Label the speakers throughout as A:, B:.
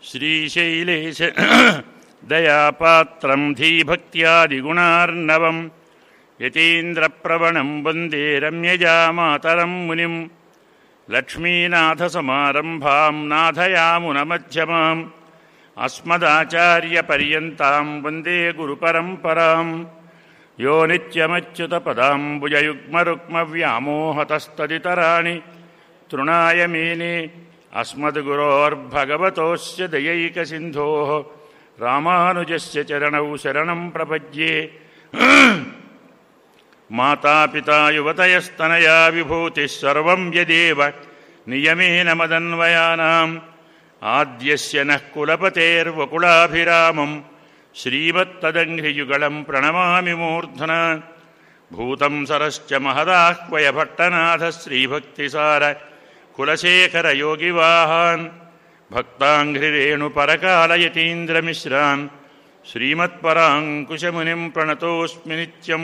A: శ్రీశైలేశ దయాపాత్రం ధీభక్త్యాదిగుణార్ణవం యతీంద్రప్రవణం వందే రమ్యజామాతరం మునిం లక్ష్మీనాథసమారంభాం నాథయామునమధ్యమాం అస్మదాచార్యపర్యంతాం వందే గురుపరంపరాం యో నిత్యమచ్యుతపదాంబుజయుగ్మరుక్మవ్యామోహతస్తదితరాణి తృణాయ మేనే అస్మద్గురోర్భగవతోస్య దయైకసింధోः రామానుజస్య చరణౌ శరణం ప్రపద్యే మాతాపితా యువతయస్తనయా విభూతిः సర్వం యదేవ నియమేన మదన్వయానాम् ఆద్యస్య నః కులపతేర్వకులాభిరామం శ్రీమత్తదంఘ్రియుగళం ప్రణమామి మూర్ధన భూతం సరశ్చ మహదాహ్వయ భట్టనాథ శ్రీభక్తిసార కులశేఖర యోగివాహాన్ భక్తాంఘ్రిరేణు పరకాలయతీంద్రమిశ్రాన్ శ్రీమత్పరాంకుశమునిం ప్రణతోస్మి నిత్యం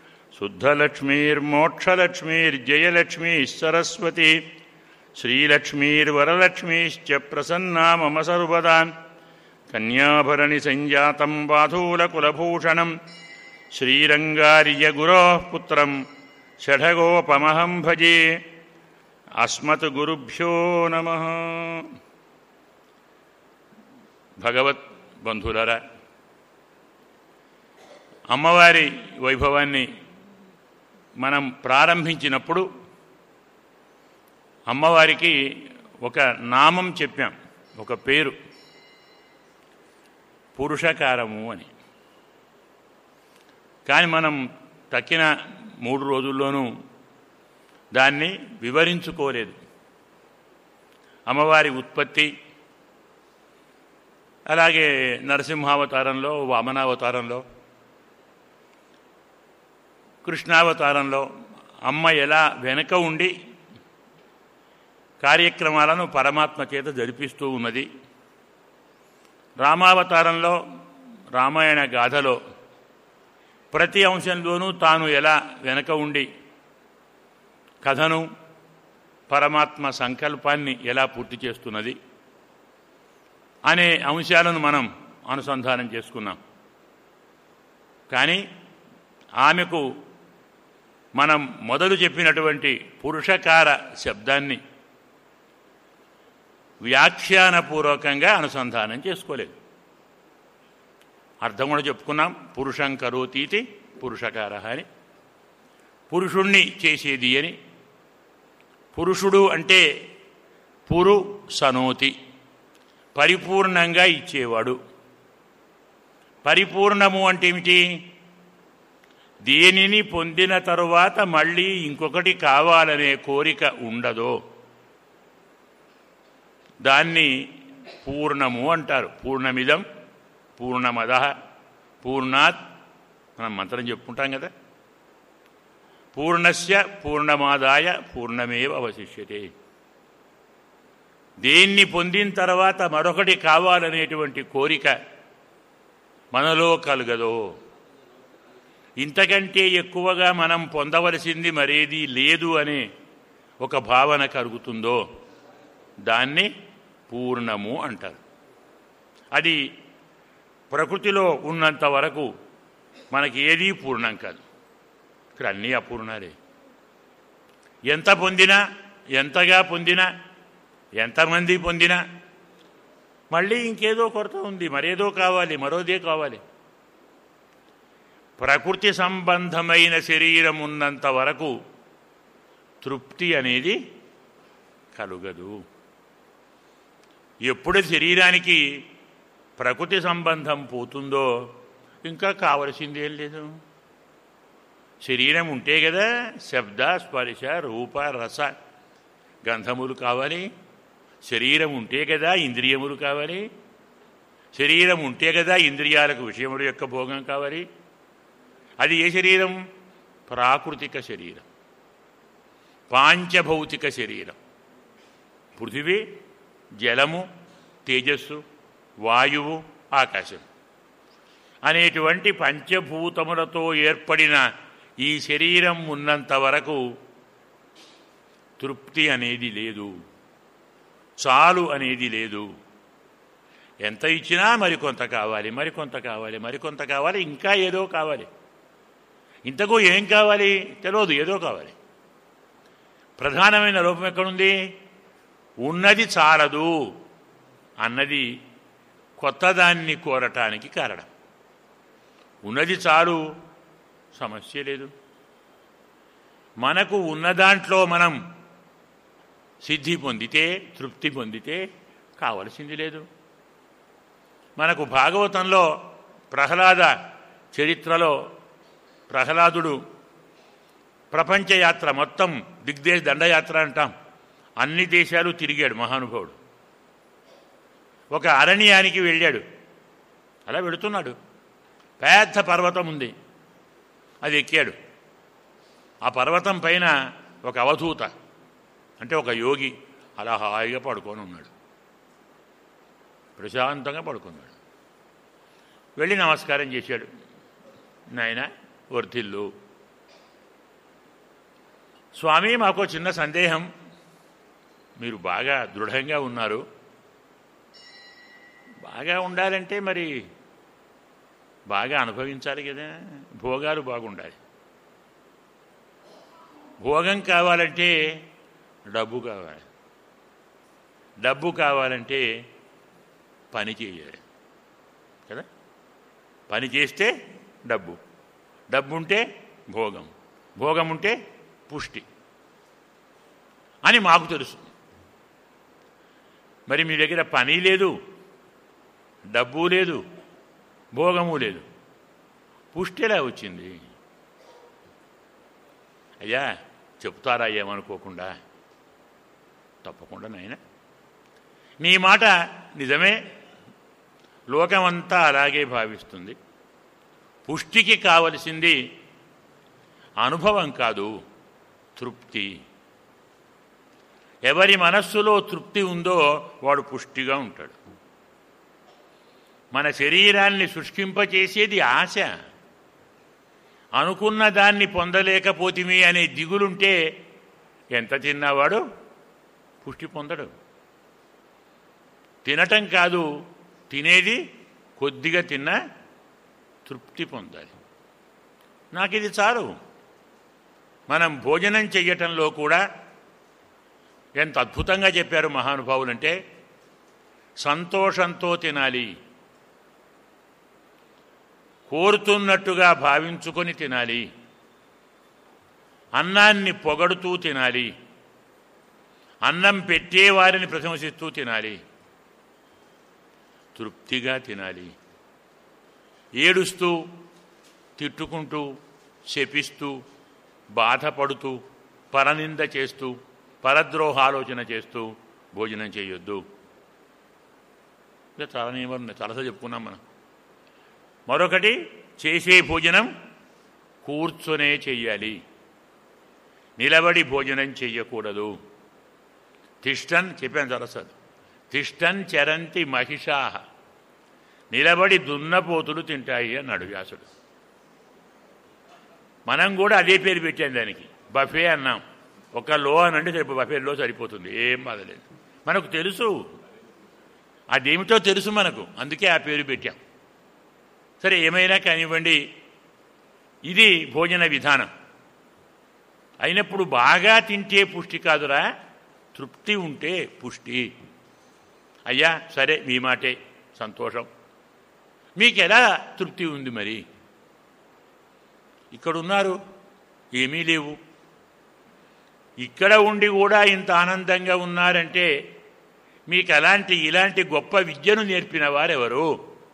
A: శుద్ధలక్ష్మీర్మోక్షలక్ష్మీర్జయలక్ష్మీ సరస్వతి శ్రీలక్ష్మీర్వరలక్ష్మీశ్చ ప్రసన్నా మమ సర్వదా కన్యాభరణి సంజాతం బాధూలకులభూషణం శ్రీరంగార్యగురోः పుత్రం షఢగోపమహం భజే అస్మత్ గురుభ్యో నమ భగవత్ బంధులరా అమ్మవారి వైభవాన్ని మనం ప్రారంభించినప్పుడు అమ్మవారికి ఒక నామం చెప్పాం ఒక పేరు పురుషకారము అని కానీ మనం తక్కిన మూడు రోజుల్లోనూ దాన్ని వివరించుకోలేదు అమ్మవారి ఉత్పత్తి అలాగే నరసింహావతారంలో వామనావతారంలో కృష్ణావతారంలో అమ్మ ఎలా వెనక ఉండి కార్యక్రమాలను పరమాత్మ చేత జరిపిస్తూ ఉన్నది రామావతారంలో రామాయణ గాథలో ప్రతి అంశంలోనూ తాను ఎలా వెనక ఉండి కథను పరమాత్మ సంకల్పాన్ని ఎలా పూర్తి చేస్తున్నది అనే అంశాలను మనం అనుసంధానం చేసుకున్నాం కానీ ఆమెకు మనం మొదలు చెప్పినటువంటి పురుషకార శబ్దాన్ని వ్యాఖ్యానపూర్వకంగా అనుసంధానం చేసుకోలేదు అర్థం కూడా చెప్పుకున్నాం పురుషం కరోతీతి పురుషకార అని పురుషుణ్ణి చేసేది అని పురుషుడు అంటే పురు సనోతి పరిపూర్ణంగా ఇచ్చేవాడు పరిపూర్ణము అంటే ఏమిటి దేనిని పొందిన తరువాత మళ్ళీ ఇంకొకటి కావాలనే కోరిక ఉండదో దాన్ని పూర్ణము అంటారు పూర్ణమిదం పూర్ణమద పూర్ణాత్ మనం మంత్రం చెప్పుకుంటాం కదా పూర్ణస్య పూర్ణమాదాయ పూర్ణమేవ అవశిష్యతే దేన్ని పొందిన తర్వాత మరొకటి కావాలనేటువంటి కోరిక మనలో కలగదో ఇంతకంటే ఎక్కువగా మనం పొందవలసింది మరేది లేదు అనే ఒక భావన కలుగుతుందో దాన్ని పూర్ణము అంటారు అది ప్రకృతిలో ఉన్నంత వరకు మనకి ఏదీ పూర్ణం కాదు ఇక్కడ అన్నీ అపూర్ణాలే ఎంత పొందినా ఎంతగా పొందినా ఎంతమంది పొందినా మళ్ళీ ఇంకేదో కొరత ఉంది మరేదో కావాలి మరోదే కావాలి ప్రకృతి సంబంధమైన శరీరం ఉన్నంత వరకు తృప్తి అనేది కలుగదు ఎప్పుడు శరీరానికి ప్రకృతి సంబంధం పోతుందో ఇంకా కావలసిందేం లేదు శరీరం ఉంటే కదా శబ్ద స్పర్శ రూప రస గంధములు కావాలి శరీరం ఉంటే కదా ఇంద్రియములు కావాలి శరీరం ఉంటే కదా ఇంద్రియాలకు విషయముల యొక్క భోగం కావాలి అది ఏ శరీరం ప్రాకృతిక శరీరం పాంచభౌతిక శరీరం పృథివీ జలము తేజస్సు వాయువు ఆకాశం అనేటువంటి పంచభూతములతో ఏర్పడిన ఈ శరీరం ఉన్నంత వరకు తృప్తి అనేది లేదు చాలు అనేది లేదు ఎంత ఇచ్చినా మరికొంత కావాలి మరికొంత కావాలి మరికొంత కావాలి ఇంకా ఏదో కావాలి ఇంతకు ఏం కావాలి తెలియదు ఏదో కావాలి ప్రధానమైన లోపం ఎక్కడుంది ఉన్నది చాలదు అన్నది కొత్తదాన్ని కోరటానికి కారణం ఉన్నది చాలు సమస్య లేదు మనకు ఉన్న దాంట్లో మనం సిద్ధి పొందితే తృప్తి పొందితే కావలసింది లేదు మనకు భాగవతంలో ప్రహ్లాద చరిత్రలో ప్రహ్లాదుడు ప్రపంచయాత్ర మొత్తం దిగ్దేశ దండయాత్ర అంటాం అన్ని దేశాలు తిరిగాడు మహానుభావుడు ఒక అరణ్యానికి వెళ్ళాడు అలా వెళుతున్నాడు పెద్ద పర్వతం ఉంది అది ఎక్కాడు ఆ పర్వతం పైన ఒక అవధూత అంటే ఒక యోగి అలా హాయిగా పడుకొని ఉన్నాడు ప్రశాంతంగా పడుకున్నాడు వెళ్ళి నమస్కారం చేశాడు నాయన వర్తిల్లు స్వామి మాకు చిన్న సందేహం మీరు బాగా దృఢంగా ఉన్నారు బాగా ఉండాలంటే మరి బాగా అనుభవించాలి కదా భోగాలు బాగుండాలి భోగం కావాలంటే డబ్బు కావాలి డబ్బు కావాలంటే పని చేయాలి కదా పని చేస్తే డబ్బు డబ్బు ఉంటే భోగం భోగం ఉంటే పుష్టి అని మాకు తెలుసు మరి మీ దగ్గర పని లేదు డబ్బు లేదు భోగము లేదు పుష్టి ఎలా వచ్చింది అయ్యా చెప్తారా ఏమనుకోకుండా తప్పకుండా నాయన నీ మాట నిజమే లోకమంతా అలాగే భావిస్తుంది పుష్టికి కావలసింది అనుభవం కాదు తృప్తి ఎవరి మనస్సులో తృప్తి ఉందో వాడు పుష్టిగా ఉంటాడు మన శరీరాన్ని శుష్కింపచేసేది ఆశ అనుకున్న దాన్ని పొందలేకపోతిమి అనే దిగులుంటే ఎంత తిన్నవాడు పుష్టి పొందడు తినటం కాదు తినేది కొద్దిగా తిన్నా తృప్తి పొందాలి నాకు ఇది చాలు మనం భోజనం చెయ్యటంలో కూడా ఎంత అద్భుతంగా చెప్పారు మహానుభావులంటే సంతోషంతో తినాలి కోరుతున్నట్టుగా భావించుకొని తినాలి అన్నాన్ని పొగడుతూ తినాలి అన్నం పెట్టేవారిని ప్రశంసిస్తూ తినాలి తృప్తిగా తినాలి ఏడుస్తూ తిట్టుకుంటూ శపిస్తూ బాధపడుతూ పరనింద చేస్తూ పరద్రోహాలోచన చేస్తూ భోజనం చేయొద్దు ఇంకా చాలా నియమాలు ఉన్నాయి చాలాసార్లు చెప్పుకున్నాం మనం మరొకటి చేసే భోజనం కూర్చొనే చెయ్యాలి నిలబడి భోజనం చెయ్యకూడదు తిష్టన్ చెప్పాను చాలాసార్లు తిష్టన్ చరంతి మహిషాహ నిలబడి దున్నపోతులు తింటాయి అన్నాడు వ్యాసుడు మనం కూడా అదే పేరు పెట్టాం దానికి బఫే అన్నాం ఒక లో అని అంటే సరిపో బఫేలో సరిపోతుంది ఏం బాధలేదు మనకు తెలుసు అదేమిటో తెలుసు మనకు అందుకే ఆ పేరు పెట్టాం సరే ఏమైనా కానివ్వండి ఇది భోజన విధానం అయినప్పుడు బాగా తింటే పుష్టి కాదురా తృప్తి ఉంటే పుష్టి అయ్యా సరే మీ మాటే సంతోషం మీకు ఎలా తృప్తి ఉంది మరి ఇక్కడున్నారు ఏమీ లేవు ఇక్కడ ఉండి కూడా ఇంత ఆనందంగా ఉన్నారంటే మీకు అలాంటి ఇలాంటి గొప్ప విద్యను నేర్పిన వారెవరు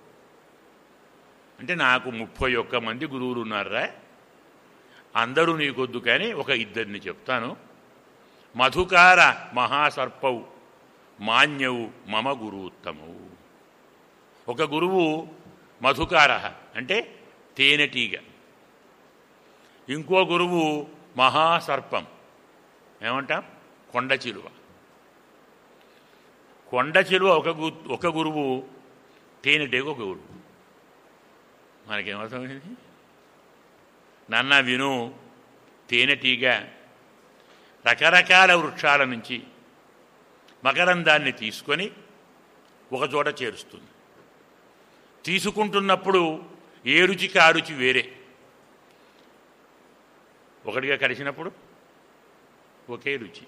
A: అంటే నాకు ముప్పై ఒక్క మంది గురువులు ఉన్నారా అందరూ నీకొద్దు కానీ ఒక ఇద్దరిని చెప్తాను మధుకార మహాసర్పవు మాన్యవు మమ గురువుత్తమవు ఒక గురువు మధుకార అంటే తేనెటీగ ఇంకో గురువు మహాసర్పం ఏమంటాం కొండ చిలువ కొండ చిలువ ఒక గు ఒక గురువు తేనెటీగ ఒక గురువు మనకేమర్థమైంది నన్న విను తేనెటీగ రకరకాల వృక్షాల నుంచి మకరందాన్ని తీసుకొని ఒక చోట చేరుస్తుంది తీసుకుంటున్నప్పుడు ఏ రుచికి ఆ రుచి వేరే ఒకటిగా కలిసినప్పుడు ఒకే రుచి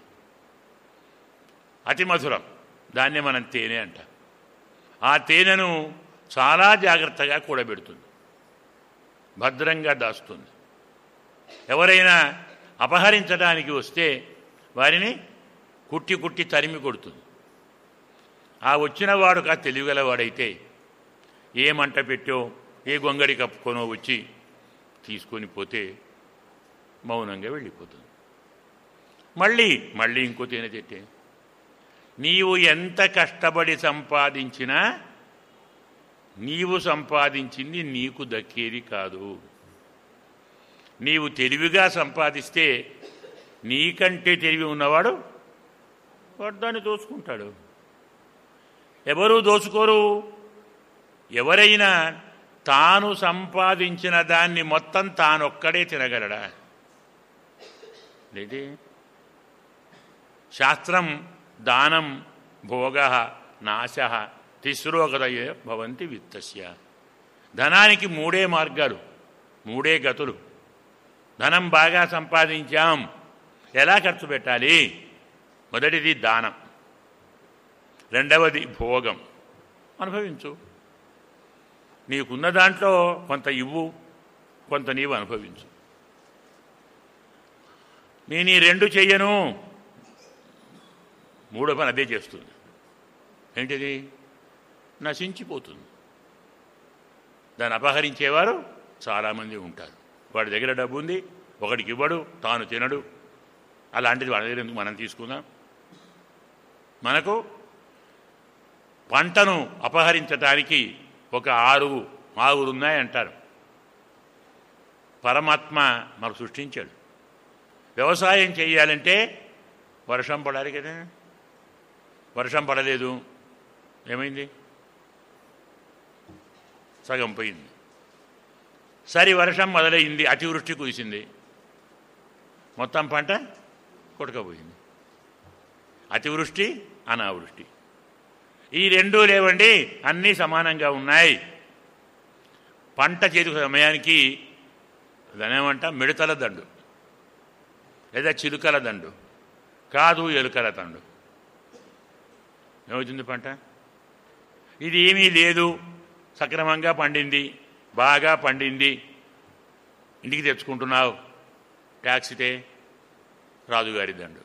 A: అతి మధురం దాన్నే మనం తేనె అంట ఆ తేనెను చాలా జాగ్రత్తగా కూడబెడుతుంది భద్రంగా దాస్తుంది ఎవరైనా అపహరించడానికి వస్తే వారిని కుట్టి కుట్టి తరిమి కొడుతుంది ఆ వచ్చిన వాడు కా తెలివిగలవాడైతే ఏ మంట పెట్టో ఏ గొంగడి కప్పుకొనో వచ్చి తీసుకొని పోతే మౌనంగా వెళ్ళిపోతుంది మళ్ళీ మళ్ళీ ఇంకో తేనె తెట్టే నీవు ఎంత కష్టపడి సంపాదించినా నీవు సంపాదించింది నీకు దక్కేది కాదు నీవు తెలివిగా సంపాదిస్తే నీకంటే తెలివి ఉన్నవాడు వాడు దాన్ని దోచుకుంటాడు ఎవరు దోచుకోరు ఎవరైనా తాను సంపాదించిన దాన్ని మొత్తం తానొక్కడే తినగలడా లేదే శాస్త్రం దానం భోగ నాశ తిస్రోగదయ భవంతి విత్తస్య ధనానికి మూడే మార్గాలు మూడే గతులు ధనం బాగా సంపాదించాం ఎలా ఖర్చు పెట్టాలి మొదటిది దానం రెండవది భోగం అనుభవించు నీకున్న దాంట్లో కొంత ఇవ్వు కొంత నీవు అనుభవించు నేను ఈ రెండు చెయ్యను మూడో పని అదే చేస్తుంది ఏంటిది నశించిపోతుంది దాన్ని అపహరించేవారు చాలామంది ఉంటారు వాడి దగ్గర డబ్బు ఉంది ఒకడికి ఇవ్వడు తాను తినడు అలాంటిది వాడి దగ్గర ఎందుకు మనం తీసుకుందాం మనకు పంటను అపహరించటానికి ఒక ఆరు ఆరుగురు ఉన్నాయంటారు పరమాత్మ మనకు సృష్టించాడు వ్యవసాయం చేయాలంటే వర్షం పడాలి కదా వర్షం పడలేదు ఏమైంది సగం పోయింది సరి వర్షం మొదలైంది అతివృష్టి కురిసింది మొత్తం పంట కొట్టుకపోయింది అతివృష్టి అనావృష్టి ఈ రెండూ లేవండి అన్నీ సమానంగా ఉన్నాయి పంట చేతికి సమయానికి దానేమంట మిడతల దండు లేదా చిలుకల దండు కాదు ఎలుకల దండు ఏమవుతుంది పంట ఇది ఏమీ లేదు సక్రమంగా పండింది బాగా పండింది ఇంటికి తెచ్చుకుంటున్నావు ట్యాక్సితే రాజుగారి దండు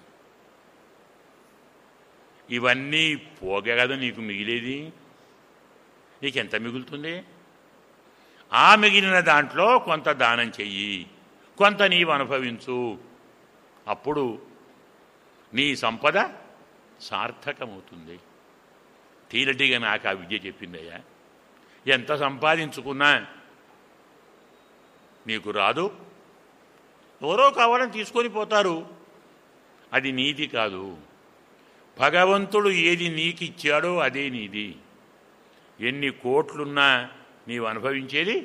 A: ఇవన్నీ పోగా కదా నీకు మిగిలేది నీకెంత మిగులుతుంది ఆ మిగిలిన దాంట్లో కొంత దానం చెయ్యి కొంత నీవు అనుభవించు అప్పుడు నీ సంపద సార్థకమవుతుంది తీరటిగా నాకు ఆ విద్య చెప్పిందయ్యా ఎంత సంపాదించుకున్నా నీకు రాదు ఎవరో కావాలని తీసుకొని పోతారు అది నీది కాదు భగవంతుడు ఏది నీకు ఇచ్చాడో అదే నీది ఎన్ని కోట్లున్నా నీవు అనుభవించేది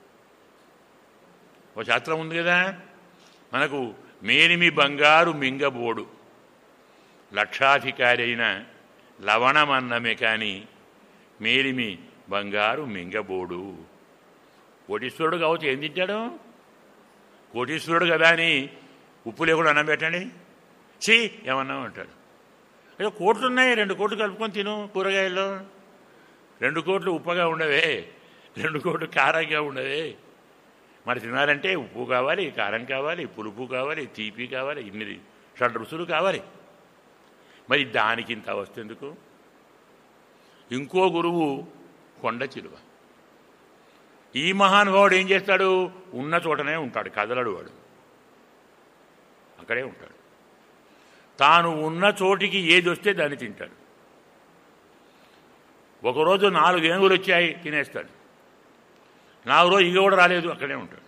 A: ఒక శాస్త్రం ఉంది కదా మనకు మేనిమి బంగారు మింగబోడు లక్షాధికారి అయిన లవణమన్నమే కానీ మేలిమి బంగారు మింగబోడు కోటీశ్వరుడు కావచ్చు ఏం తింటాడు కోటీశ్వరుడు కదా అని ఉప్పు లేకుండా అన్నం పెట్టండి చీ ఏమన్నా అంటాడు అయ్యో కోట్లు ఉన్నాయి రెండు కోట్లు కలుపుకొని తిను కూరగాయల్లో రెండు కోట్లు ఉప్పగా ఉండవే రెండు కోట్లు కారంగా ఉండవే మరి తినాలంటే ఉప్పు కావాలి కారం కావాలి పులుపు కావాలి తీపి కావాలి ఇన్ని షడ్రుసులు కావాలి మరి దానికి ఇంత అవస్థ ఎందుకు ఇంకో గురువు కొండ చిలువ ఈ మహానుభావుడు ఏం చేస్తాడు ఉన్న చోటనే ఉంటాడు కదలడు వాడు అక్కడే ఉంటాడు తాను ఉన్న చోటికి ఏది వస్తే దాన్ని తింటాడు ఒకరోజు నాలుగు ఏనుగులు వచ్చాయి తినేస్తాడు నాలుగు రోజు ఇక కూడా రాలేదు అక్కడే ఉంటాడు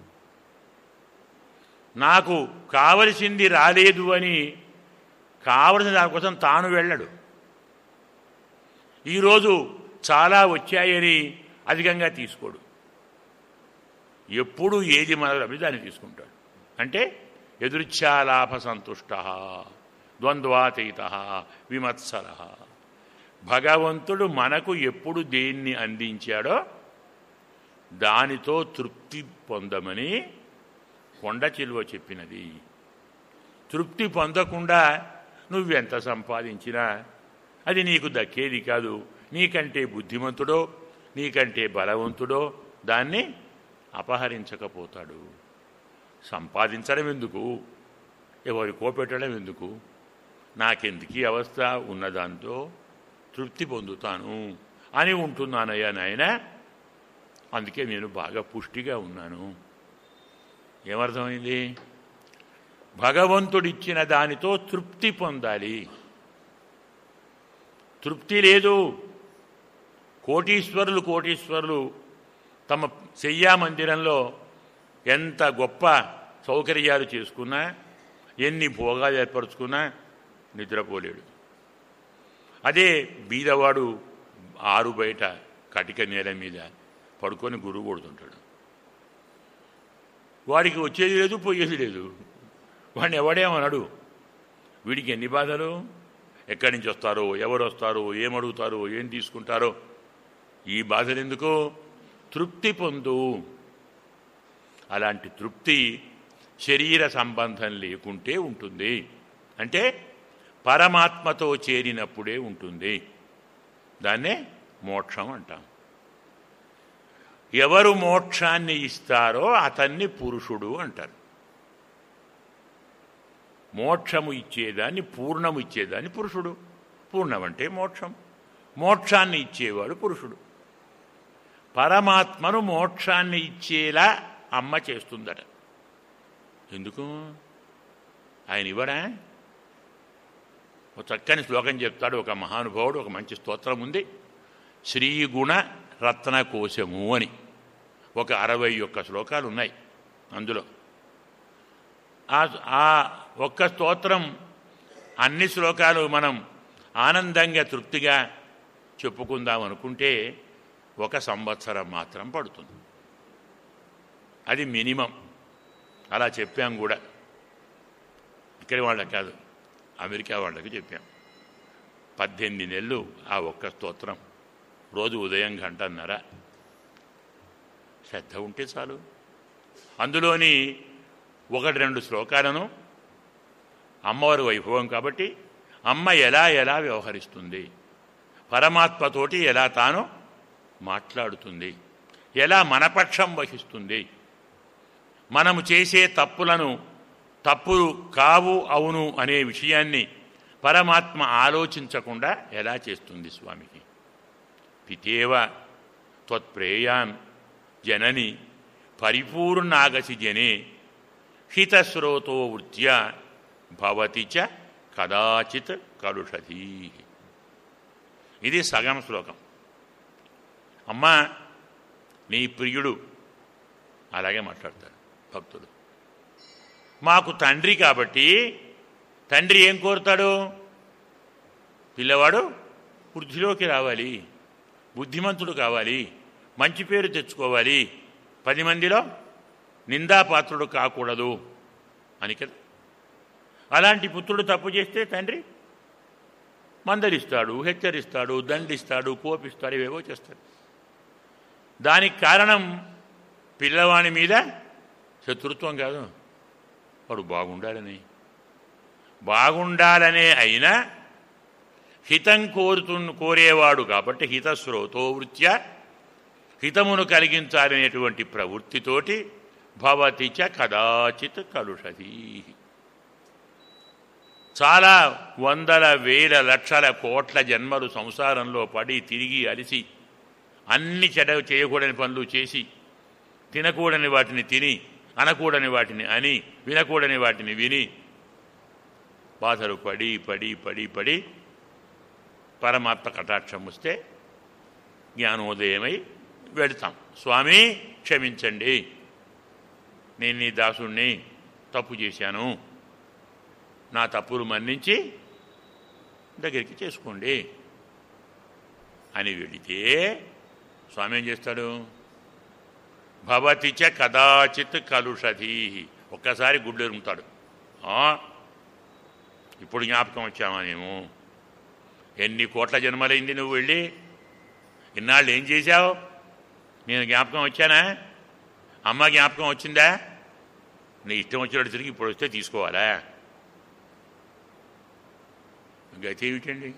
A: నాకు కావలసింది రాలేదు అని కావలసిన దానికోసం తాను వెళ్ళడు ఈరోజు చాలా వచ్చాయని అధికంగా తీసుకోడు ఎప్పుడు ఏది మన లభ్యత దాన్ని తీసుకుంటాడు అంటే ఎదురుచ్ఛాలాభ సంతుష్ట ద్వంద్వాతీత విమత్సర భగవంతుడు మనకు ఎప్పుడు దేన్ని అందించాడో దానితో తృప్తి పొందమని కొండ చిలువ చెప్పినది తృప్తి పొందకుండా నువ్వెంత సంపాదించినా అది నీకు దక్కేది కాదు నీకంటే బుద్ధిమంతుడో నీకంటే బలవంతుడో దాన్ని అపహరించకపోతాడు సంపాదించడం ఎందుకు ఎవరికో పెట్టడం ఎందుకు నాకెందుకు ఈ అవస్థ ఉన్నదాంతో తృప్తి పొందుతాను అని ఉంటున్నానయ్యా నాయన అందుకే నేను బాగా పుష్టిగా ఉన్నాను ఏమర్థమైంది భగవంతుడిచ్చిన దానితో తృప్తి పొందాలి తృప్తి లేదు కోటీశ్వరులు కోటీశ్వరులు తమ శయ్యా మందిరంలో ఎంత గొప్ప సౌకర్యాలు చేసుకున్నా ఎన్ని భోగాలు ఏర్పరచుకున్నా నిద్రపోలేడు అదే బీదవాడు ఆరు బయట కటిక నేల మీద పడుకొని గురువు కొడుతుంటాడు వాడికి వచ్చేది లేదు పోయేది లేదు వాడిని ఎవడేమన్నాడు వీడికి ఎన్ని బాధలు ఎక్కడి నుంచి వస్తారో ఎవరు వస్తారో ఏమడుగుతారో ఏం తీసుకుంటారో ఈ బాధలు ఎందుకు తృప్తి పొందు అలాంటి తృప్తి శరీర సంబంధం లేకుంటే ఉంటుంది అంటే పరమాత్మతో చేరినప్పుడే ఉంటుంది దాన్నే మోక్షం అంటాం ఎవరు మోక్షాన్ని ఇస్తారో అతన్ని పురుషుడు అంటారు మోక్షము ఇచ్చేదాన్ని పూర్ణము ఇచ్చేదాన్ని పురుషుడు పూర్ణం అంటే మోక్షం మోక్షాన్ని ఇచ్చేవాడు పురుషుడు పరమాత్మను మోక్షాన్ని ఇచ్చేలా అమ్మ చేస్తుందట ఎందుకు ఆయన ఇవ్వడా ఒక చక్కని శ్లోకం చెప్తాడు ఒక మహానుభావుడు ఒక మంచి స్తోత్రం ఉంది శ్రీగుణ రత్న కోశము అని ఒక అరవై ఒక్క శ్లోకాలు ఉన్నాయి అందులో ఆ ఆ ఒక్క స్తోత్రం అన్ని శ్లోకాలు మనం ఆనందంగా తృప్తిగా చెప్పుకుందాం అనుకుంటే ఒక సంవత్సరం మాత్రం పడుతుంది అది మినిమం అలా చెప్పాం కూడా ఇక్కడి వాళ్ళకి కాదు అమెరికా వాళ్ళకి చెప్పాం పద్దెనిమిది నెలలు ఆ ఒక్క స్తోత్రం రోజు ఉదయం గంటన్నర శ్రద్ధ ఉంటే చాలు అందులోని ఒకటి రెండు శ్లోకాలను అమ్మవారి వైభవం కాబట్టి అమ్మ ఎలా ఎలా వ్యవహరిస్తుంది పరమాత్మతోటి ఎలా తాను మాట్లాడుతుంది ఎలా మనపక్షం వహిస్తుంది మనము చేసే తప్పులను తప్పులు కావు అవును అనే విషయాన్ని పరమాత్మ ఆలోచించకుండా ఎలా చేస్తుంది స్వామికి పితేవ త్వత్ప్రేయాన్ జనని పరిపూర్ణాగసి జనే హితస్రోతో వృత్య భవతి చ కదాచిత్ కలుషతి ఇది సగం శ్లోకం అమ్మా నీ ప్రియుడు అలాగే మాట్లాడతాడు భక్తుడు మాకు తండ్రి కాబట్టి తండ్రి ఏం కోరుతాడు పిల్లవాడు వృద్ధిలోకి రావాలి బుద్ధిమంతుడు కావాలి మంచి పేరు తెచ్చుకోవాలి పది మందిలో నిందాపాత్రుడు కాకూడదు అని కదా అలాంటి పుత్రుడు తప్పు చేస్తే తండ్రి మందలిస్తాడు హెచ్చరిస్తాడు దండిస్తాడు కోపిస్తాడు ఇవేవో చేస్తాడు దానికి కారణం పిల్లవాని మీద శత్రుత్వం కాదు వాడు బాగుండాలని బాగుండాలనే అయినా హితం కోరుతు కోరేవాడు కాబట్టి హితస్రోతో వృత్య హితమును కలిగించాలనేటువంటి ప్రవృత్తితోటి భవతి చ కదాచిత్ కలుషతి చాలా వందల వేల లక్షల కోట్ల జన్మలు సంసారంలో పడి తిరిగి అలిసి అన్ని చెడ చేయకూడని పనులు చేసి తినకూడని వాటిని తిని అనకూడని వాటిని అని వినకూడని వాటిని విని బాధలు పడి పడి పడి పడి పరమాత్మ కటాక్షం వస్తే జ్ఞానోదయమై వెళతాం స్వామి క్షమించండి నేను నీ దాసుణ్ణి తప్పు చేశాను నా తప్పులు మన్నించి దగ్గరికి చేసుకోండి అని వెళితే స్వామి ఏం చేస్తాడు భవతి చ కదాచిత్ కలుషధీ ఒక్కసారి గుడ్లు ఎరుగుతాడు ఇప్పుడు జ్ఞాపకం వచ్చామా మేము ఎన్ని కోట్ల జన్మలైంది నువ్వు వెళ్ళి ఇన్నాళ్ళు ఏం చేశావు నేను జ్ఞాపకం వచ్చానా అమ్మ జ్ఞాపకం వచ్చిందా నీ ఇష్టం వచ్చినట్టు తిరిగి ఇప్పుడు వస్తే తీసుకోవాలా గతి ఏమిటండి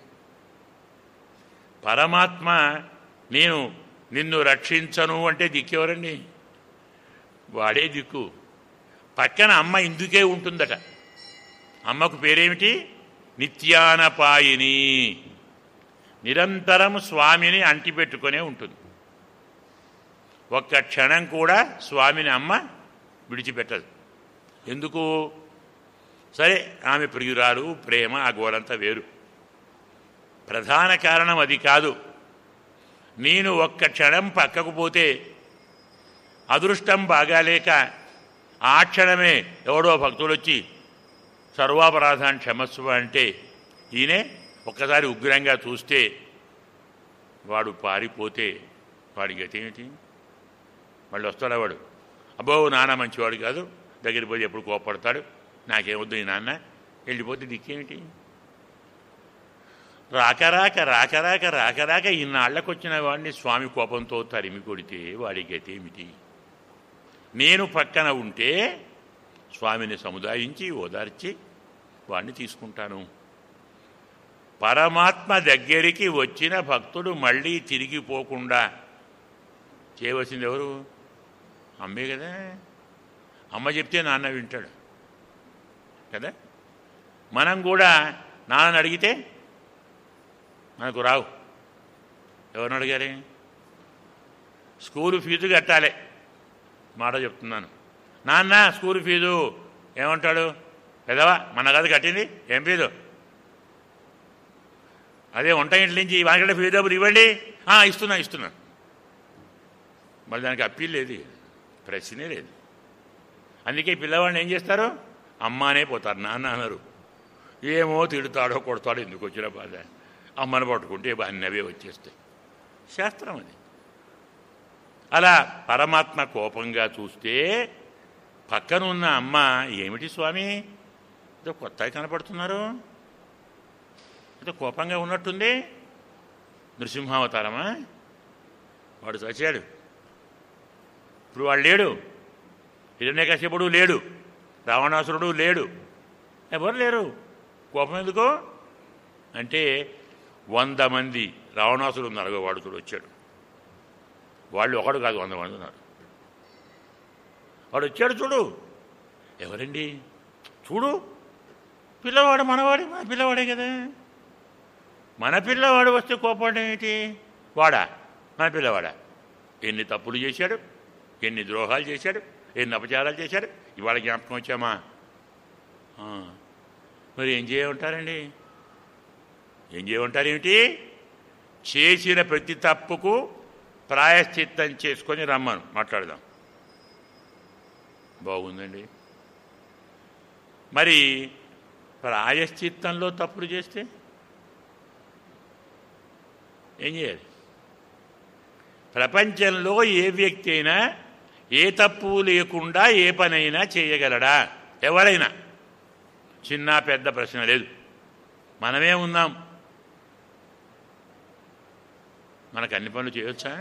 A: పరమాత్మ నేను నిన్ను రక్షించను అంటే దిక్కెవరండి వాడే దిక్కు పక్కన అమ్మ ఇందుకే ఉంటుందట అమ్మకు పేరేమిటి నిత్యానపాయిని నిరంతరం స్వామిని అంటిపెట్టుకునే ఉంటుంది ఒక్క క్షణం కూడా స్వామిని అమ్మ విడిచిపెట్టదు ఎందుకు సరే ఆమె ప్రియురాలు ప్రేమ ఆ గోరంతా వేరు ప్రధాన కారణం అది కాదు నేను ఒక్క క్షణం పక్కకు పోతే అదృష్టం బాగాలేక ఆ క్షణమే ఎవడో భక్తుడు వచ్చి సర్వాపరాధాన్ని క్షమస్వ అంటే ఈయనే ఒక్కసారి ఉగ్రంగా చూస్తే వాడు పారిపోతే వాడి గతి ఏమిటి మళ్ళీ వస్తాడా వాడు అబ్బో నాన్న మంచివాడు కాదు దగ్గరికి పోయి ఎప్పుడు కోపడతాడు నాకేమొద్దు ఈ నాన్న వెళ్ళిపోతే దిక్కేమిటి రాక రాక రాక రాక రాక రాక ఇన్నాళ్లకు వచ్చిన వాడిని స్వామి కోపంతో తరిమి కొడితే వాడి గతి ఏమిటి నేను పక్కన ఉంటే స్వామిని సముదాయించి ఓదార్చి వాడిని తీసుకుంటాను పరమాత్మ దగ్గరికి వచ్చిన భక్తుడు మళ్ళీ తిరిగిపోకుండా చేయవలసింది ఎవరు అమ్మే కదా అమ్మ చెప్తే నాన్న వింటాడు కదా మనం కూడా నాన్నని అడిగితే మనకు రావు ఎవరిని అడిగారే స్కూలు ఫీజు కట్టాలి మాట చెప్తున్నాను నాన్న స్కూల్ ఫీజు ఏమంటాడు పెదవా మన కదా కట్టింది ఏం ఫీజు అదే వంట ఇంటి నుంచి వానికంటే ఫీజు డబ్బులు ఇవ్వండి "ఆ, ఇస్తున్నా ఇస్తున్నా మళ్ళీ దానికి అప్పీల్ లేదు ప్రశ్నే లేదు అందుకే పిల్లవాడిని ఏం చేస్తారు అమ్మ అనే పోతారు నాన్న అన్నారు ఏమో తిడతాడో కొడతాడో ఎందుకు వచ్చిన బాధ అమ్మను పట్టుకుంటే అన్నీ అవే వచ్చేస్తాయి శాస్త్రం అది అలా పరమాత్మ కోపంగా చూస్తే పక్కనున్న అమ్మ ఏమిటి స్వామి ఏదో కొత్తగా కనపడుతున్నారు ఏదో కోపంగా ఉన్నట్టుంది నృసింహావతారమా వాడు చచ్చాడు ఇప్పుడు వాడు లేడు హిరణ్యకశ్యపుడు లేడు రావణాసురుడు లేడు ఎవరు లేరు కోపం ఎందుకు అంటే వంద మంది రావణాసురుడు నలుగో వాడుతుడు వచ్చాడు వాళ్ళు ఒకడు కాదు వంద మంది ఉన్నారు వాడు వచ్చాడు చూడు ఎవరండి చూడు పిల్లవాడు మనవాడే మన పిల్లవాడే కదా మన పిల్లవాడు వస్తే కోపడడం ఏంటి వాడా మన పిల్లవాడా ఎన్ని తప్పులు చేశాడు ఎన్ని ద్రోహాలు చేశాడు ఎన్ని అపచారాలు చేశాడు ఇవాళ జ్ఞాపకం వచ్చామా ఆ, మరి ఏం చేయమంటారండి ఏం చేయమంటారు ఏమిటి చేసిన ప్రతి తప్పుకు ప్రాయశ్చిత్తం చేసుకొని రమ్మను మాట్లాడదాం బాగుందండి మరి ప్రాయశ్చిత్తంలో తప్పులు చేస్తే ఏం చేయాలి ప్రపంచంలో ఏ వ్యక్తి అయినా ఏ తప్పు లేకుండా ఏ పనైనా చేయగలడా ఎవరైనా చిన్న పెద్ద ప్రశ్న లేదు మనమే ఉన్నాం మనకు అన్ని పనులు చేయొచ్చా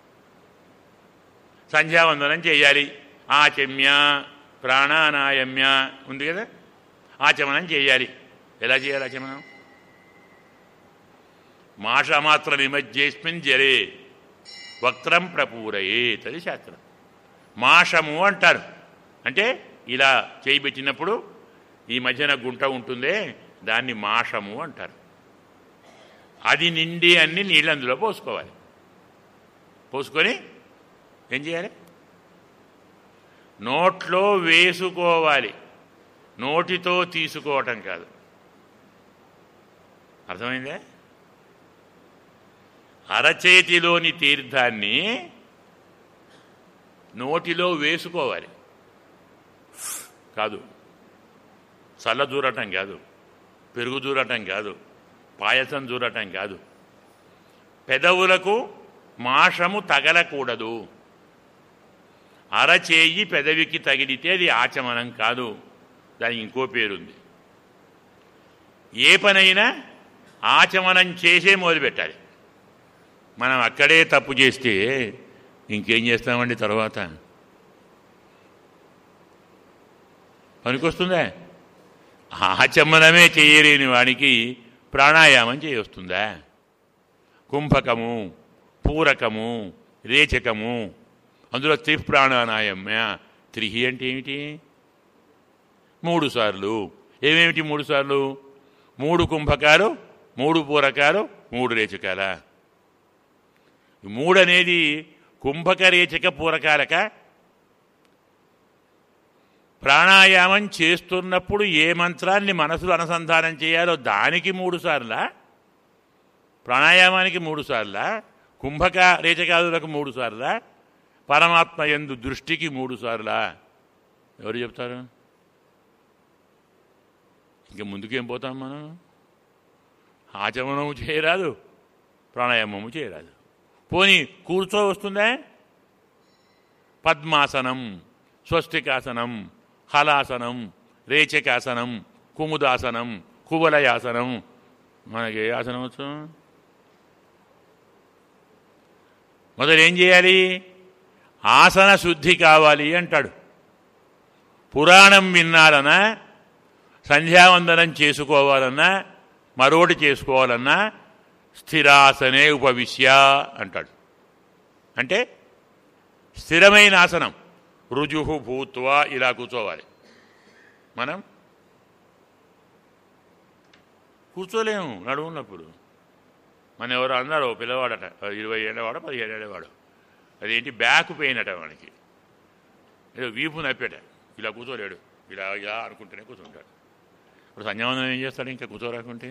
A: సంధ్యావందనం చేయాలి ఆచమ్య ప్రాణానాయమ్య ఉంది కదా ఆచమనం చేయాలి ఎలా చేయాలి ఆచమనం మాషమాత్ర నిమజ్జేస్మిన్ జరే వక్త్రం ప్రపూరయేత్ అది శాస్త్రం మాషము అంటారు అంటే ఇలా చేయి పెట్టినప్పుడు ఈ మధ్యన గుంట ఉంటుందే దాన్ని మాషము అంటారు అది నిండి అన్ని నీళ్ళు అందులో పోసుకోవాలి పోసుకొని ఏం చేయాలి నోట్లో వేసుకోవాలి నోటితో తీసుకోవటం కాదు అర్థమైందే అరచేతిలోని తీర్థాన్ని నోటిలో వేసుకోవాలి కాదు చల్ల దూరటం కాదు పెరుగు దూరటం కాదు పాయసం దూరటం కాదు పెదవులకు మాషము తగలకూడదు అరచేయి పెదవికి తగిలితే అది ఆచమనం కాదు దానికి ఇంకో పేరుంది ఏ పనైనా ఆచమనం చేసే మొదలుపెట్టాలి మనం అక్కడే తప్పు చేస్తే ఇంకేం చేస్తామండి తర్వాత పనికొస్తుందా ఆచమనమే చేయలేని వాడికి ప్రాణాయామం చేయొస్తుందా కుంభకము పూరకము రేచకము అందులో త్రిప్రాణాయామ్య త్రిహి అంటే ఏమిటి మూడు సార్లు ఏమేమిటి మూడు సార్లు మూడు కుంభకాలు మూడు పూరకాలు మూడు రేచకాల ఈ మూడు అనేది కుంభక రేచక పూరకాలక ప్రాణాయామం చేస్తున్నప్పుడు ఏ మంత్రాన్ని మనసులో అనుసంధానం చేయాలో దానికి మూడు సార్లా ప్రాణాయామానికి మూడు సార్లా కుంభక రేచకాదులకు మూడు సార్లా పరమాత్మ ఎందు దృష్టికి మూడు సార్లా ఎవరు చెప్తారు ఇంకా ముందుకేం పోతాం మనం ఆచమనము చేయరాదు ప్రాణాయామము చేయరాదు పోని కూర్చో వస్తుందా పద్మాసనం స్వస్తికాసనం హలాసనం రేచకాసనం కుముదాసనం కువలయాసనం మనకి ఏ ఆసనం వచ్చు మొదలు ఏం చేయాలి ఆసన శుద్ధి కావాలి అంటాడు పురాణం విన్నారన్నా సంధ్యావందనం చేసుకోవాలన్నా మరోటి చేసుకోవాలన్నా స్థిరాసనే ఉపవిశ్య అంటాడు అంటే స్థిరమైన ఆసనం రుజుహు భూత్వా ఇలా కూర్చోవాలి మనం కూర్చోలేము నడువున్నప్పుడు మన ఎవరు అన్నారు ఓ పిల్లవాడట ఇరవై ఏళ్ళవాడు పదిహేను ఏళ్ళవాడు అదేంటి బ్యాక్ పెయిన్ అట వానికి ఏదో వీపు నప్పేట ఇలా కూర్చోలేడు ఇలా ఇలా అనుకుంటూనే కూర్చుంటాడు ఇప్పుడు సంధ్యావందనం ఏం చేస్తాడు ఇంకా కూర్చోరాకుంటే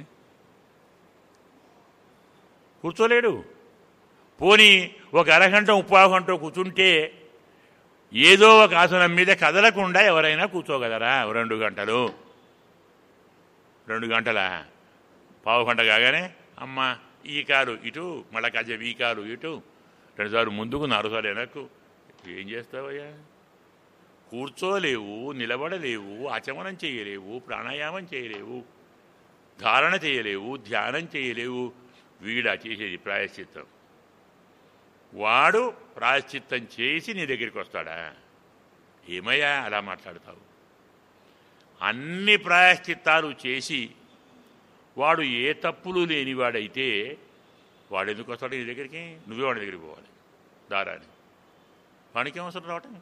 A: కూర్చోలేడు పోనీ ఒక అరగంట ముప్పావు గంట కూర్చుంటే ఏదో ఒక ఆసనం మీద కదలకుండా ఎవరైనా కూర్చోగలరా రెండు గంటలు రెండు గంటల పావు గంట కాగానే అమ్మ ఈ కారు ఇటు మళ్ళా కాసేపు ఈ కారు ఇటు రెండుసార్లు ముందుకు నాలుగుసార్లు వెనక్కు ఏం చేస్తావయ్యా కూర్చోలేవు నిలబడలేవు ఆచమనం చేయలేవు ప్రాణాయామం చేయలేవు ధారణ చేయలేవు ధ్యానం చేయలేవు వీడా చేసేది ప్రాయశ్చిత్తం వాడు ప్రాయశ్చిత్తం చేసి నీ దగ్గరికి వస్తాడా ఏమయ్యా అలా మాట్లాడతావు అన్ని ప్రాయశ్చిత్తాలు చేసి వాడు ఏ తప్పులు లేనివాడైతే వాడు ఎందుకు వస్తాడు నీ దగ్గరికి నువ్వే వాడి దగ్గరికి పోవాలి దారాని వానికి అవసరం రావటం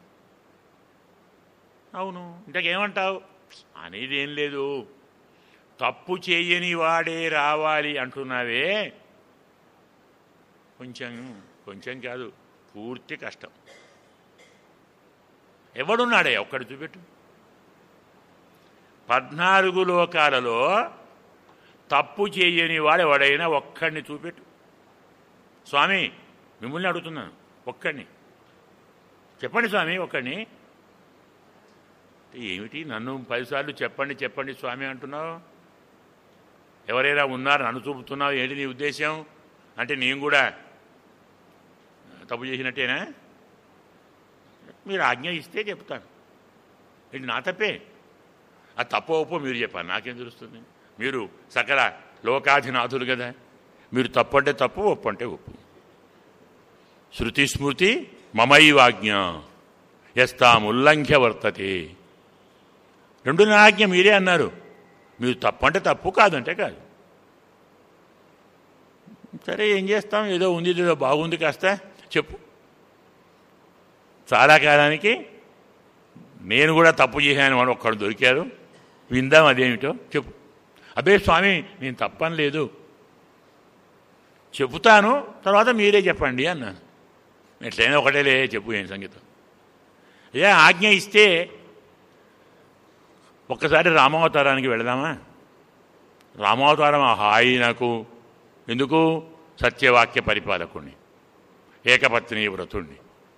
A: అవును ఇంతకేమంటావు అనేది ఏం లేదు తప్పు చేయని వాడే రావాలి అంటున్నావే కొంచెం కొంచెం కాదు పూర్తి కష్టం ఎవడున్నాడే ఒక్కడు చూపెట్టు పద్నాలుగు లోకాలలో తప్పు చేయని వాడు ఎవడైనా ఒక్కడిని చూపెట్టు స్వామి మిమ్మల్ని అడుగుతున్నాను ఒక్కడిని చెప్పండి స్వామి ఒక్కడిని ఏమిటి నన్ను పదిసార్లు చెప్పండి చెప్పండి స్వామి అంటున్నావు ఎవరైనా ఉన్నారు నన్ను చూపుతున్నావు ఏంటి నీ ఉద్దేశం అంటే నేను కూడా తప్పు చేసినట్టేనా మీరు ఆజ్ఞ ఇస్తే చెప్తాను ఇది నా తప్పే ఆ తప్పు ఒప్పు మీరు చెప్పాలి నాకేం తెలుస్తుంది మీరు సకల లోకాధినాథులు కదా మీరు తప్పు అంటే తప్పు ఒప్పు అంటే ఒప్పు శృతి స్మృతి మమైవాజ్ఞ ఎస్తాముల్లంఘ్య వర్తతే రెండు నా ఆజ్ఞ మీరే అన్నారు మీరు తప్పు అంటే తప్పు కాదంటే కాదు సరే ఏం చేస్తాం ఏదో ఉంది ఏదో బాగుంది కాస్త చెప్పు చాలా కాలానికి నేను కూడా తప్పు చేశాను వాడు ఒక్కడు దొరికారు విందాం అదేమిటో చెప్పు అబ్బే స్వామి నేను తప్పని లేదు చెబుతాను తర్వాత మీరే చెప్పండి అన్నాను ఎట్లయినా ఒకటేలే చెప్పు ఏం సంగీతం ఏ ఆజ్ఞ ఇస్తే ఒక్కసారి రామావతారానికి వెళదామా రామావతారం ఆ హాయి నాకు ఎందుకు సత్యవాక్య పరిపాలకుణ్ణి ఏకపత్ని వ్రతుణ్ణి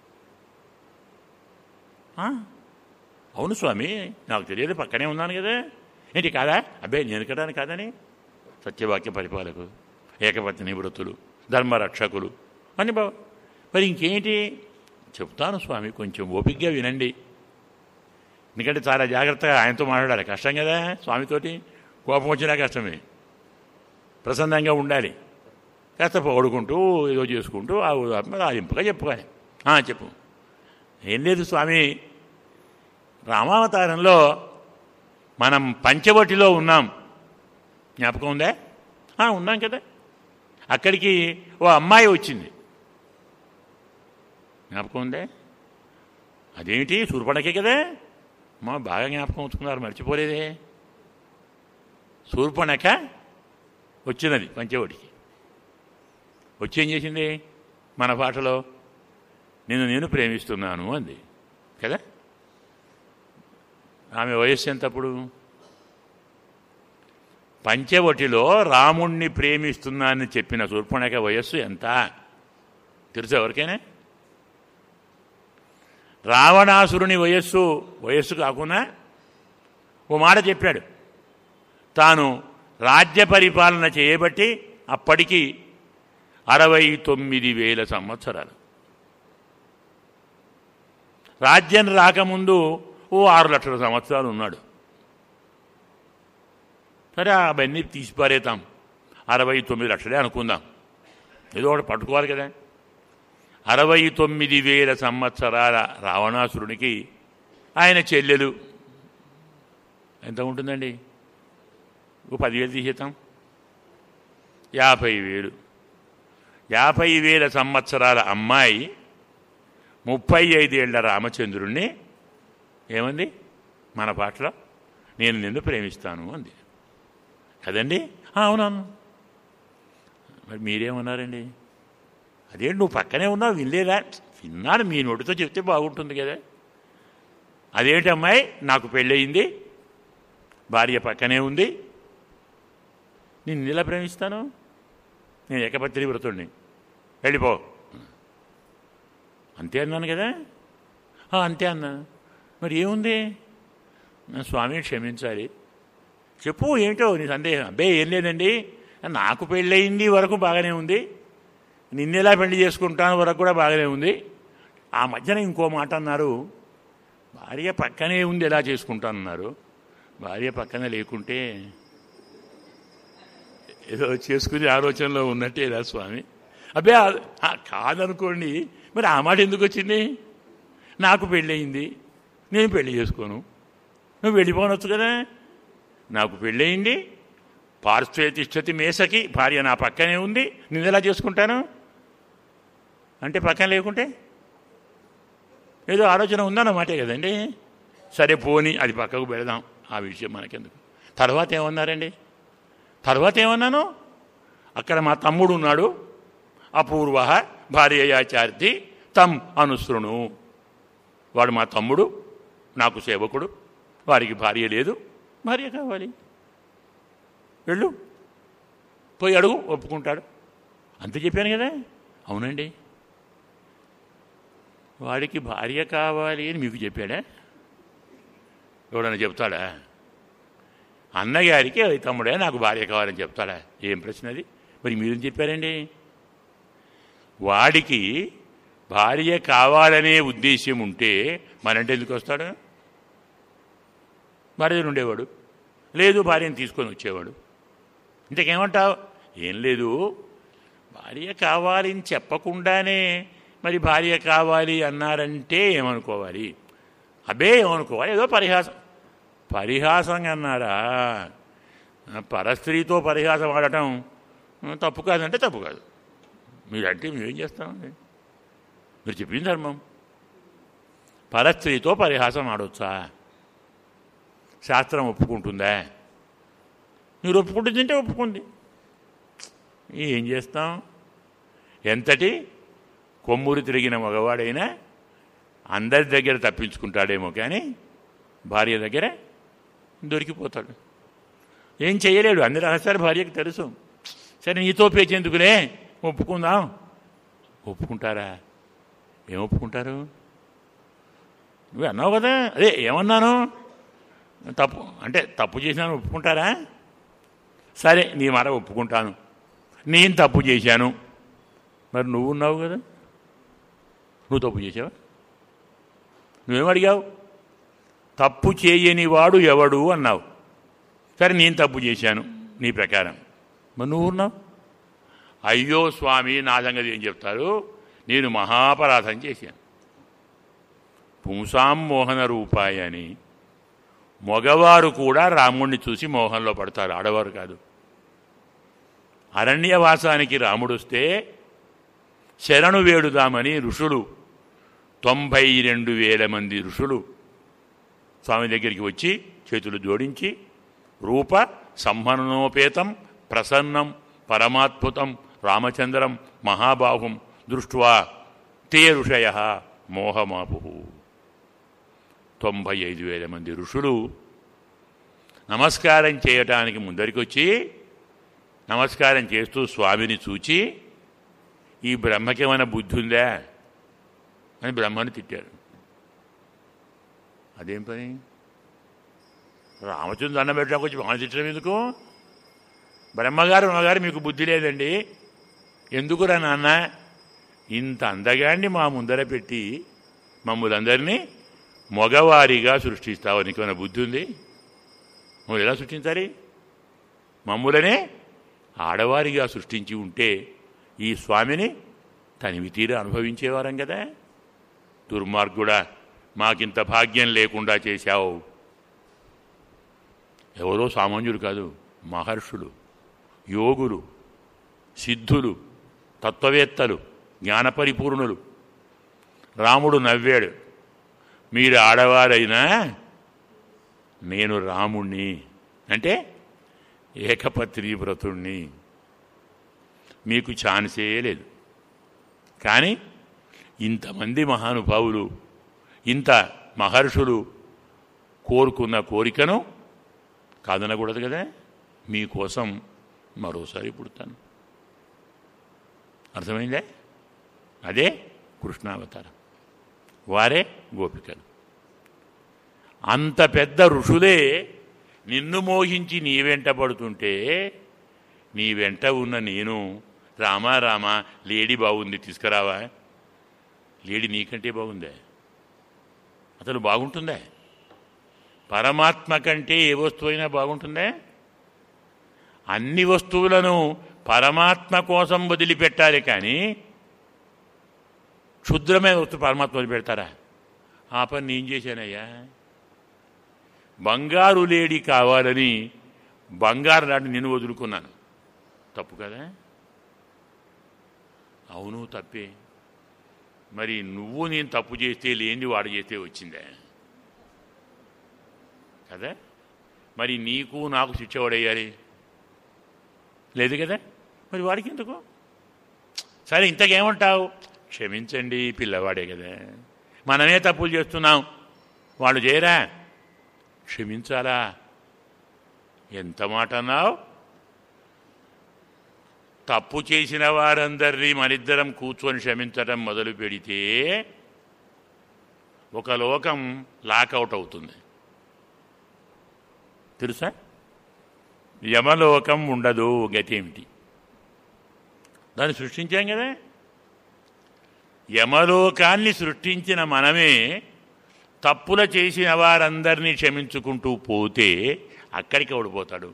A: ఆ? అవును స్వామి నాకు తెలియదు పక్కనే ఉన్నాను కదా ఏంటి కాదా అబ్బే నేను కదాని కాదని సత్యవాక్య పరిపాలకులు ఏకపత్ని వ్రతులు ధర్మరక్షకులు అని బావ మరి ఇంకేంటి చెప్తాను స్వామి కొంచెం ఓపికగా వినండి ఎందుకంటే చాలా జాగ్రత్తగా ఆయనతో మాట్లాడాలి కష్టం కదా స్వామితోటి కోపం వచ్చినా కష్టమే ప్రసన్నంగా ఉండాలి కాస్త పొగడుకుంటూ ఏదో చేసుకుంటూ ఆ ఆదింపుగా చెప్పుకోవాలి ఆ, చెప్పు ఏం లేదు స్వామి రామావతారంలో మనం పంచవటిలో ఉన్నాం జ్ఞాపకం ఉందా ఆ, ఉన్నాం కదా అక్కడికి ఓ అమ్మాయి వచ్చింది జ్ఞాపకం ఉందే అదేమిటి సూర్పణకే కదా మా బాగా జ్ఞాపకం ఉంచుకున్నారు మర్చిపోలేదే శూర్పణక వచ్చినది పంచవటికి వచ్చి ఏం చేసింది మన పాటలో నిన్ను నేను ప్రేమిస్తున్నాను అంది కదా ఆమె వయస్సు ఎంత అప్పుడు పంచవటిలో రాముణ్ణి ప్రేమిస్తున్నానని చెప్పిన శూర్పణక వయస్సు ఎంత తెలుసు ఎవరికైనా రావణాసురుని వయస్సు వయస్సు కాకుండా ఓ మాట చెప్పాడు తాను రాజ్య పరిపాలన చేయబట్టి అప్పటికి అరవై తొమ్మిది వేల సంవత్సరాలు రాజ్యం రాకముందు ఓ ఆరు లక్షల సంవత్సరాలు ఉన్నాడు సరే అవన్నీ తీసి పారేతాం అరవై తొమ్మిది లక్షలే అనుకుందాం ఏదో ఒకటి పట్టుకోవాలి కదా అరవై తొమ్మిది వేల సంవత్సరాల రావణాసురునికి ఆయన చెల్లెలు ఎంత ఉంటుందండి ఓ పదివేలు తీసేద్దాం యాభై వేలు యాభై వేల సంవత్సరాల అమ్మాయి ముప్పై ఐదేళ్ల రామచంద్రుణ్ణి ఏమంది మన పాటలో నేను నిన్ను ప్రేమిస్తాను అంది కదండి "ఆ, అవునవును మరి మీరేమన్నారండి అదేంటి నువ్వు పక్కనే ఉన్నావు వినలేదా విన్నాను మీ నోటితో చెప్తే బాగుంటుంది కదా అదేంటి అమ్మాయి నాకు పెళ్ళయింది భార్య పక్కనే ఉంది నేను ఇలా ప్రేమిస్తాను నేను ఏకపత్రి వ్రతుడిని వెళ్ళిపో అంతే అన్నాను కదా "ఆ, అంతే అన్నా మరి ఏముంది నా స్వామిని క్షమించాలి చెప్పు ఏంటో నీ సందేహం అబ్బే ఏం లేదండి నాకు పెళ్ళయింది వరకు బాగానే ఉంది నిన్నెలా పెళ్లి చేసుకుంటాను వరకు కూడా బాగానే ఉంది ఆ మధ్యన ఇంకో మాట అన్నారు భార్య పక్కనే ఉంది ఎలా చేసుకుంటానన్నారు భార్య పక్కన లేకుంటే ఏదో చేసుకునే ఆలోచనలో ఉన్నట్టేనా స్వామి అబ్బే ఆ- ఆ, కాదనుకోండి మరి ఆ మాట ఎందుకు వచ్చింది నాకు పెళ్ళయింది నేను పెళ్లి చేసుకోను నువ్వు వెళ్ళిపోనొచ్చు కదా నాకు పెళ్ళయింది పార్శ్వే తిష్టతి మేసకి భార్య నా పక్కనే ఉంది నేను ఎలా చేసుకుంటాను అంటే పక్కన లేకుంటే ఏదో ఆలోచన ఉందన్నమాటే కదండి సరే పోని అది పక్కకు పెడదాం ఆ విషయం మనకెందుకు తర్వాత ఏమన్నారండి తర్వాత ఏమన్నాను అక్కడ మా తమ్ముడు ఉన్నాడు అపూర్వ భార్యయాచార్తి తమ్ అనుసృణు వాడు మా తమ్ముడు నాకు సేవకుడు వారికి భార్య లేదు భార్య కావాలి వెళ్ళు పోయి అడుగు ఒప్పుకుంటాడు అంతే చెప్పాను కదా అవునండి వాడికి భార్య కావాలి అని మీకు చెప్పాడా ఎవడన్నా చెప్తాడా అన్నగారికి "ఓయ్ తమ్ముడే నాకు భార్య కావాలని చెప్తాడా ఏం ప్రశ్న అది మరి మీరేం చెప్పారండి వాడికి భార్య కావాలనే ఉద్దేశ్యం ఉంటే మనంటే ఎందుకు వస్తాడు భార్య ఉండేవాడు లేదు భార్యను తీసుకొని వచ్చేవాడు ఇంతకేమంటావు ఏం లేదు భార్య కావాలని చెప్పకుండానే మరి భార్య కావాలి అన్నారంటే ఏమనుకోవాలి అబే ఏమనుకోవాలి ఏదో పరిహాసం పరిహాసంగా అన్నారా పరస్త్రీతో పరిహాసం ఆడటం తప్పు కాదంటే తప్పు కాదు మీరంటే మేమేం చేస్తామండి మీరు చెప్పింది ధర్మం పరస్త్రీతో పరిహాసం ఆడొచ్చా శాస్త్రం ఒప్పుకుంటుందా మీరు ఒప్పుకుంటుంది తింటే ఒప్పుకుంది ఏం చేస్తాం ఎంతటి కొమ్మురు తిరిగిన మగవాడైనా అందరి దగ్గర తప్పించుకుంటాడేమో కానీ భార్య దగ్గర దొరికిపోతాడు ఏం చేయలేడు అన్ని రహస్యాలు భార్యకు తెలుసు సరే నీతో పేచేందుకులే ఒప్పుకుందాం ఒప్పుకుంటారా ఏం ఒప్పుకుంటారు నువ్వు అన్నావు కదా అదే ఏమన్నాను తప్పు అంటే తప్పు చేసినాను ఒప్పుకుంటారా సరే నీ మాట ఒప్పుకుంటాను నేను తప్పు చేశాను మరి నువ్వు ఉన్నావు కదా నువ్వు తప్పు చేసావా నువ్వేం అడిగావు తప్పు చేయని వాడు ఎవడు అన్నావు సరే నేను తప్పు చేశాను నీ ప్రకారం మరి నువ్వు ఉన్నావు అయ్యో స్వామి నా సంగతి ఏం చెప్తారు నేను మహాపరాధం చేశాను పుంసాం మోహన రూపాయి అని మగవారు కూడా రాముణ్ణి చూసి మోహంలో పడతారు ఆడవారు కాదు అరణ్యవాసానికి రాముడు వస్తే శరణు వేడుదామని ఋషులు తొంభై రెండు వేల మంది ఋషులు స్వామి దగ్గరికి వచ్చి చేతులు జోడించి రూప సంహననోపేతం ప్రసన్నం పరమాద్భుతం రామచంద్రం మహాబాహుం దృష్ట్వా తే ఋషయ మోహమాపు తొంభై ఐదు వేల మంది ఋషులు నమస్కారం చేయటానికి ముందరికొచ్చి నమస్కారం చేస్తూ స్వామిని చూచి ఈ బ్రహ్మకేమైనా బుద్ధి ఉందా అని బ్రహ్మని తిట్టారు అదేం పని రామచంద్ర దండం పెట్టడానికి వచ్చి బ్రహ్మ తిట్టడం ఎందుకు బ్రహ్మగారు బ్రహ్మగారు మీకు బుద్ధి లేదండి ఎందుకురా నాన్న ఇంత అందగాండి మా ముందర పెట్టి మమ్మల్ందరినీ మగవారిగా సృష్టిస్తావు నీకేమైనా బుద్ధి ఉంది మమ్మల్ని ఎలా సృష్టించాలి మమ్ములనే ఆడవారిగా సృష్టించి ఉంటే ఈ స్వామిని తనివి తీరు అనుభవించేవారం కదా దుర్మార్గుడా మాకింత భాగ్యం లేకుండా చేశావు ఎవరో సామాన్యులు కాదు మహర్షులు యోగులు సిద్ధులు తత్వవేత్తలు జ్ఞానపరిపూర్ణులు రాముడు నవ్వాడు మీరు ఆడవారైనా నేను రాముణ్ణి అంటే ఏకపత్రి వ్రతుణ్ణి మీకు ఛాన్సే లేదు కానీ ఇంతమంది మహానుభావులు ఇంత మహర్షులు కోరుకున్న కోరికను కాదనకూడదు కదా మీకోసం మరోసారి పుడతాను అర్థమైందే అదే కృష్ణావతారం వారే గోపికలు అంత పెద్ద ఋషులే నిన్ను మోహించి నీ వెంట పడుతుంటే నీ వెంట ఉన్న నేను రామా రామా లేడీ బాగుంది తీసుకురావా లేడీ నీకంటే బాగుందే అతను బాగుంటుందే పరమాత్మ కంటే ఏ వస్తువైనా బాగుంటుందే అన్ని వస్తువులను పరమాత్మ కోసం వదిలిపెట్టాలి కానీ క్షుద్రమైన వస్తువు పరమాత్మ వదిలిపెడతారా ఆ పని నేను చేశానయ్యా బంగారు లేడి కావాలని బంగారు నాటి నేను వదులుకున్నాను తప్పు కదా అవును తప్పే మరి నువ్వు నేను తప్పు చేస్తే లేని వాడు చేస్తే వచ్చిందే కదా మరి నీకు నాకు శిక్ష పడేయాలి లేదు కదా మరి వాడికి ఎందుకు సరే ఇంతకేమంటావు క్షమించండి పిల్లవాడే కదా మనమే తప్పులు చేస్తున్నాం వాళ్ళు చేయరా క్షమించాలా ఎంత మాట అన్నావు తప్పు చేసిన వారందరినీ మనిద్దరం కూర్చొని క్షమించడం మొదలు పెడితే ఒక లోకం లాకౌట్ అవుతుంది తెలుసా యమలోకం ఉండదు గతి ఏమిటి దాన్ని సృష్టించాం కదా యమలోకాన్ని సృష్టించిన మనమే తప్పుల చేసిన వారందరినీ క్షమించుకుంటూ పోతే అక్కడికి ఓడిపోతాడు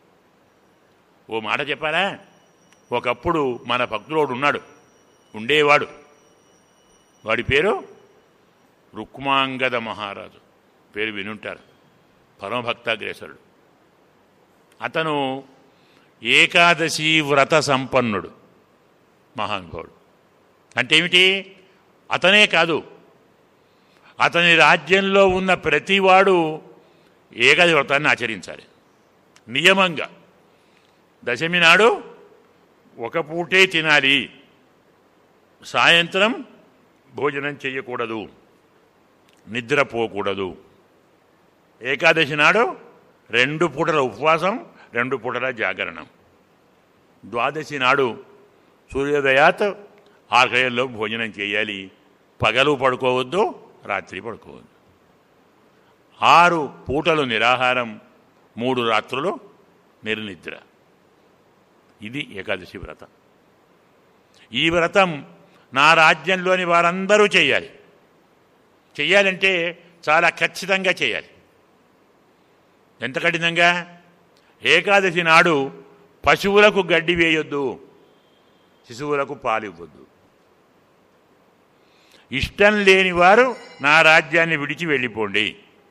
A: ఓ మాట చెప్పారా ఒకప్పుడు మన భక్తులోడు ఉన్నాడు ఉండేవాడు వాడి పేరు రుక్మాంగద మహారాజు పేరు వినుంటారు పరమభక్తాగ్రేసరుడు అతను ఏకాదశి వ్రత సంపన్నుడు మహానుభావుడు అంటే ఏమిటి అతనే కాదు అతని రాజ్యంలో ఉన్న ప్రతివాడు ఏకాది వ్రతాన్ని ఆచరించాలి నియమంగా దశమి నాడు ఒక పూటే తినాలి సాయంత్రం భోజనం చేయకూడదు నిద్రపోకూడదు ఏకాదశి నాడు రెండు పూటల ఉపవాసం రెండు పూటల జాగరణం ద్వాదశి నాడు సూర్యోదయాత్ ఆఖరిలో భోజనం చేయాలి పగలు పడుకోవద్దు రాత్రి పడుకోవద్దు ఆరు పూటలు నిరాహారం మూడు రాత్రులు నిర్నిద్ర ఇది ఏకాదశి వ్రతం ఈ వ్రతం నా రాజ్యంలోని వారందరూ చేయాలి చెయ్యాలంటే చాలా ఖచ్చితంగా చేయాలి ఎంత కఠినంగా ఏకాదశి నాడు పశువులకు గడ్డి వేయొద్దు శిశువులకు పాలు ఇవ్వద్దు ఇష్టం లేని వారు నా రాజ్యాన్ని విడిచి వెళ్ళిపోండి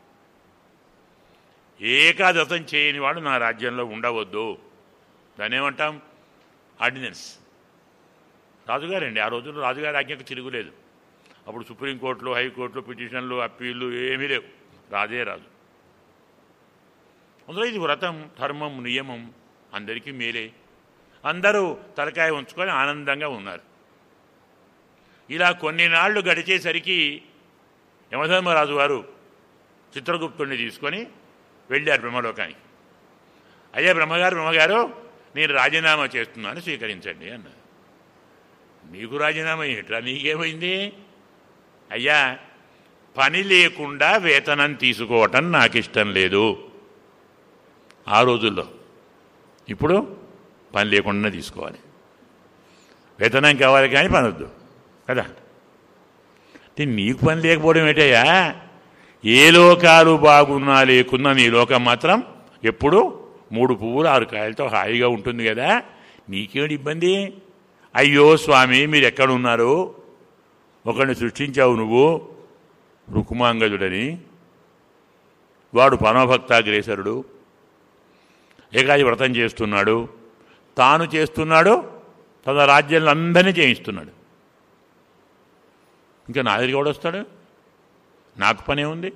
A: ఏకాదశం చేయని వాడు నా రాజ్యంలో ఉండవద్దు దాన్ని ఏమంటాం ఆర్డినెన్స్ రాజుగారండి ఆ రోజుల్లో రాజుగారి ఆజ్ఞకు తిరుగులేదు అప్పుడు సుప్రీంకోర్టులో హైకోర్టులో పిటిషన్లు అప్పీళ్ళు ఏమీ లేవు రాజే రాజు అందులో ఇది వ్రతం ధర్మం నియమం అందరికీ మేలే అందరూ తలకాయ ఉంచుకొని ఆనందంగా ఉన్నారు ఇలా కొన్ని నాళ్లు గడిచేసరికి యమధర్మరాజు వారు చిత్రగుప్తుడిని తీసుకొని వెళ్ళారు బ్రహ్మలోకానికి అయ్యా బ్రహ్మగారు బ్రహ్మగారు నేను రాజీనామా చేస్తున్నాను స్వీకరించండి అన్నారు నీకు రాజీనామా ఏంట్రా నీకేమైంది అయ్యా పని లేకుండా వేతనం తీసుకోవటం నాకు ఇష్టం లేదు ఆ రోజుల్లో ఇప్పుడు పని లేకుండా తీసుకోవాలి వేతనం కావాలి కానీ పని వద్దు కదా అంటే నీకు పని లేకపోవడం ఏంటయ్యా ఏ లోకాలు బాగున్నా లేకున్నా నీ లోకం మాత్రం ఎప్పుడు మూడు పువ్వులు ఆరు కాయలతో హాయిగా ఉంటుంది కదా నీకేమిటి ఇబ్బంది అయ్యో స్వామి మీరు ఎక్కడున్నారు ఒకరిని సృష్టించావు నువ్వు రుకుమాంగదుడని వాడు పరమభక్తాగ్రేసరుడు ఏకాది వ్రతం చేస్తున్నాడు తాను చేస్తున్నాడు తన రాజ్యాలను అందరినీ చేయిస్తున్నాడు ఇంకా నా దగ్గరికి కూడా వస్తాడు నాకు పనే ఉంది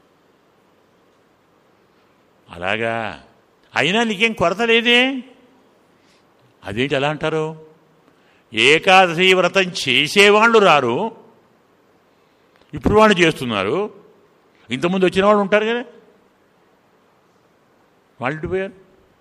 A: అలాగా అయినా నీకేం కొరత లేదే అదేంటి ఎలా అంటారు ఏకాదశి వ్రతం చేసేవాళ్ళు రారు ఇప్పుడు వాళ్ళు చేస్తున్నారు ఇంతకుముందు వచ్చిన వాళ్ళు ఉంటారు కదా వాళ్ళు పోయారు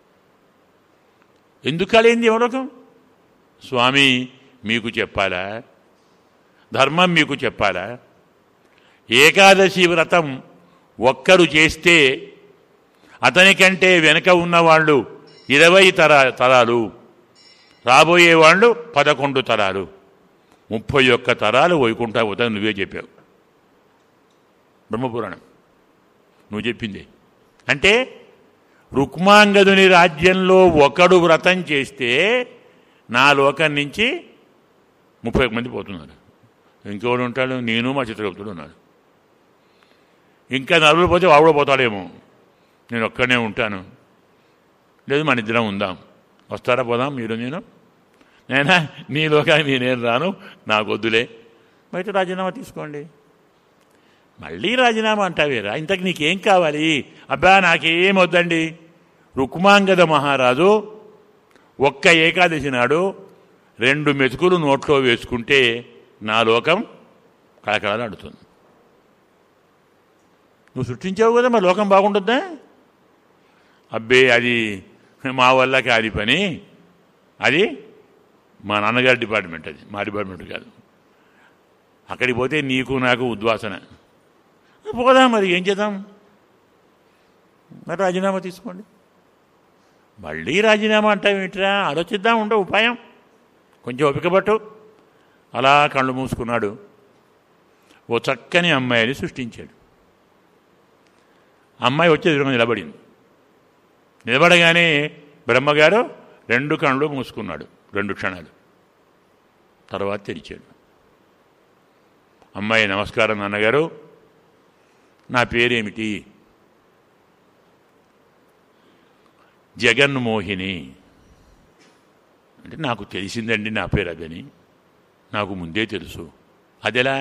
A: ఎందుకు కాలేంది ఎవరకం స్వామి మీకు చెప్పాలా ధర్మం మీకు చెప్పాలా ఏకాదశి వ్రతం ఒక్కరు చేస్తే అతనికంటే వెనక ఉన్నవాళ్ళు ఇరవై తర తరాలు రాబోయే వాళ్ళు పదకొండు తరాలు ముప్పై ఒక్క తరాలు వైకుంఠ పోతా నువ్వే చెప్పావు బ్రహ్మపురాణం నువ్వు చెప్పింది అంటే రుక్మాంగదుని రాజ్యంలో ఒకడు వ్రతం చేస్తే నా లోకం నుంచి ముప్పై మంది పోతున్నారు ఇంకోడు ఉంటాడు నేను మా చిత్రగుప్తుడు ఉన్నాడు ఇంకా నలుగురు పోతే వాడు కూడా పోతాడేమో నేను ఒక్కడనే ఉంటాను లేదు మన ఇద్దరం ఉందాం వస్తారా పోదాం మీరు నేను నేనా నీ లోకానికి నేనేం రాను నాకు వద్దులే బయట రాజీనామా తీసుకోండి మళ్ళీ రాజీనామా అంటావేరా ఇంతకు నీకేం కావాలి అబ్బా నాకేం వద్దండి రుక్మాంగద మహారాజు ఒక్క ఏకాదశి నాడు రెండు మెతుకులు నోట్లో వేసుకుంటే నా లోకం కళకళలాడుతుంది నువ్వు సృష్టించావు కదా మరి లోకం బాగుంటుందా అబ్బే అది మా వల్ల కాని పని అది మా నాన్నగారి డిపార్ట్మెంట్ అది మా డిపార్ట్మెంట్ కాదు అక్కడికి పోతే నీకు నాకు ఉద్వాసన పోదాం మరి ఏం చేద్దాం మరి రాజీనామా తీసుకోండి మళ్ళీ రాజీనామా అంటావేంట్రా ఆలోచిద్దాం ఉండవు ఉపాయం కొంచెం ఓపిక పట్టు అలా కళ్ళు మూసుకున్నాడు ఓ చక్కని అమ్మాయిని సృష్టించాడు అమ్మాయి వచ్చి ఎదురుగా నిలబడింది నిలబడగానే బ్రహ్మగారు రెండు కళ్ళు మూసుకున్నాడు రెండు క్షణాలు తర్వాత తెరిచాడు అమ్మాయి నమస్కారం నాన్నగారు నా పేరేమిటి జగన్మోహిని అంటే నాకు తెలిసిందండి నా పేరు అదని నాకు ముందే తెలుసు అదెలా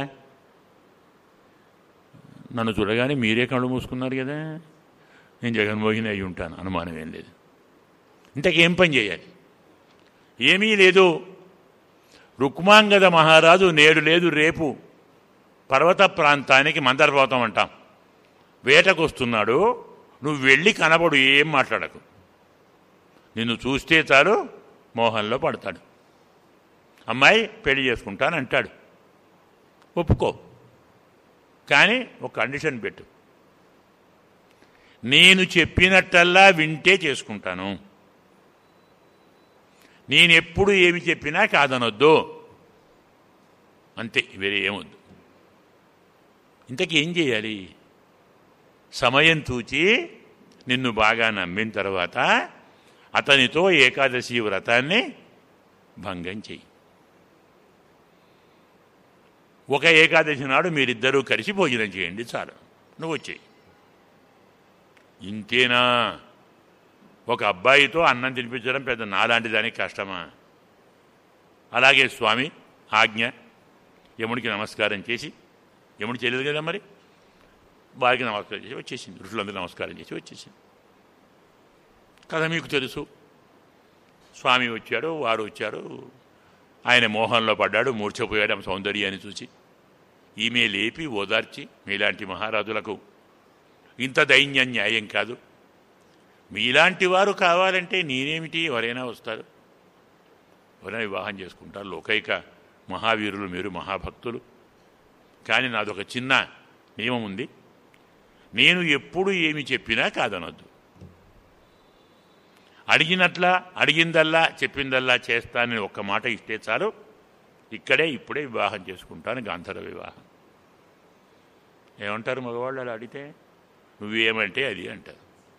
A: నన్ను చూడగానే మీరే కళ్ళు మూసుకున్నారు కదా నేను జగన్మోహిని అయి ఉంటాను అనుమానం ఏం లేదు ఇంతకేం పని చేయాలి ఏమీ లేదు రుక్మాంగద మహారాజు నేడు లేదు రేపు పర్వత ప్రాంతానికి మందరపర్వతం అంటాం వేటకు వస్తున్నాడు నువ్వు వెళ్ళి కనబడు ఏం మాట్లాడకు నిన్ను చూస్తే చాలు మోహంలో పడతాడు అమ్మాయి పెళ్లి చేసుకుంటాను అంటాడు ఒప్పుకో కానీ ఒక కండిషన్ పెట్టు నేను చెప్పినట్టల్లా వింటే చేసుకుంటాను నేను ఎప్పుడు ఏమి చెప్పినా కాదనొద్దు అంతే వేరే ఏమొద్దు ఇంతకీ ఏం చేయాలి సమయం తూచి నిన్ను బాగా నమ్మిన తర్వాత అతనితో ఏకాదశి వ్రతాన్ని భంగం చెయ్యి ఒక ఏకాదశి నాడు మీరిద్దరూ కలిసి భోజనం చేయండి చాలు నువ్వు వచ్చేయి ఇంతేనా ఒక అబ్బాయితో అన్నం తినిపించడం పెద్ద నాలాంటి దానికి కష్టమా అలాగే స్వామి ఆజ్ఞ యముడికి నమస్కారం చేసి యముడు చేయలేదు కదా మరి వారికి నమస్కారం చేసి వచ్చేసింది ఋషులందరూ నమస్కారం చేసి వచ్చేసింది కథ మీకు తెలుసు స్వామి వచ్చాడు వారు వచ్చారు ఆయన మోహంలో పడ్డాడు మూర్ఛపోయాడు ఆమె సౌందర్యాన్ని చూసి ఈమె లేపి ఓదార్చి మీలాంటి మహారాజులకు ఇంత దైన్యం న్యాయం కాదు మీలాంటి వారు కావాలంటే నేనేమిటి ఎవరైనా వస్తారు ఎవరైనా వివాహం చేసుకుంటారు లోకైక మహావీరులు మీరు మహాభక్తులు కానీ నాదొక చిన్న నియమం ఉంది నేను ఎప్పుడు ఏమి చెప్పినా కాదనొద్దు అడిగినట్లా అడిగిందల్లా చెప్పిందల్లా చేస్తానని ఒక్క మాట ఇస్తే చాలు ఇక్కడే ఇప్పుడే వివాహం చేసుకుంటాను గాంధర్వ వివాహం ఏమంటారు మగవాళ్ళు అలా అడిగితే నువ్వేమంటే అది అంటారు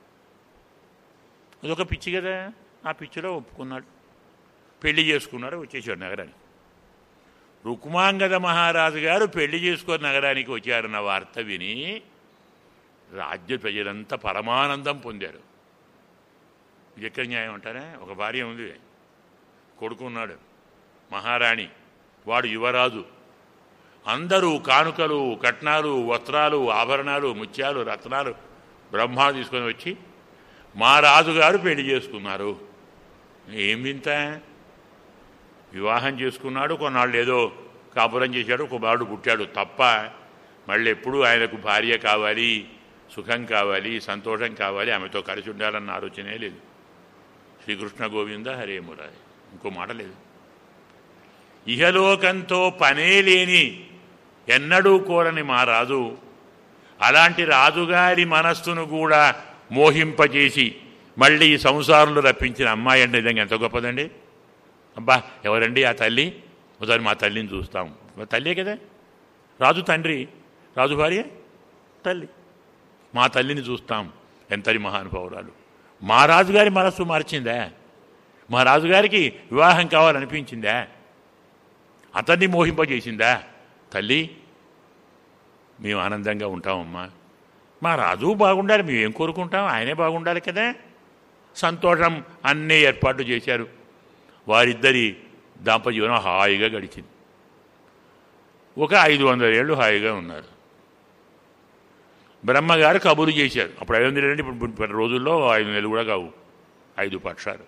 A: అదొక పిచ్చి కదా ఆ పిచ్చిలో ఒప్పుకున్నాడు పెళ్లి చేసుకున్నాడు వచ్చేసాడు నగరానికి రుక్మాంగద మహారాజు గారు పెళ్లి చేసుకొని నగరానికి వచ్చారన్న వార్త విని రాజ్య ప్రజలంతా పరమానందం పొందారు ఇది ఎక్కడ న్యాయం అంటారా ఒక భార్య ఉంది కొడుకున్నాడు మహారాణి వాడు యువరాజు అందరూ కానుకలు కట్నాలు వస్త్రాలు ఆభరణాలు ముత్యాలు రత్నాలు బ్రహ్మ తీసుకొని వచ్చి మా రాజుగారు పెళ్లి చేసుకున్నారు ఏం వింత వివాహం చేసుకున్నాడు కొన్నాళ్ళు ఏదో కాపురం చేశాడు కుమారుడు పుట్టాడు తప్ప మళ్ళీ ఎప్పుడు ఆయనకు భార్య కావాలి సుఖం కావాలి సంతోషం కావాలి ఆమెతో కలిసి ఉండాలన్న ఆలోచనే లేదు శ్రీకృష్ణ గోవింద హరే మురారి ఇంకో మాట లేదు ఇహలోకంతో పనే లేని ఎన్నడూ కోరని మా రాజు అలాంటి రాజుగారి మనస్సును కూడా మోహింపజేసి మళ్ళీ ఈ సంసారంలో రప్పించిన అమ్మాయి అంటే నిజంగా ఎంత గొప్పదండి అబ్బా ఎవరండి ఆ తల్లి ఒకసారి మా తల్లిని చూస్తాం మా తల్లే కదా రాజు తండ్రి రాజు భార్య తల్లి మా తల్లిని చూస్తాం ఎంతటి మహానుభావురాలు మా రాజుగారి మనస్సు మార్చిందా మా రాజుగారికి వివాహం కావాలనిపించిందా అతన్ని మోహింపజేసిందా తల్లి మేము ఆనందంగా ఉంటామమ్మా మా రాజు బాగుండాలి మేము ఏం కోరుకుంటాం ఆయనే బాగుండాలి కదా సంతోషం అన్నీ ఏర్పాట్లు చేశారు వారిద్దరి దాంపజీవనం హాయిగా గడిచింది ఒక ఐదు వందల ఏళ్ళు హాయిగా ఉన్నారు బ్రహ్మగారు కబురు చేశారు అప్పుడు ఐదు వందలు అంటే ఇప్పుడు ఇప్పుడు రోజుల్లో ఐదు నెలలు కూడా కావు ఐదు పక్షాలు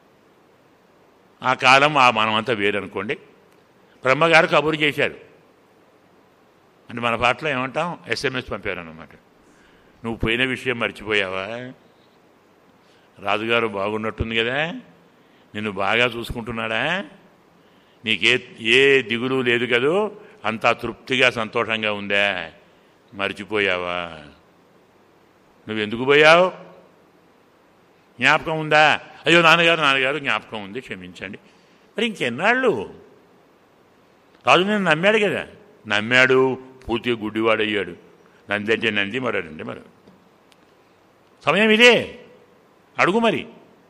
A: ఆ కాలం ఆ మనమంతా వేరనుకోండి బ్రహ్మగారు కబురు చేశారు అంటే మన పాటలో ఏమంటాం ఎస్ఎంఎస్ పంపారన్నమాట నువ్వు పోయిన విషయం మర్చిపోయావా రాజుగారు బాగున్నట్టుంది కదా నిన్ను బాగా చూసుకుంటున్నాడా నీకే ఏ దిగులు లేదు కదూ అంతా తృప్తిగా సంతోషంగా ఉందా మర్చిపోయావా నువ్వు ఎందుకు పోయావు జ్ఞాపకం ఉందా అయ్యో నాన్నగారు నాన్నగారు జ్ఞాపకం ఉంది క్షమించండి మరి ఇంకెన్నాళ్ళు రాజు నేను నమ్మాడు కదా నమ్మాడు పూర్తిగా గుడ్డివాడయ్యాడు నంది అంటే నంది మరాడంటే మరో సమయం ఇదే అడుగు మరి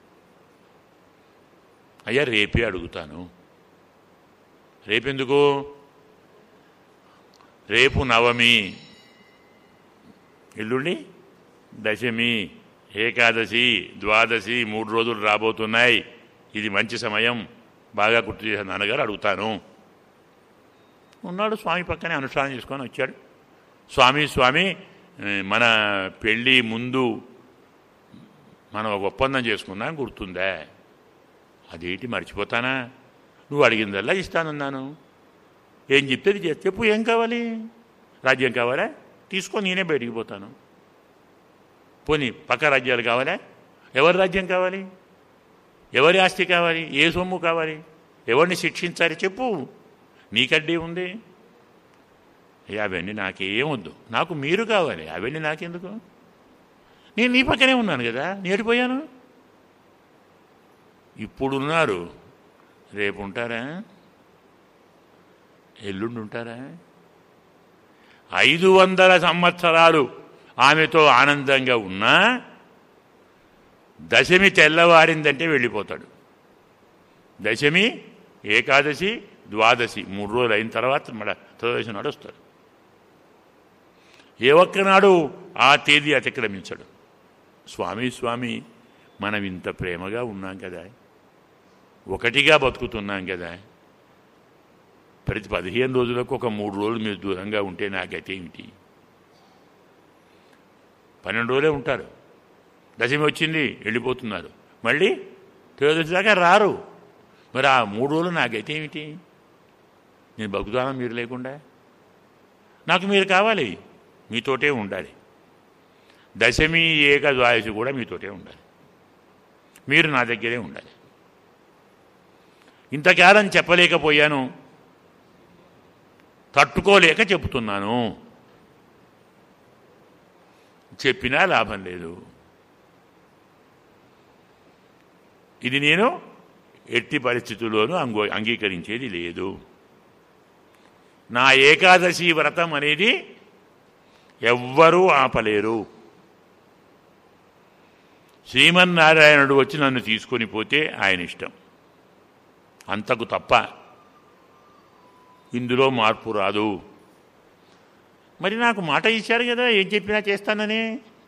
A: అయ్యా రేపే అడుగుతాను రేపెందుకు రేపు నవమి ఎల్లుండి దశమి ఏకాదశి ద్వాదశి మూడు రోజులు రాబోతున్నాయి ఇది మంచి సమయం బాగా గుర్తు చేసిన నాన్నగారు అడుగుతాను ఉన్నాడు స్వామి పక్కనే అనుష్ఠానం చేసుకొని వచ్చాడు స్వామి స్వామి ఏ, మన పెళ్ళి ముందు మనం ఒక ఒప్పందం చేసుకున్నాం గుర్తుందా అదేంటి మర్చిపోతానా నువ్వు అడిగిందల్లా ఇస్తానన్నాను ఏం చెప్తే అది చేస్తా. చెప్పు ఏం కావాలి రాజ్యం కావాలా తీసుకొని నేనే బయటికి పోతాను పోనీ పక్క రాజ్యాలు కావాలా ఎవరి రాజ్యం కావాలి ఎవరి ఆస్తి కావాలి ఏ సొమ్ము కావాలి ఎవరిని శిక్షించాలి చెప్పు నీకడ్డీ ఉంది ఏ అవన్నీ నాకేం వద్దు నాకు మీరు కావాలి అవన్నీ నాకెందుకు నేను నీ పక్కనే ఉన్నాను కదా నేడిపోయాను ఇప్పుడున్నారు రేపు ఉంటారా ఎల్లుండి ఉంటారా ఐదు వందల సంవత్సరాలు ఆమెతో ఆనందంగా ఉన్నా దశమి తెల్లవారిందంటే వెళ్ళిపోతాడు దశమి ఏకాదశి ద్వాదశి మూడు రోజులు అయిన తర్వాత మళ్ళీ త్రయోదశి నాడు వస్తాడు ఏ ఒక్కనాడు ఆ తేదీ అతిక్రమించడు స్వామి స్వామి మనం ఇంత ప్రేమగా ఉన్నాం కదా ఒకటిగా బతుకుతున్నాం కదా ప్రతి పదిహేను రోజులకు ఒక మూడు రోజులు మీరు దూరంగా ఉంటే నా గతి ఏమిటి పన్నెండు రోజులే ఉంటారు దశమి వచ్చింది వెళ్ళిపోతున్నారు మళ్ళీ త్రయోదశి దాకా రారు మరి ఆ మూడు రోజులు నా గతి ఏమిటి నేను బతుకుతాను మీరు లేకుండా నాకు మీరు కావాలి మీతోటే ఉండాలి దశమి ఏక ద్వాదశి కూడా మీతోటే ఉండాలి మీరు నా దగ్గరే ఉండాలి ఇంతకాలం చెప్పలేకపోయాను తట్టుకోలేక చెబుతున్నాను చెప్పినా లాభం లేదు ఇది నేను ఎట్టి పరిస్థితుల్లోనూ అంగో అంగీకరించేది లేదు నా ఏకాదశి వ్రతం అనేది ఎవ్వరూ ఆపలేరు శ్రీమన్నారాయణుడు వచ్చి నన్ను తీసుకొని పోతే ఆయన ఇష్టం అంతకు తప్ప ఇందులో మార్పు రాదు మరి నాకు మాట ఇచ్చారు కదా ఏం చెప్పినా చేస్తానని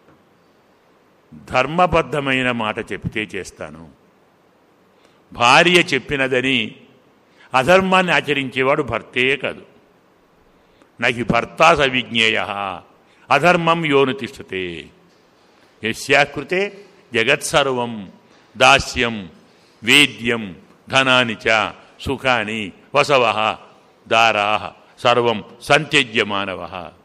A: ధర్మబద్ధమైన మాట చెప్తే చేస్తాను భార్య చెప్పినదని అధర్మాన్ని ఆచరించేవాడు భర్తే కాదు నహి భర్త సవిజ్ఞేయ అధర్మం యోను తిష్టతే యస్యాకృతే జగత్సర్వం దాస్యం వేద్యం ధనాని చ సుఖాని వసవ దారా సర్వం సంత్యజ్య మానవ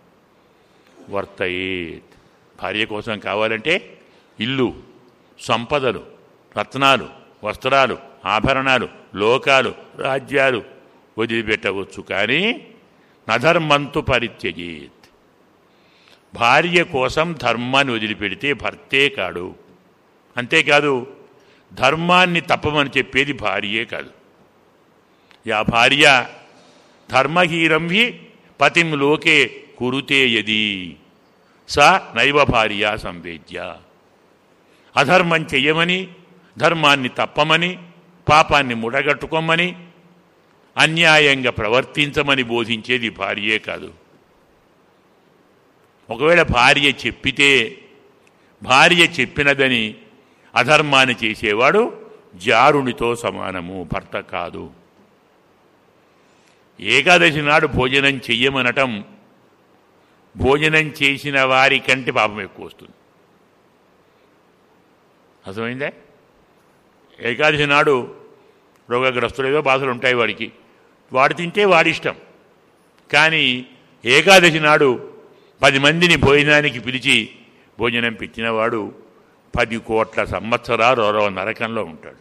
A: వర్తయేత్ భార్య కోసం కావాలంటే ఇల్లు సంపదలు రత్నాలు వస్త్రాలు ఆభరణాలు లోకాలు రాజ్యాలు వదిలిపెట్టవచ్చు కానీ నధర్మంతు పరిత్యజేత్ భార్య కోసం ధర్మాన్ని వదిలిపెడితే భర్తే కాడు అంతేకాదు ధర్మాన్ని తప్పమని చెప్పేది భార్యే కాదు యా భార్య ధర్మహీరం హి పతిం లోకే కురుతే యది స నైవ భార్య సంవేద్య అధర్మం చెయ్యమని ధర్మాన్ని తప్పమని పాపాన్ని ముడగట్టుకోమని అన్యాయంగా ప్రవర్తించమని బోధించేది భార్యే కాదు ఒకవేళ భార్య చెప్పితే భార్య చెప్పినదని అధర్మాన్ని చేసేవాడు జారునితో సమానము భర్త కాదు ఏకాదశి నాడు భోజనం చెయ్యమనటం భోజనం చేసిన వారి కంటే పాపం ఎక్కువ వస్తుంది అర్థమైందే ఏకాదశి నాడు రోగగ్రస్తులు ఏదో బాధలు ఉంటాయి వాడికి వాడు తింటే వాడిష్టం కానీ ఏకాదశి నాడు పది మందిని భోజనానికి పిలిచి భోజనం పెట్టినవాడు పది కోట్ల సంవత్సరాలు రో నరకంలో ఉంటాడు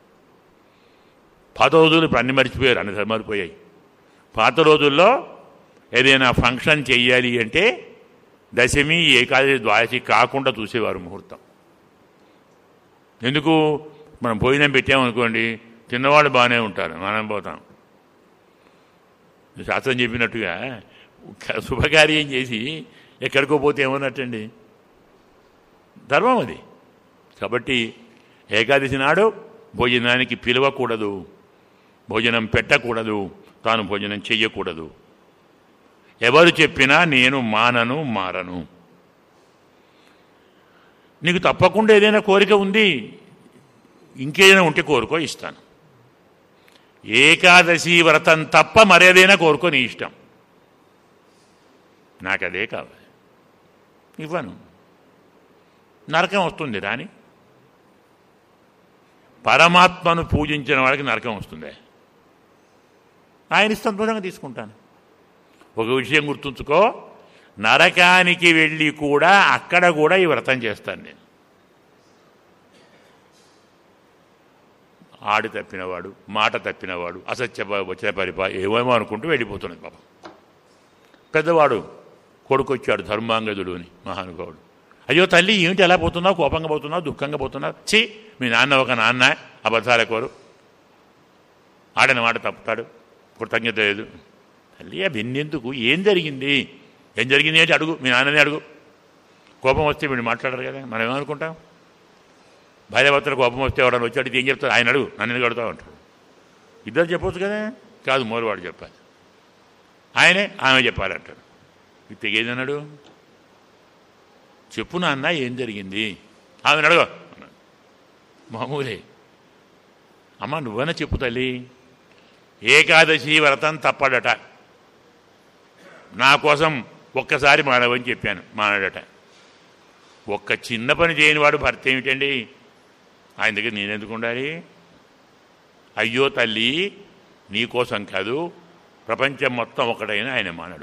A: పాత రోజులు ఇప్పుడు అన్ని మర్చిపోయారు అన్ని ధర్మాలు పోయాయి పాత రోజుల్లో ఏదైనా ఫంక్షన్ చెయ్యాలి అంటే దశమి ఏకాదశి ద్వాదశి కాకుండా చూసేవారు ముహూర్తం ఎందుకు మనం భోజనం పెట్టామనుకోండి తిన్నవాళ్ళు బాగానే ఉంటారు మనం పోతాం శాస్త్రం చెప్పినట్టుగా శుభకార్యం చేసి ఎక్కడికో పోతే ఏమన్నట్టండి ధర్మం అది కాబట్టి ఏకాదశి నాడు భోజనానికి పిలవకూడదు భోజనం పెట్టకూడదు తాను భోజనం చెయ్యకూడదు ఎవరు చెప్పినా నేను మానను మారను నీకు తప్పకుండా ఏదైనా కోరిక ఉంది ఇంకేదైనా ఉంటే కోరుకో ఇస్తాను ఏకాదశి వ్రతం తప్ప మరేదైనా కోరుకో నీ ఇష్టం నాకు అదే కావాలి ఇవ్వను నరకం వస్తుంది రాని పరమాత్మను పూజించిన వాడికి నరకం వస్తుంది ఆయన సంతోషంగా తీసుకుంటాను ఒక విషయం గుర్తుంచుకో నరకానికి వెళ్ళి కూడా అక్కడ కూడా ఈ వ్రతం చేస్తాను నేను ఆడి తప్పినవాడు మాట తప్పినవాడు అసత్య వచ్చిన పరిపా ఏమేమో అనుకుంటూ వెళ్ళిపోతున్నది పాపం పెద్దవాడు కొడుకొచ్చాడు ధర్మాంగదుడు అని మహానుభావుడు అయ్యో తల్లి ఏమిటి ఎలా పోతున్నావు కోపంగా పోతున్నావు దుఃఖంగా పోతున్నావు ఛీ మీ నాన్న ఒక నాన్న అబద్ధాల కోరు ఆడని మాట తప్పుతాడు కృతజ్ఞత లేదు తల్లి అవన్నెందుకు ఏం జరిగింది ఏం జరిగింది ఏంటి అడుగు మీ నాన్నని అడుగు కోపం వస్తే వీడు మాట్లాడరు కదా మనం ఏమనుకుంటాం భార్యాభర్తలు కోపం వస్తే ఎవడని వచ్చి అడిగితే ఏం చెప్తాడు ఆయన అడుగు నన్ను ఎందుకు అడుగుతావు అంటాడు ఇద్దరు చెప్పొచ్చు కదా కాదు మోరువాడు చెప్పాలి ఆయనే ఆమె చెప్పాలంటాడు ఇది తెగేదన్నాడు చెప్పు నాన్న ఏం జరిగింది ఆమెను అడుగు అన్నాడు. మామూలే అమ్మ నువ్వన్నా చెప్పు తల్లి ఏకాదశి వ్రతం తప్పడట నా కోసం ఒక్కసారి మానవని చెప్పాను మానడట ఒక్క చిన్న పని చేయని వాడు భర్త ఏమిటండి ఆయన దగ్గర నేనెందుకు ఉండాలి అయ్యో తల్లి నీ కోసం కాదు ప్రపంచం మొత్తం ఒకటైన ఆయన మానడు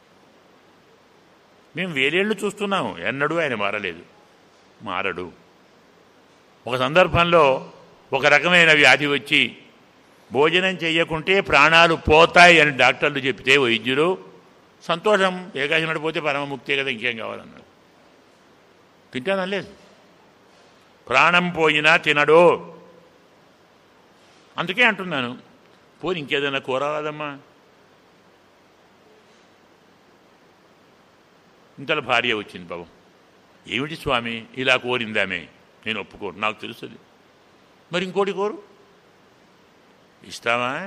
A: మేము వేరేళ్ళు చూస్తున్నాము ఎన్నడూ ఆయన మారలేదు మారడు ఒక సందర్భంలో ఒక రకమైన వ్యాధి వచ్చి భోజనం చేయకుంటే ప్రాణాలు పోతాయి అని డాక్టర్లు చెప్తే వైద్యులు సంతోషం ఏకాశి నడిపోతే పరమముక్తే కదా ఇంకేం కావాలన్నాడు తింటానలేదు ప్రాణం పోయినా తినడు అందుకే అంటున్నాను పోని ఇంకేదైనా కూరరాదమ్మా ఇంతలో భార్య వచ్చింది బాబు ఏమిటి స్వామి ఇలా కోరిందామే నేను ఒప్పుకోను నాకు తెలుస్తుంది మరి ఇంకోటి కోరు ఇస్తావా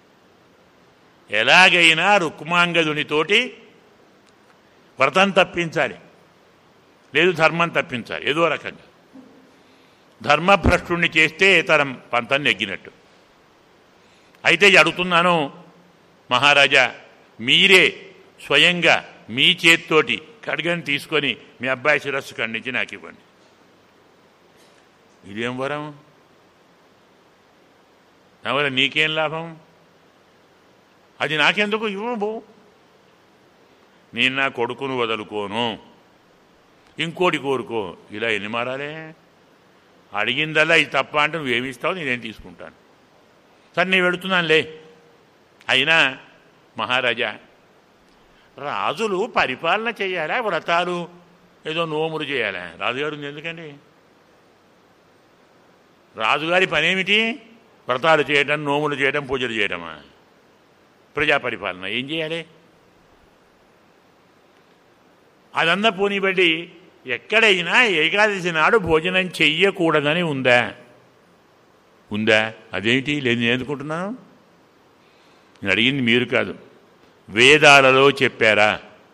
A: ఎలాగైనా రుక్మాంగదునితోటి వ్రతం తప్పించాలి లేదు ధర్మం తప్పించాలి ఏదో రకంగా ధర్మభ్రష్టుణ్ణి చేస్తే తరం పంతం నెగ్గినట్టు అయితే అడుగుతున్నాను మహారాజా మీరే స్వయంగా మీ చేత్తోటి ఖడ్గని తీసుకొని మీ అబ్బాయి శిరస్సు ఖండించి నాకు ఇవ్వండి ఇదేం వరం ఎవరు నీకేం లాభం అది నాకెందుకు ఇవ్వబో నేను నా కొడుకును వదులుకోను ఇంకోటి కోరుకో ఇలా ఎన్ని మారాలే అడిగిందల్లా ఇది తప్ప అంటే నువ్వేమి ఇస్తావు నేనేం తీసుకుంటాను సరే నేను వెళుతున్నానులే అయినా మహారాజా రాజులు పరిపాలన చేయాలా వ్రతాలు ఏదో నోములు చేయాలా రాజుగారు ఉంది ఎందుకండి రాజుగారి పనేమిటి వ్రతాలు చేయటం నోములు చేయడం పూజలు చేయటమా ప్రజా పరిపాలన ఏం చేయాలి అదంతా పోనీబట్టి ఎక్కడైనా ఏకాదశి నాడు భోజనం చెయ్యకూడదని ఉందా ఉందా అదేంటి లేదు నేను ఎందుకుంటున్నాను నేను అడిగింది మీరు కాదు వేదాలలో చెప్పారా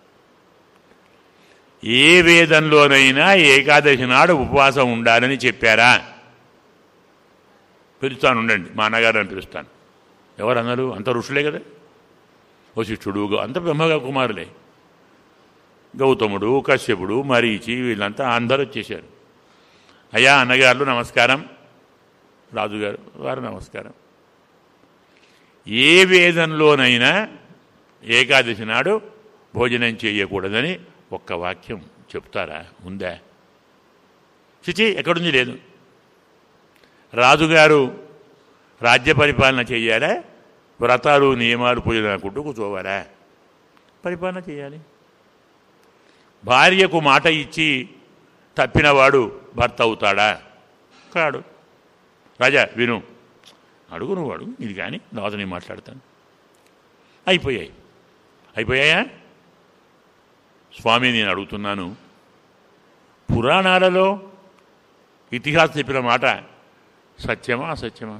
A: ఏ వేదంలోనైనా ఏకాదశి నాడు ఉపవాసం ఉండాలని చెప్పారా పిలుస్తాను ఉండండి మా అన్నగారిని పిలుస్తాను ఎవరు అన్నారు అంత ఋషులే కదా వశిష్ఠుడు అంత బ్రహ్మగా కుమారులే గౌతముడు కశ్యపుడు మరీచి వీళ్ళంతా అందరూ వచ్చేసారు అయ్యా అన్నగారు నమస్కారం రాజుగారు వారు నమస్కారం ఏ వేదంలోనైనా ఏకాదశి నాడు భోజనం చేయకూడదని ఒక్క వాక్యం చెప్తారా ఉందా చిచి ఎక్కడుంది లేదు రాజుగారు రాజ్య పరిపాలన చేయాలా వ్రతాలు నియమాలు పూజలు అనుకుంటూ కూర్చోవాలా పరిపాలన చేయాలి భార్యకు మాట ఇచ్చి తప్పినవాడు భర్త అవుతాడా కాడు రాజా విను అడుగు నువ్వు అడుగు ఇది కానీ తర్వాత నేను మాట్లాడతాను అయిపోయాయి అయిపోయాయా స్వామి నేను అడుగుతున్నాను పురాణాలలో ఇతిహాసం చెప్పిన మాట సత్యమా అసత్యమా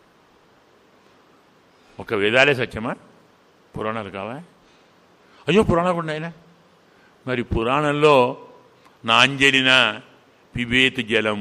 A: ఒక వేదాలే సత్యమా పురాణాలు కావా అయ్యో పురాణాలు ఉన్నాయినా మరి పురాణంలో నాంజలిన పిబేత్ జలం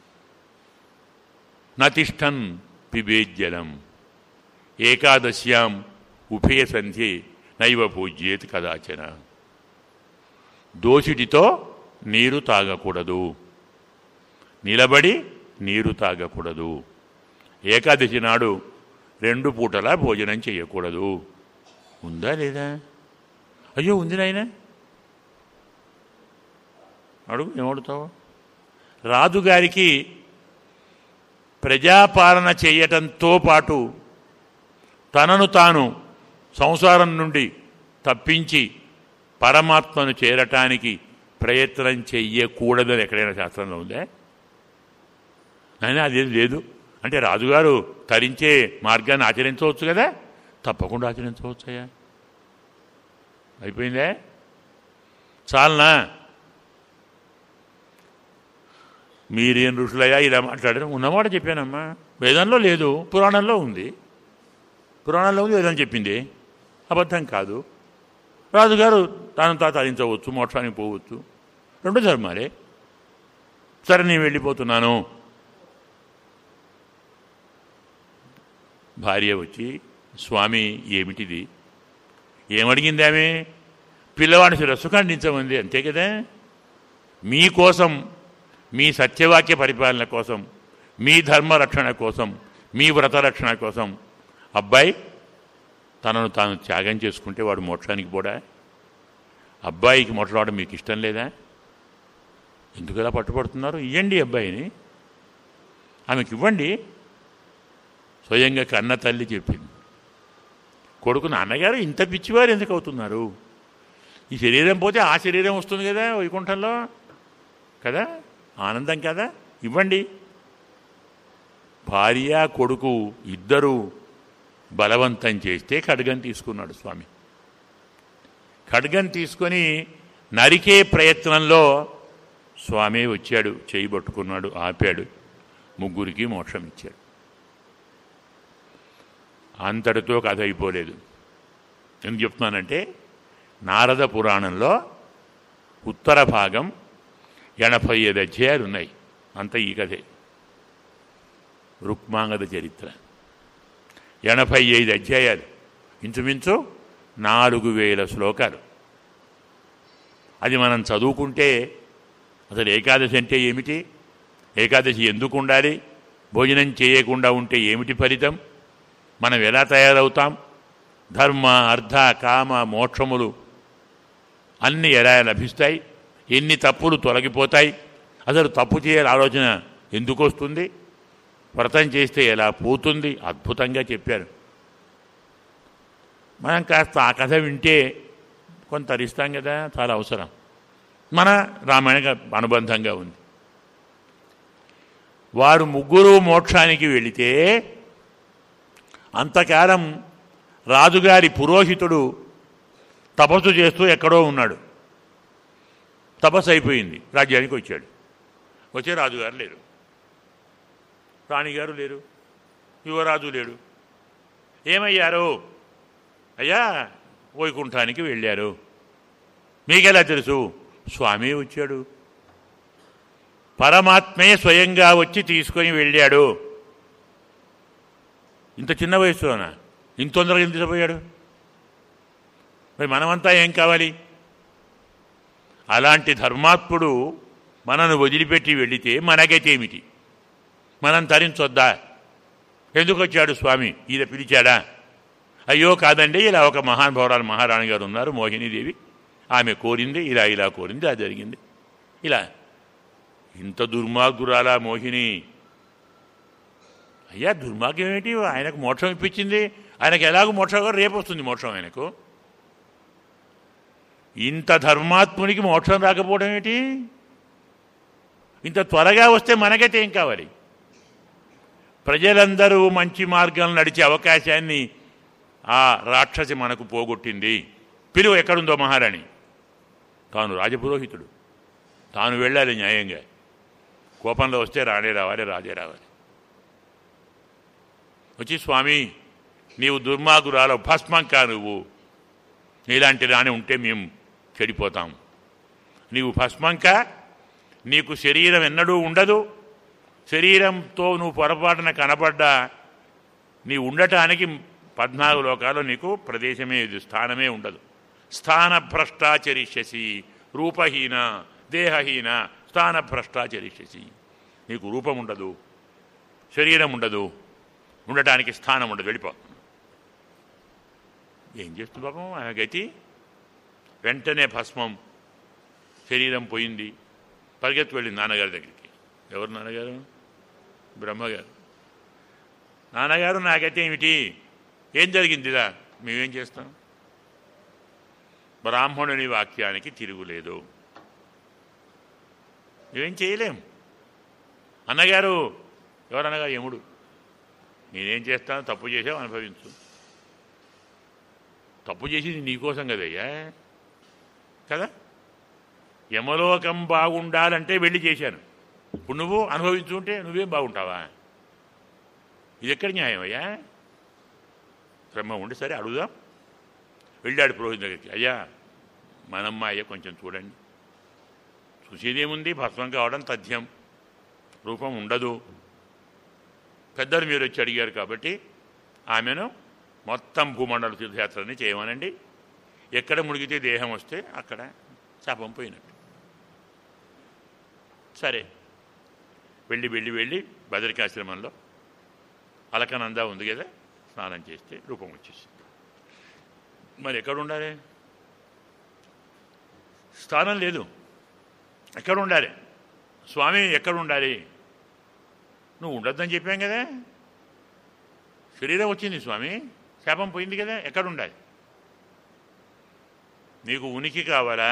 A: నతిష్టన్ పిబేత్ జలం ఏకాదశ్యాం ఉభయ సంధ్యే నైవ పూజ్యేత్ కదాచన దోషిటితో నీరు తాగకూడదు నిలబడి నీరు తాగకూడదు ఏకాదశి నాడు రెండు పూటలా భోజనం చేయకూడదు ఉందా లేదా అయ్యో ఉంది నాయనా అడుగు ఏమడుతావు రాజుగారికి ప్రజాపాలన చేయటంతో పాటు తనను తాను సంసారం నుండి తప్పించి పరమాత్మను చేరటానికి ప్రయత్నం చెయ్యకూడదని ఎక్కడైనా శాస్త్రంలో ఉందా అయినా అది లేదు అంటే రాజుగారు తరించే మార్గాన్ని ఆచరించవచ్చు కదా తప్పకుండా ఆచరించవచ్చయ్యా అయిపోయిందే చాలనా మీరేం ఋషులయ్యా ఇలా మాట్లాడారు ఉన్నమాట చెప్పానమ్మా వేదంలో లేదు పురాణంలో ఉంది పురాణంలో ఉంది వేదం చెప్పింది అబద్ధం కాదు రాజుగారు తాను తా తరించవచ్చు మోక్షానికి పోవచ్చు రెండు ధర్మాలే సరే నేను వెళ్ళిపోతున్నాను భార్య వచ్చి స్వామి ఏమిటిది ఏమడిగింది ఆమె పిల్లవాడి శిరస్సు ఖండించమంది అంతే కదా మీకోసం మీ సత్యవాక్య పరిపాలన కోసం మీ ధర్మ రక్షణ కోసం మీ వ్రత రక్షణ కోసం అబ్బాయి తనను తాను త్యాగం చేసుకుంటే వాడు మోక్షానికి పోడా అబ్బాయికి మొట్టరావడం మీకు ఇష్టం లేదా ఎందుకలా పట్టుబడుతున్నారు ఇవ్వండి అబ్బాయిని ఆమెకి ఇవ్వండి స్వయంగా కన్న తల్లి చెప్పింది కొడుకు నాన్నగారు ఇంత పిచ్చివారు ఎందుకు అవుతున్నారు ఈ శరీరం పోతే ఆ శరీరం వస్తుంది కదా వైకుంఠంలో కదా ఆనందం కదా ఇవ్వండి భార్య కొడుకు ఇద్దరు బలవంతం చేస్తే ఖడ్గం తీసుకున్నాడు స్వామి ఖడ్గం తీసుకొని నరికే ప్రయత్నంలో స్వామి వచ్చాడు చేయి పట్టుకున్నాడు ఆపాడు ముగ్గురికి మోక్షం ఇచ్చాడు అంతటితో కథ అయిపోలేదు ఎందుకు చెప్తున్నానంటే నారద పురాణంలో ఉత్తర భాగం ఎనభై ఐదు అధ్యాయాలు ఉన్నాయి అంత ఈ కథే రుక్మాంగద చరిత్ర ఎనభై ఐదు అధ్యాయాలు ఇంచుమించు నాలుగు వేల శ్లోకాలు అది మనం చదువుకుంటే అసలు ఏకాదశి అంటే ఏమిటి ఏకాదశి ఎందుకు ఉండాలి భోజనం చేయకుండా ఉంటే ఏమిటి ఫలితం మనం ఎలా తయారవుతాం ధర్మ అర్థ కామ మోక్షములు అన్ని ఎలా లభిస్తాయి ఎన్ని తప్పులు తొలగిపోతాయి అసలు తప్పు చేయాలి ఆలోచన ఎందుకు వస్తుంది వ్రతం చేస్తే ఎలా పోతుంది అద్భుతంగా చెప్పారు మనం కాస్త ఆ కథ వింటే కొంత తరిస్తాం కదా చాలా అవసరం మన రామాయణ అనుబంధంగా ఉంది వారు ముగ్గురు మోక్షానికి వెళితే అంతకాలం రాజుగారి పురోహితుడు తపస్సు చేస్తూ ఎక్కడో ఉన్నాడు తపస్సు అయిపోయింది రాజ్యానికి వచ్చాడు వచ్చే రాజుగారు లేరు రాణిగారు లేరు యువరాజు లేడు ఏమయ్యారు అయ్యా వైకుంఠానికి వెళ్ళారు మీకెలా తెలుసు స్వామి వచ్చాడు పరమాత్మే స్వయంగా వచ్చి తీసుకొని వెళ్ళాడు ఇంత చిన్న వయసులోనా ఇంత తొందరగా ఎందుకు పోయాడు మరి మనమంతా ఏం కావాలి అలాంటి ధర్మాత్ముడు మనను వదిలిపెట్టి వెళితే మనకైతేమిటి మనం తరించొద్దా ఎందుకు వచ్చాడు స్వామి ఈయన పిలిచాడా అయ్యో కాదండి ఇలా ఒక మహానుభావురాలు మహారాణి గారు ఉన్నారు మోహినీదేవి ఆమె కోరింది ఇలా ఇలా కోరింది అది జరిగింది ఇలా ఇంత దుర్మార్గురాలా మోహిని అయ్యా దుర్మార్గం ఏమిటి ఆయనకు మోక్షం ఇప్పించింది ఆయనకు ఎలాగో మోక్షం రేపు వస్తుంది మోక్షం ఆయనకు ఇంత ధర్మాత్మునికి మోక్షం రాకపోవడం ఏంటి ఇంత త్వరగా వస్తే మనకైతే ఏం కావాలి ప్రజలందరూ మంచి మార్గం నడిచే అవకాశాన్ని ఆ రాక్షసి మనకు పోగొట్టింది పిలువ ఎక్కడుందో మహారాణి తాను రాజపురోహితుడు తాను వెళ్ళాలి న్యాయంగా కోపంలో వస్తే రాణే రావాలి రాజే రావాలి వచ్చి స్వామి నీవు దుర్మార్గురాలు భస్మం కా నువ్వు నీలాంటి రాణి ఉంటే మేము చెడిపోతాం నీవు భస్మంక నీకు శరీరం ఎన్నడూ ఉండదు శరీరంతో నువ్వు పొరపాటున కనపడ్డా నీ ఉండటానికి పద్నాలుగు లోకాల్లో నీకు ప్రదేశమే ఇది స్థానమే ఉండదు స్థానభ్రష్టాచరిష్యసి రూపహీన దేహహీన స్థానభ్రష్టాచరిష్యసి నీకు రూపం ఉండదు శరీరం ఉండదు ఉండటానికి స్థానం ఉండదు వెళ్ళిపో ఏం చేస్తుంది పాపం ఆమె గతి వెంటనే భస్మం శరీరం పోయింది పరిగెత్తి వెళ్ళింది నాన్నగారి దగ్గరికి ఎవరు నాన్నగారు బ్రహ్మగారు నాన్నగారు నాకైతే ఏమిటి ఏం జరిగిందిరా మేమేం చేస్తాం బ్రాహ్మణుని వాక్యానికి తిరుగులేదు మేమేం చేయలేం అన్నగారు ఎవరన్నగా యముడు నేనేం చేస్తాను తప్పు చేసావు అనుభవించు తప్పు చేసింది నీకోసం కదయ్యా కదా యమలోకం బాగుండాలంటే వెళ్ళి చేశాను ఇప్పుడు నువ్వు అనుభవించుంటే నువ్వేం బాగుంటావా ఇది ఎక్కడ న్యాయం అయ్యా బ్రహ్మ ఉండి సరే అడుగుదాం వెళ్ళాడు పురోహితు దగ్గరికి అయ్యా మనమ్మాయ్య కొంచెం చూడండి చూసేదేముంది భస్మం కావడం తథ్యం రూపం ఉండదు పెద్దలు మీరు వచ్చి అడిగారు కాబట్టి ఆమెను మొత్తం భూమండల తీర్థయాత్రని చేయమనండి ఎక్కడ మునిగితే దేహం వస్తే అక్కడ శాపం పోయినట్టు సరే వెళ్ళి వెళ్ళి వెళ్ళి బదరికాశ్రమంలో అలకనంద ఉంది కదా స్నానం చేస్తే రూపం వచ్చేసింది మరి ఎక్కడ ఉండాలి స్థానం లేదు ఎక్కడ ఉండాలి స్వామి ఎక్కడ ఉండాలి నువ్వు ఉండొద్దని చెప్పాం కదా శరీరం వచ్చింది స్వామి శాపం పోయింది కదా ఎక్కడ ఉండాలి నీకు ఉనికి కావాలా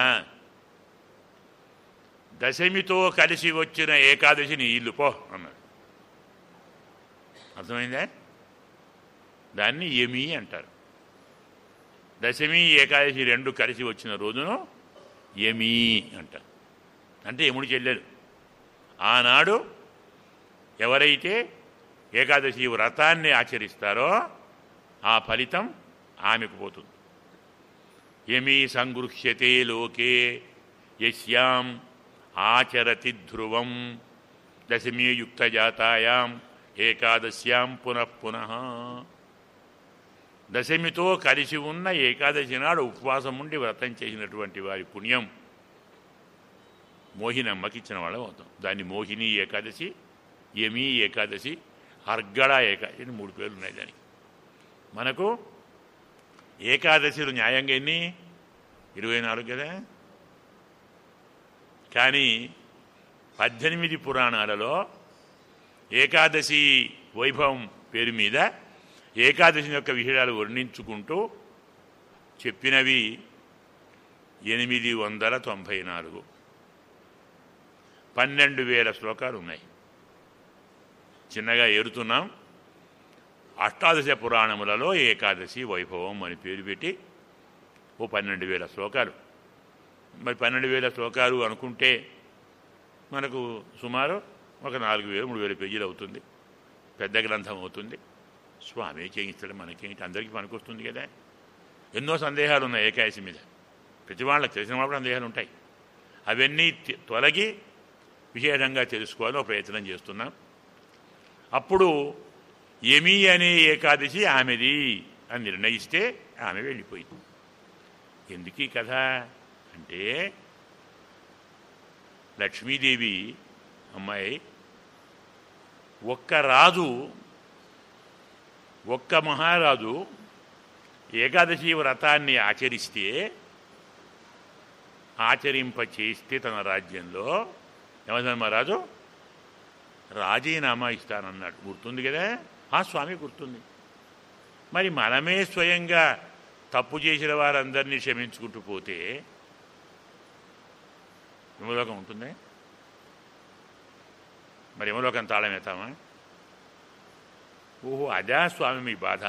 A: దశమితో కలిసి వచ్చిన ఏకాదశి నీ ఇల్లు పో అన్నాడు అర్థమైందా దాన్ని యమి అంటారు దశమి ఏకాదశి రెండు కలిసి వచ్చిన రోజును యమి అంటారు అంటే యముడు చెల్లెలు ఆనాడు ఎవరైతే ఏకాదశి వ్రతాన్ని ఆచరిస్తారో ఆ ఫలితం ఆమెకు పోతుంది యమీ సంగృహ్యతే లోకే యస్యాం ఆచరతి ధ్రువం దశమీయుక్తజాతాయాం ఏకాదశ్యాం పునః పునః దశమితో కలిసి ఉన్న ఏకాదశి నాడు ఉపవాసం ఉండి వ్రతం చేసినటువంటి వారి పుణ్యం మోహినమ్మకి ఇచ్చిన వాళ్ళం అవుతాం దాన్ని మోహిని ఏకాదశి యమీ ఏకాదశి అర్గళ ఏకాదశి అని మూడు పేర్లు ఉన్నాయి దానికి మనకు ఏకాదశిలు న్యాయంగా ఎన్ని ఇరవై నాలుగు కదా కానీ పద్దెనిమిది పురాణాలలో ఏకాదశి వైభవం పేరు మీద ఏకాదశి యొక్క విషయాలు వర్ణించుకుంటూ చెప్పినవి ఎనిమిది వందల తొంభై నాలుగు పన్నెండు వేల శ్లోకాలు ఉన్నాయి చిన్నగా ఏరుతున్నాం అష్టాదశ పురాణములలో ఏకాదశి వైభవం అని పేరు పెట్టి ఓ పన్నెండు వేల శ్లోకాలు మరి పన్నెండు వేల శ్లోకాలు అనుకుంటే మనకు సుమారు ఒక నాలుగు వేలు మూడు వేల పేజీలు అవుతుంది పెద్ద గ్రంథం అవుతుంది స్వామి చేయిస్తాడు మనకేంటి అందరికీ పనికొస్తుంది కదా ఎన్నో సందేహాలు ఉన్నాయి ఏకాదశి మీద ప్రతి వాళ్ళకి తెలిసిన వాళ్ళు సందేహాలు ఉంటాయి అవన్నీ తి- తొలగి విశేషంగా తెలుసుకోవాలని ఒక ప్రయత్నం చేస్తున్నాం అప్పుడు ఎమి అనే ఏకాదశి ఆమెది అని నిర్ణయిస్తే ఆమె వెళ్ళిపోయింది ఎందుకు ఈ కథ అంటే లక్ష్మీదేవి అమ్మాయి ఒక్క రాజు ఒక్క మహారాజు ఏకాదశి వ్రతాన్ని ఆచరిస్తే ఆచరింప చేస్తే తన రాజ్యంలో ఏమన్నా మహారాజు రాజీనామా ఇస్తానన్నాడు గుర్తుంది కదా ఆ స్వామి గుర్తుంది మరి మనమే స్వయంగా తప్పు చేసిన వారందరినీ క్షమించుకుంటూ పోతే యమలోకం ఉంటుందే మరి యమలోకం తాళం ఎత్తామా ఓహో అదా స్వామి మీ బాధ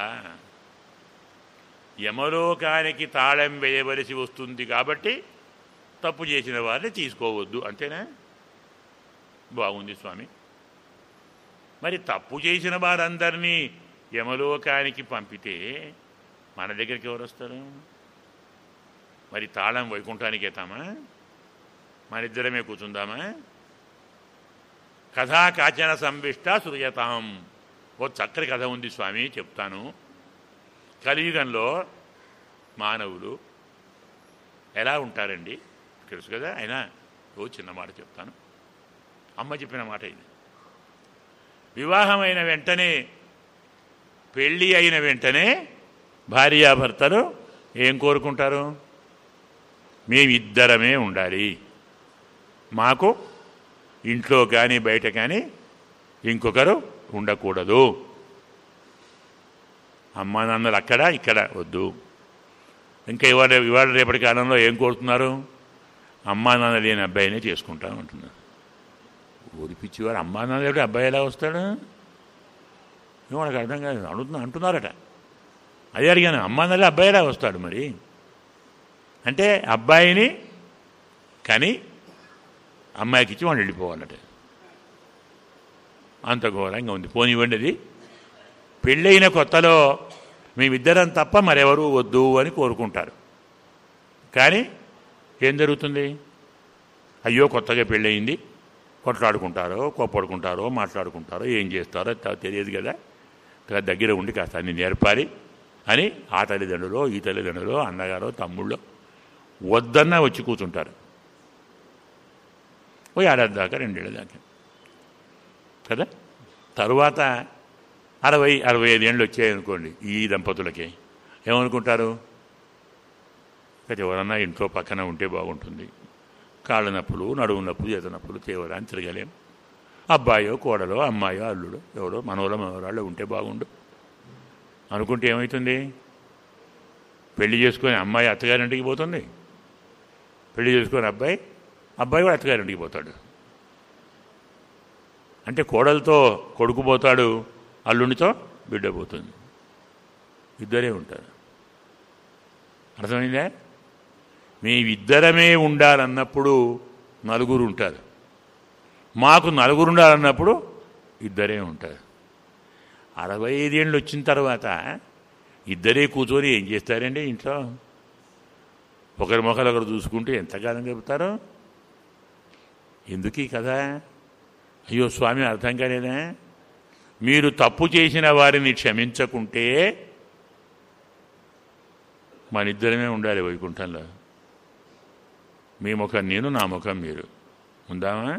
A: యమలోకానికి తాళం వేయవలసి వస్తుంది కాబట్టి తప్పు చేసిన వారిని తీసుకోవద్దు అంతేనా బాగుంది స్వామి మరి తప్పు చేసిన వారందరినీ యమలోకానికి పంపితే మన దగ్గరికి ఎవరు వస్తారు మరి తాళం వైకుంఠానికి ఎత్తామా మన ఇద్దరమే కూర్చుందామా కథా కాచన సంవిష్ట సృయతాం ఓ చక్కని కథ ఉంది స్వామి చెప్తాను కలియుగంలో మానవులు ఎలా ఉంటారండి తెలుసు కదా అయినా ఓ చిన్న మాట చెప్తాను అమ్మ చెప్పిన మాట ఇది వివాహమైన వెంటనే పెళ్ళి అయిన వెంటనే భార్యాభర్తలు ఏం కోరుకుంటారు మేమిద్దరమే ఉండాలి మాకు ఇంట్లో కానీ బయట కానీ ఇంకొకరు ఉండకూడదు అమ్మా నాన్నలు అక్కడ ఇక్కడ వద్దు ఇంకా ఇవాళ ఇవాళ రేపటి కాలంలో ఏం కోరుతున్నారు అమ్మా నాన్న లేని అబ్బాయినే చేసుకుంటాం అంటున్నారు ఊరి పిచ్చివారు అమ్మా నాన్న లేకపోతే అబ్బాయి ఎలా వస్తాడు ఏమో నాకు అర్థం కాదు అడుగుతున్నా అంటున్నారట అదే అడిగాను అమ్మా నాన్న అబ్బాయి ఎలా వస్తాడు మరి అంటే అబ్బాయిని కానీ అమ్మాయికి ఇచ్చి వాళ్ళు వెళ్ళిపోవాలట అంత ఘోరంగా ఉంది పోనివ్వండి అది పెళ్ళైన కొత్తలో మేమిద్దరం తప్ప మరెవరూ వద్దు అని కోరుకుంటారు కానీ ఏం జరుగుతుంది అయ్యో కొత్తగా పెళ్ళయింది కొట్లాడుకుంటారో కోప్పడుకుంటారో మాట్లాడుకుంటారో ఏం చేస్తారో త- తెలియదు కదా కదా దగ్గర ఉండి కాస్త అన్ని నేర్పాలి అని ఆ తల్లిదండ్రులు ఈ తల్లిదండ్రులు అన్నగారో తమ్ముళ్ళు వద్దన్నా వచ్చి కూర్చుంటారు ఓ ఏడాది దాకా రెండేళ్ళ దాకా కదా తరువాత అరవై అరవై ఐదు ఏళ్ళు వచ్చాయనుకోండి ఈ దంపతులకి ఏమనుకుంటారు ఇక ఎవరన్నా ఇంట్లో పక్కన ఉంటే బాగుంటుంది కాళ్ళ నొప్పులు నడుము నొప్పులు చేత నొప్పులు తీవ్ర అని తిరగలేం అబ్బాయో కోడలో అమ్మాయో అల్లుడు ఎవరో మనవలో మనవరాళ్ళు ఉంటే బాగుండు అనుకుంటే ఏమవుతుంది పెళ్లి చేసుకొని అమ్మాయి అత్తగారింటికి పోతుంది పెళ్లి చేసుకొని అబ్బాయి అబ్బాయి కూడా అత్తగారింటికి పోతాడు అంటే కోడలతో కొడుకు పోతాడు అల్లునితో బిడ్డ పోతుంది ఇద్దరే ఉంటారు అర్థమైందా మేమిద్దరమే ఉండాలన్నప్పుడు నలుగురు ఉంటారు మాకు నలుగురు ఉండాలన్నప్పుడు ఇద్దరే ఉంటారు అరవై ఐదేళ్ళు వచ్చిన తర్వాత ఇద్దరే కూర్చొని ఏం చేస్తారండి ఇంట్లో ఒకరి మొక్కలు ఒకరు చూసుకుంటే ఎంతకాలం చెబుతారు ఎందుకు కదా అయ్యో స్వామి అర్థం కాలేదా మీరు తప్పు చేసిన వారిని క్షమించకుంటే మన ఇద్దరమే ఉండాలి వైకుంఠంలో మీ ముఖం నేను నా ముఖం మీరు ఉందామా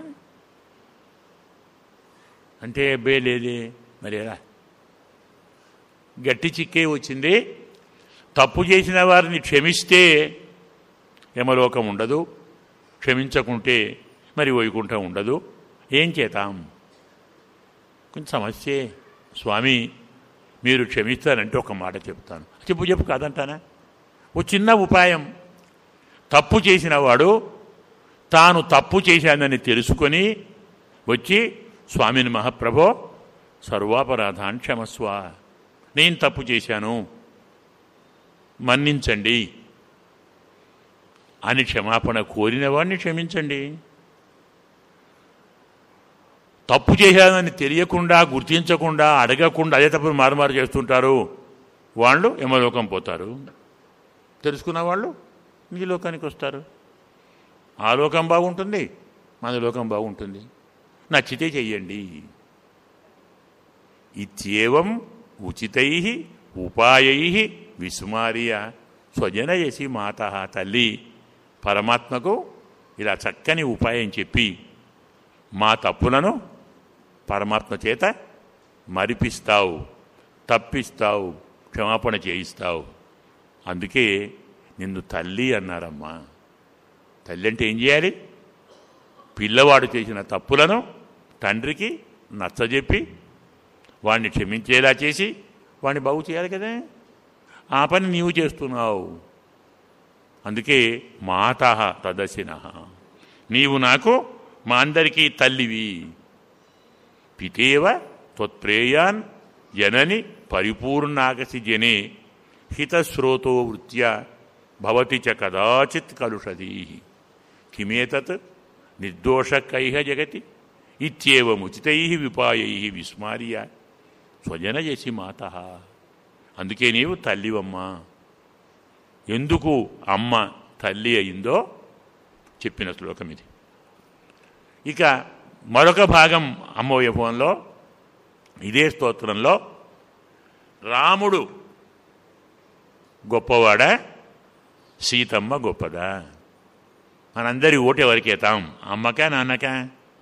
A: అంటే అబ్బే లేదే మరి ఎలా గట్టి చిక్కే వచ్చింది తప్పు చేసిన వారిని క్షమిస్తే యమలోకం ఉండదు క్షమించకుంటే మరి వైకుంఠం ఉండదు ఏం చేతాం కొంచెం సమస్యే స్వామి మీరు క్షమిస్తారంటే ఒక మాట చెప్తాను చెప్పు చెప్పు కాదంటానా ఓ చిన్న ఉపాయం తప్పు చేసిన వాడు తాను తప్పు చేశానని తెలుసుకొని వచ్చి స్వామిని మహాప్రభో సర్వాపరాధాన్ క్షమస్వ నేను తప్పు చేశాను మన్నించండి అని క్షమాపణ కోరిన వాడిని క్షమించండి తప్పు చేశానని తెలియకుండా గుర్తించకుండా అడగకుండా అదే తప్పును మారుమారు చేస్తుంటారు వాళ్ళు యమలోకం పోతారు తెలుసుకున్న వాళ్ళు ఈ లోకానికి వస్తారు ఆ లోకం బాగుంటుంది మన లోకం బాగుంటుంది నచ్చితే చెయ్యండి ఇత్యేవం ఉచితై ఉపాయై విస్మార్య స్వజనయసి మాత తల్లి పరమాత్మకు ఇలా చక్కని ఉపాయం చెప్పి మా తప్పులను పరమాత్మ చేత మరిపిస్తావు తప్పిస్తావు క్షమాపణ చేయిస్తావు అందుకే నిన్ను తల్లి అన్నారమ్మా తల్లి అంటే ఏం చేయాలి పిల్లవాడు చేసిన తప్పులను తండ్రికి నచ్చజెప్పి వాడిని క్షమించేలా చేసి వాడిని బాగు చేయాలి కదా ఆ పని నీవు చేస్తున్నావు అందుకే మాత తదశిన నీవు నాకు మా అందరికీ తల్లివి పితేవ త్వత్ప్రేయాన్ జనని పరిపూర్ణాగసి జనే హితశ్రోతో వృత్య భవతి చ కదాచిత్ కలుషదీ కిమేతత్ నిర్దోషకైహ జగతి ఇత్యేవముచితై విపాయై విస్మార్య స్వజనయసి మాత అందుకే నీవు తల్లివమ్మా ఎందుకు అమ్మ తల్లి అయిందో చెప్పిన శ్లోకం ఇది ఇక మరొక భాగం అమ్మ వైభవంలో ఇదే స్తోత్రంలో రాముడు గొప్పవాడా సీతమ్మ గొప్పదా మనందరి ఓటు ఎవరికి వేస్తాం అమ్మకా నాన్నకా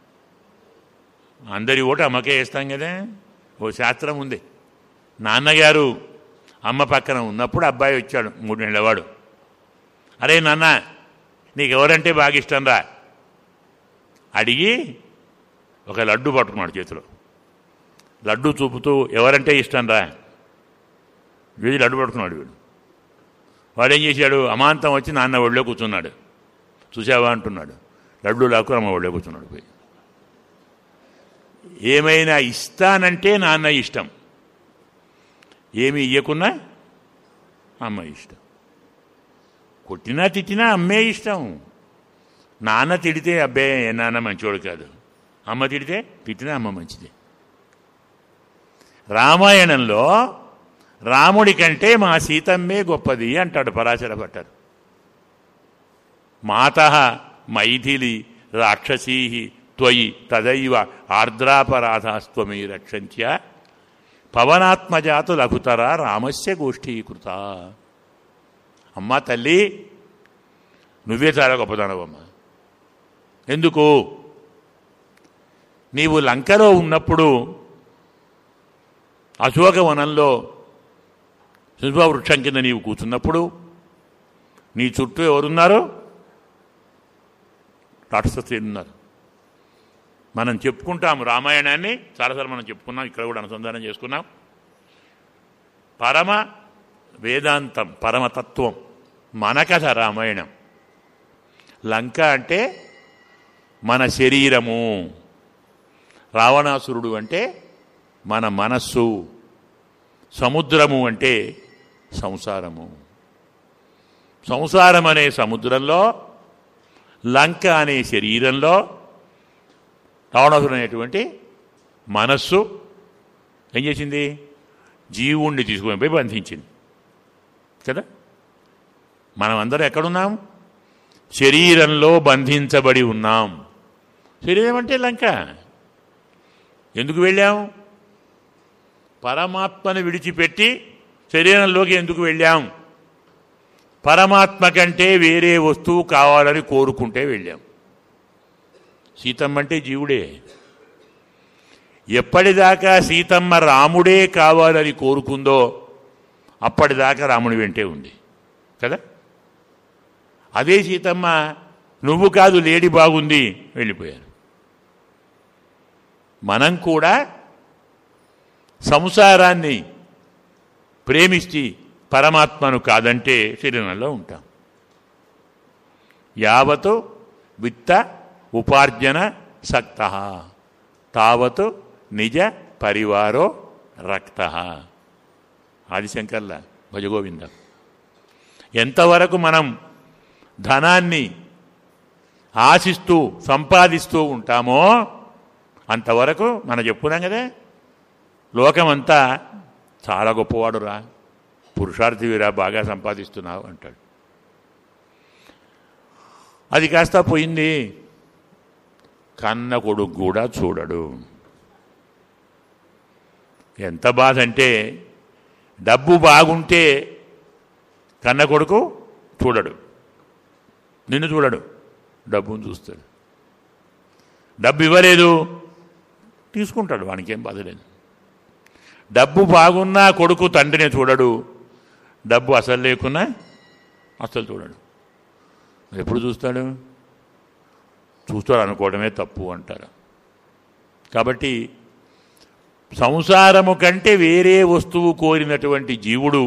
A: అందరి ఓటు అమ్మకే వేస్తాం కదా ఓ శాస్త్రం ఉంది నాన్నగారు అమ్మ పక్కన ఉన్నప్పుడు అబ్బాయి వచ్చాడు మూడు నెలవాడు అరే నాన్న నీకు ఎవరంటే బాగా ఇష్టం రా అడిగి ఒక లడ్డు పట్టుకున్నాడు చేతిలో లడ్డు చూపుతూ ఎవరంటే ఇష్టం రా వీడి లడ్డు పట్టుకున్నాడు వీడు వాడేం చేశాడు అమాంతం వచ్చి నాన్న ఒళ్ళో కూర్చున్నాడు చూసావా అంటున్నాడు లడ్డు లాక్కుని అమ్మ ఒళ్ళో కూర్చున్నాడు పోయి ఏమైనా ఇస్తానంటే నాన్న ఇష్టం ఏమి ఇయ్యకున్నా అమ్మ ఇష్టం కొట్టినా తిట్టినా అమ్మే ఇష్టం నాన్న తిడితే అబ్బాయి ఏ నాన్న మంచివాడు కాదు అమ్మ తిడితే తిట్టినా అమ్మ మంచిదే రామాయణంలో రాముడి కంటే మా సీతమ్మే గొప్పది అంటాడు పరాశర భట్టారు మాత మైథిలి రాక్షసీ త్వయి తదైవ ఆర్ద్రాపరాధాస్త్వమీ రక్షంత్య పవనాత్మజాతు లఘుతర రామస్య గోష్ఠీకృత అమ్మా తల్లి నువ్వే చాలా గొప్పదనవమ్మా ఎందుకు నీవు లంకలో ఉన్నప్పుడు అశోకవనంలో వృక్షం కింద నీవు కూర్చున్నప్పుడు నీ చుట్టూ ఎవరున్నారు రాక్షసులు ఉన్నారు మనం చెప్పుకుంటాం రామాయణాన్ని చాలాసార్లు మనం చెప్పుకున్నాం ఇక్కడ కూడా అనుసంధానం చేసుకున్నాం పరమ వేదాంతం పరమతత్వం మన కథ రామాయణం లంక అంటే మన శరీరము రావణాసురుడు అంటే మన మనస్సు సముద్రము అంటే సంసారము సంసారం అనే సముద్రంలో లంక అనే శరీరంలో రావణాసురుడు అనేటువంటి మనస్సు ఏం చేసింది జీవుణ్ణి తీసుకొని పోయి బంధించింది కదా మనం అందరం ఎక్కడున్నాం శరీరంలో బంధించబడి ఉన్నాం శరీరం అంటే లంక ఎందుకు వెళ్ళాం పరమాత్మను విడిచిపెట్టి శరీరంలోకి ఎందుకు వెళ్ళాం పరమాత్మ కంటే వేరే వస్తువు కావాలని కోరుకుంటే వెళ్ళాం సీతమ్మ అంటే జీవుడే ఎప్పటిదాకా సీతమ్మ రాముడే కావాలని కోరుకుందో అప్పటిదాకా రాముడి వెంటే ఉంది కదా అదే సీతమ్మ నువ్వు కాదు లేడీ బాగుంది వెళ్ళిపోయారు మనం కూడా సంసారాన్ని ప్రేమిస్తే పరమాత్మను కాదంటే శరీరంలో ఉంటాం యావత్ విత్త ఉపార్జన సక్త తావత్ నిజ పరివారో రక్త ఆదిశంకర్ల భజగోవింద ఎంతవరకు మనం ధనాన్ని ఆశిస్తూ సంపాదిస్తూ ఉంటామో అంతవరకు మనం చెప్పుకున్నాం కదా లోకమంతా చాలా గొప్పవాడురా పురుషార్థివిరా బాగా సంపాదిస్తున్నావు అంటాడు అది కాస్త పోయింది కన్న కొడుకు కూడా చూడడు ఎంత బాధ అంటే డబ్బు బాగుంటే కన్న కొడుకు చూడడు నిన్ను చూడడు డబ్బును చూస్తాడు డబ్బు ఇవ్వలేదు తీసుకుంటాడు వానికేం బాధ లేదు డబ్బు బాగున్నా కొడుకు తండ్రిని చూడడు డబ్బు అసలు లేకున్నా అసలు చూడడు మరి ఎప్పుడు చూస్తాడు చూస్తాడు అనుకోవడమే తప్పు అంటారు కాబట్టి సంసారము కంటే వేరే వస్తువు కోరినటువంటి జీవుడు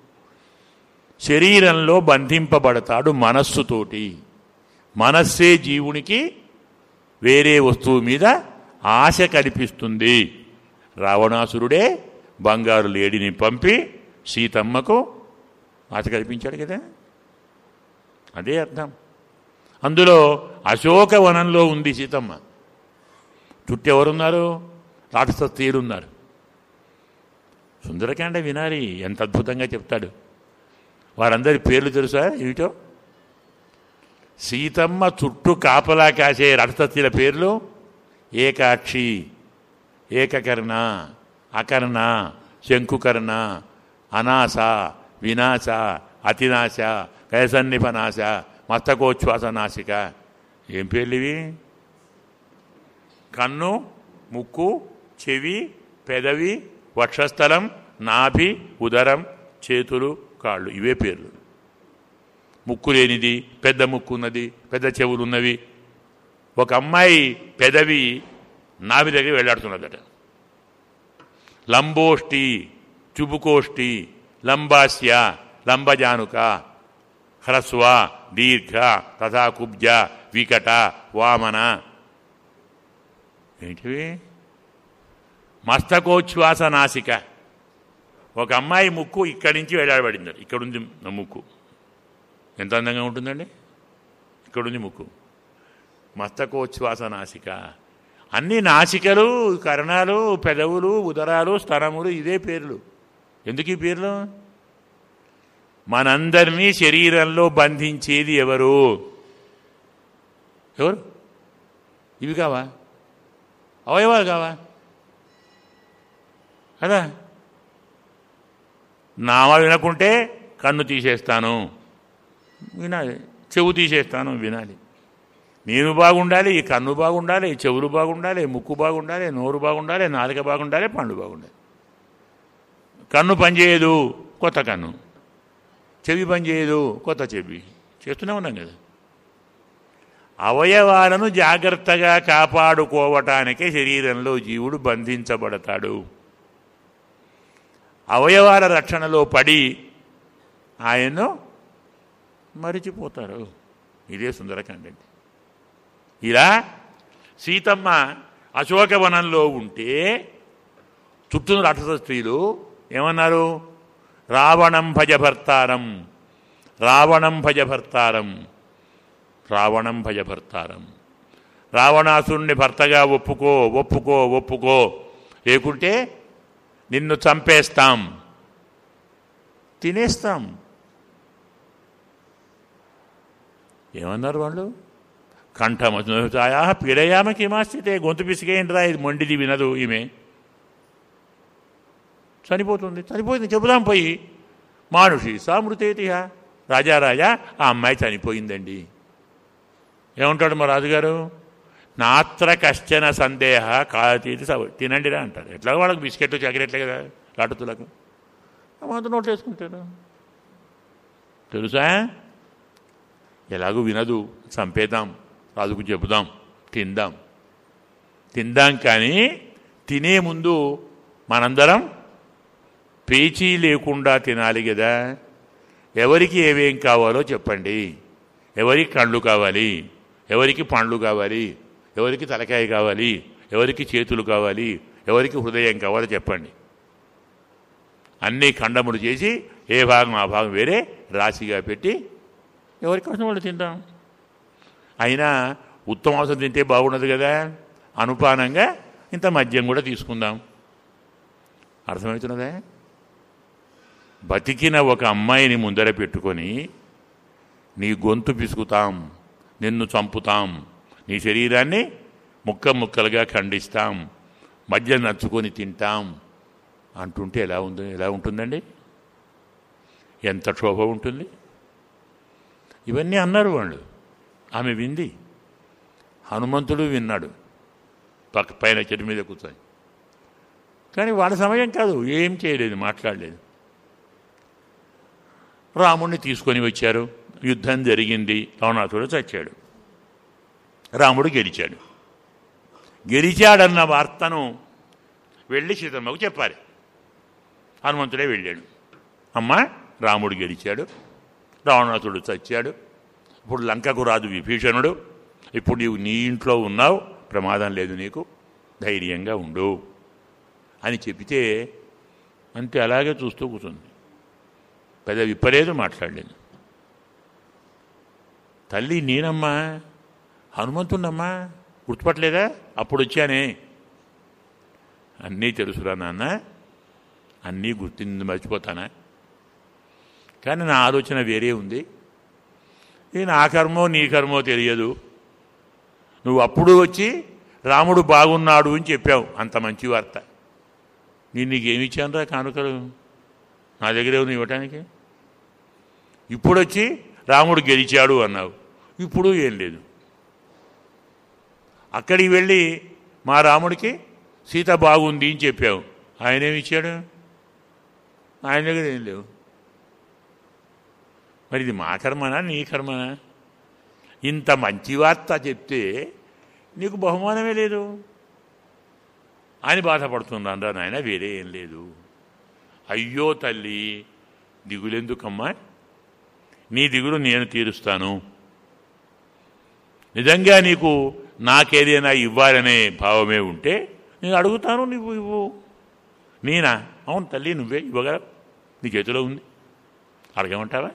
A: శరీరంలో బంధింపబడతాడు మనస్సుతోటి మనస్సే జీవునికి వేరే వస్తువు మీద ఆశ కనిపిస్తుంది రావణాసురుడే బంగారు లేడిని పంపి సీతమ్మకు ఆశ కల్పించాడు కదా అదే అర్థం అందులో అశోకవనంలో ఉంది సీతమ్మ చుట్టూ ఎవరున్నారు రాక్షస స్త్రీలున్నారు సుందరకాండ వినాలి ఎంత అద్భుతంగా చెప్తాడు వారందరి పేర్లు తెలుసా ఏమిటో సీతమ్మ చుట్టూ కాపలా కాసే రాక్షసీల పేర్లు ఏకాక్షి ఏకకర్ణ అకర్ణ శంకుకర్ణ అనాస వినాశ అతినాశ కయసన్నిపనాశ మస్తకోచ్ఛ్వాస నాసిక ఏం పేర్లు ఇవి కన్ను ముక్కు చెవి పెదవి వక్షస్థలం నాభి ఉదరం చేతులు కాళ్ళు ఇవే పేర్లు ముక్కు లేనిది పెద్ద ముక్కు ఉన్నది పెద్ద చెవులు ఉన్నవి ఒక అమ్మాయి పెదవి నాభి దగ్గర వెళ్ళాడుతున్నదట లంబోష్టి చుబుకోష్టి లంబాస్య లంబజానుక హ్రస్వ దీర్ఘ తథా కుబ్జ వికట వామన ఏంటివి మస్తకోచ్ఛ్వాస నాసిక ఒక అమ్మాయి ముక్కు ఇక్కడి నుంచి వేలాడబడింది ఇక్కడుంది నా ముక్కు ఎంత అందంగా ఉంటుందండి ఇక్కడుంది ముక్కు మస్తకోచ్ఛ్వాస నాసిక అన్ని నాసికలు కర్ణాలు పెదవులు ఉదరాలు స్తనములు ఇదే పేర్లు ఎందుకు ఈ పేర్లు మనందరినీ శరీరంలో బంధించేది ఎవరు ఎవరు ఇవి కావా అవయవాలు కావా కదా నామ వినకుంటే కన్ను తీసేస్తాను వినాలి చెవు తీసేస్తాను వినాలి నేను బాగుండాలి ఈ కన్ను బాగుండాలి ఈ చెవులు బాగుండాలి ముక్కు బాగుండాలి నోరు బాగుండాలి నాలుక బాగుండాలి పండు బాగుండాలి కన్ను పనిచేయదు కొత్త కన్ను చెవి పనిచేయదు కొత్త చెవి చేస్తూనే ఉన్నాం కదా అవయవాలను జాగ్రత్తగా కాపాడుకోవటానికే శరీరంలో జీవుడు బంధించబడతాడు అవయవాల రక్షణలో పడి ఆయన్ను మరిచిపోతారు ఇదే సుందరకాండ అంటే ఇలా సీతమ్మ అశోకవనంలో ఉంటే చుట్టూ రాక్షస స్త్రీలు ఏమన్నారు రావణం భజభర్తారం రావణం భజభర్తారం రావణం భజభర్తారం రావణాసురుణ్ణి భర్తగా ఒప్పుకో ఒప్పుకో ఒప్పుకో లేకుంటే నిన్ను చంపేస్తాం తినేస్తాం ఏమన్నారు వాళ్ళు కంఠమయా పీడయామకి మాస్థితే గొంతు పిసికేయండిరా ఇది మొండిది వినదు ఈమె చనిపోతుంది చనిపోయింది చెబుదాం పోయి మానుషి సామృతేతిహ రాజారాజా ఆ అమ్మాయి చనిపోయిందండి ఏమంటాడు మా రాజుగారు నాత్ర కశ్చన సందేహ కాతీతి సవ తినండిరా అంటారు ఎట్లా వాళ్ళకి బిస్కెట్లు చాకరెట్లే కదా లాటుతులకు మాత్రం నోట్లు వేసుకుంటారు తెలుసా ఎలాగూ వినదు చంపేద్దాం రాజుకు చెబుదాం తిందాం తిందాం కానీ తినే ముందు మనందరం పేచీ లేకుండా తినాలి కదా ఎవరికి ఏమేం కావాలో చెప్పండి ఎవరికి కళ్ళు కావాలి ఎవరికి పండ్లు కావాలి ఎవరికి తలకాయ కావాలి ఎవరికి చేతులు కావాలి ఎవరికి హృదయం కావాలో చెప్పండి అన్ని ఖండములు చేసి ఏ భాగం ఆ భాగం వేరే రాశిగా పెట్టి ఎవరి కోసం వాళ్ళు తింటాం అయినా ఉత్తమాంసం తింటే బాగుండదు కదా అనుపానంగా ఇంత మద్యం కూడా తీసుకుందాం అర్థమవుతున్నదా బతికిన ఒక అమ్మాయిని ముందర పెట్టుకొని నీ గొంతు పిసుకుతాం నిన్ను చంపుతాం నీ శరీరాన్ని ముక్క ముక్కలుగా ఖండిస్తాం మద్యం నచ్చుకొని తింటాం అంటుంటే ఎలా ఉంది ఎలా ఉంటుందండి ఎంత క్షోభ ఉంటుంది ఇవన్నీ అన్నారు వాళ్ళు ఆమె వింది హనుమంతుడు విన్నాడు పక్క పైన చెట్టు మీద కూర్చొని కానీ వాళ్ళ సమయం కాదు ఏం చేయలేదు మాట్లాడలేదు రాముడిని తీసుకొని వచ్చారు యుద్ధం జరిగింది రావణాసుడు చచ్చాడు రాముడు గెలిచాడు గెలిచాడన్న వార్తను వెళ్ళి సీతమ్మకు చెప్పాలి హనుమంతుడే వెళ్ళాడు అమ్మ రాముడు గెలిచాడు రావణాసుడు చచ్చాడు ఇప్పుడు లంకకు రాజు విభీషణుడు ఇప్పుడు నీవు నీ ఇంట్లో ఉన్నావు ప్రమాదం లేదు నీకు ధైర్యంగా ఉండు అని చెబితే అంతే అలాగే చూస్తూ కూర్చుంది పెద్ద విప్పలేదు మాట్లాడలేదు తల్లి నేనమ్మా హనుమంతున్నమ్మా గుర్తుపట్టలేదా అప్పుడు వచ్చానే అన్నీ తెలుసురా నాన్న అన్నీ గుర్తింది మర్చిపోతానా కానీ నా ఆలోచన వేరే ఉంది ఇది నా కర్మో నీ కర్మో తెలియదు నువ్వు అప్పుడు వచ్చి రాముడు బాగున్నాడు అని చెప్పావు అంత మంచి వార్త నేను నీకేమి ఇచ్చానురా కానుకలు నా దగ్గరే ఉంది ఇవ్వటానికి ఇప్పుడు వచ్చి రాముడు గెలిచాడు అన్నావు ఇప్పుడు ఏం లేదు అక్కడికి వెళ్ళి మా రాముడికి సీత బాగుంది అని చెప్పావు ఆయన ఏమి ఇచ్చాడు ఆయన దగ్గర ఏం లేవు మరి ఇది మా కర్మనా నీ కర్మనా ఇంత మంచి వార్త చెప్తే నీకు బహుమానమే లేదు అని బాధపడుతున్నాను రా నాయన వేరే ఏం లేదు అయ్యో తల్లి దిగులెందుకమ్మా నీ దిగులు నేను తీరుస్తాను నిజంగా నీకు నాకేదైనా ఇవ్వాలనే భావమే ఉంటే నేను అడుగుతాను నువ్వు ఇవ్వు నేనా అవును తల్లి నువ్వే ఇవ్వగలవు నీ చేతిలో ఉంది అడగమంటావా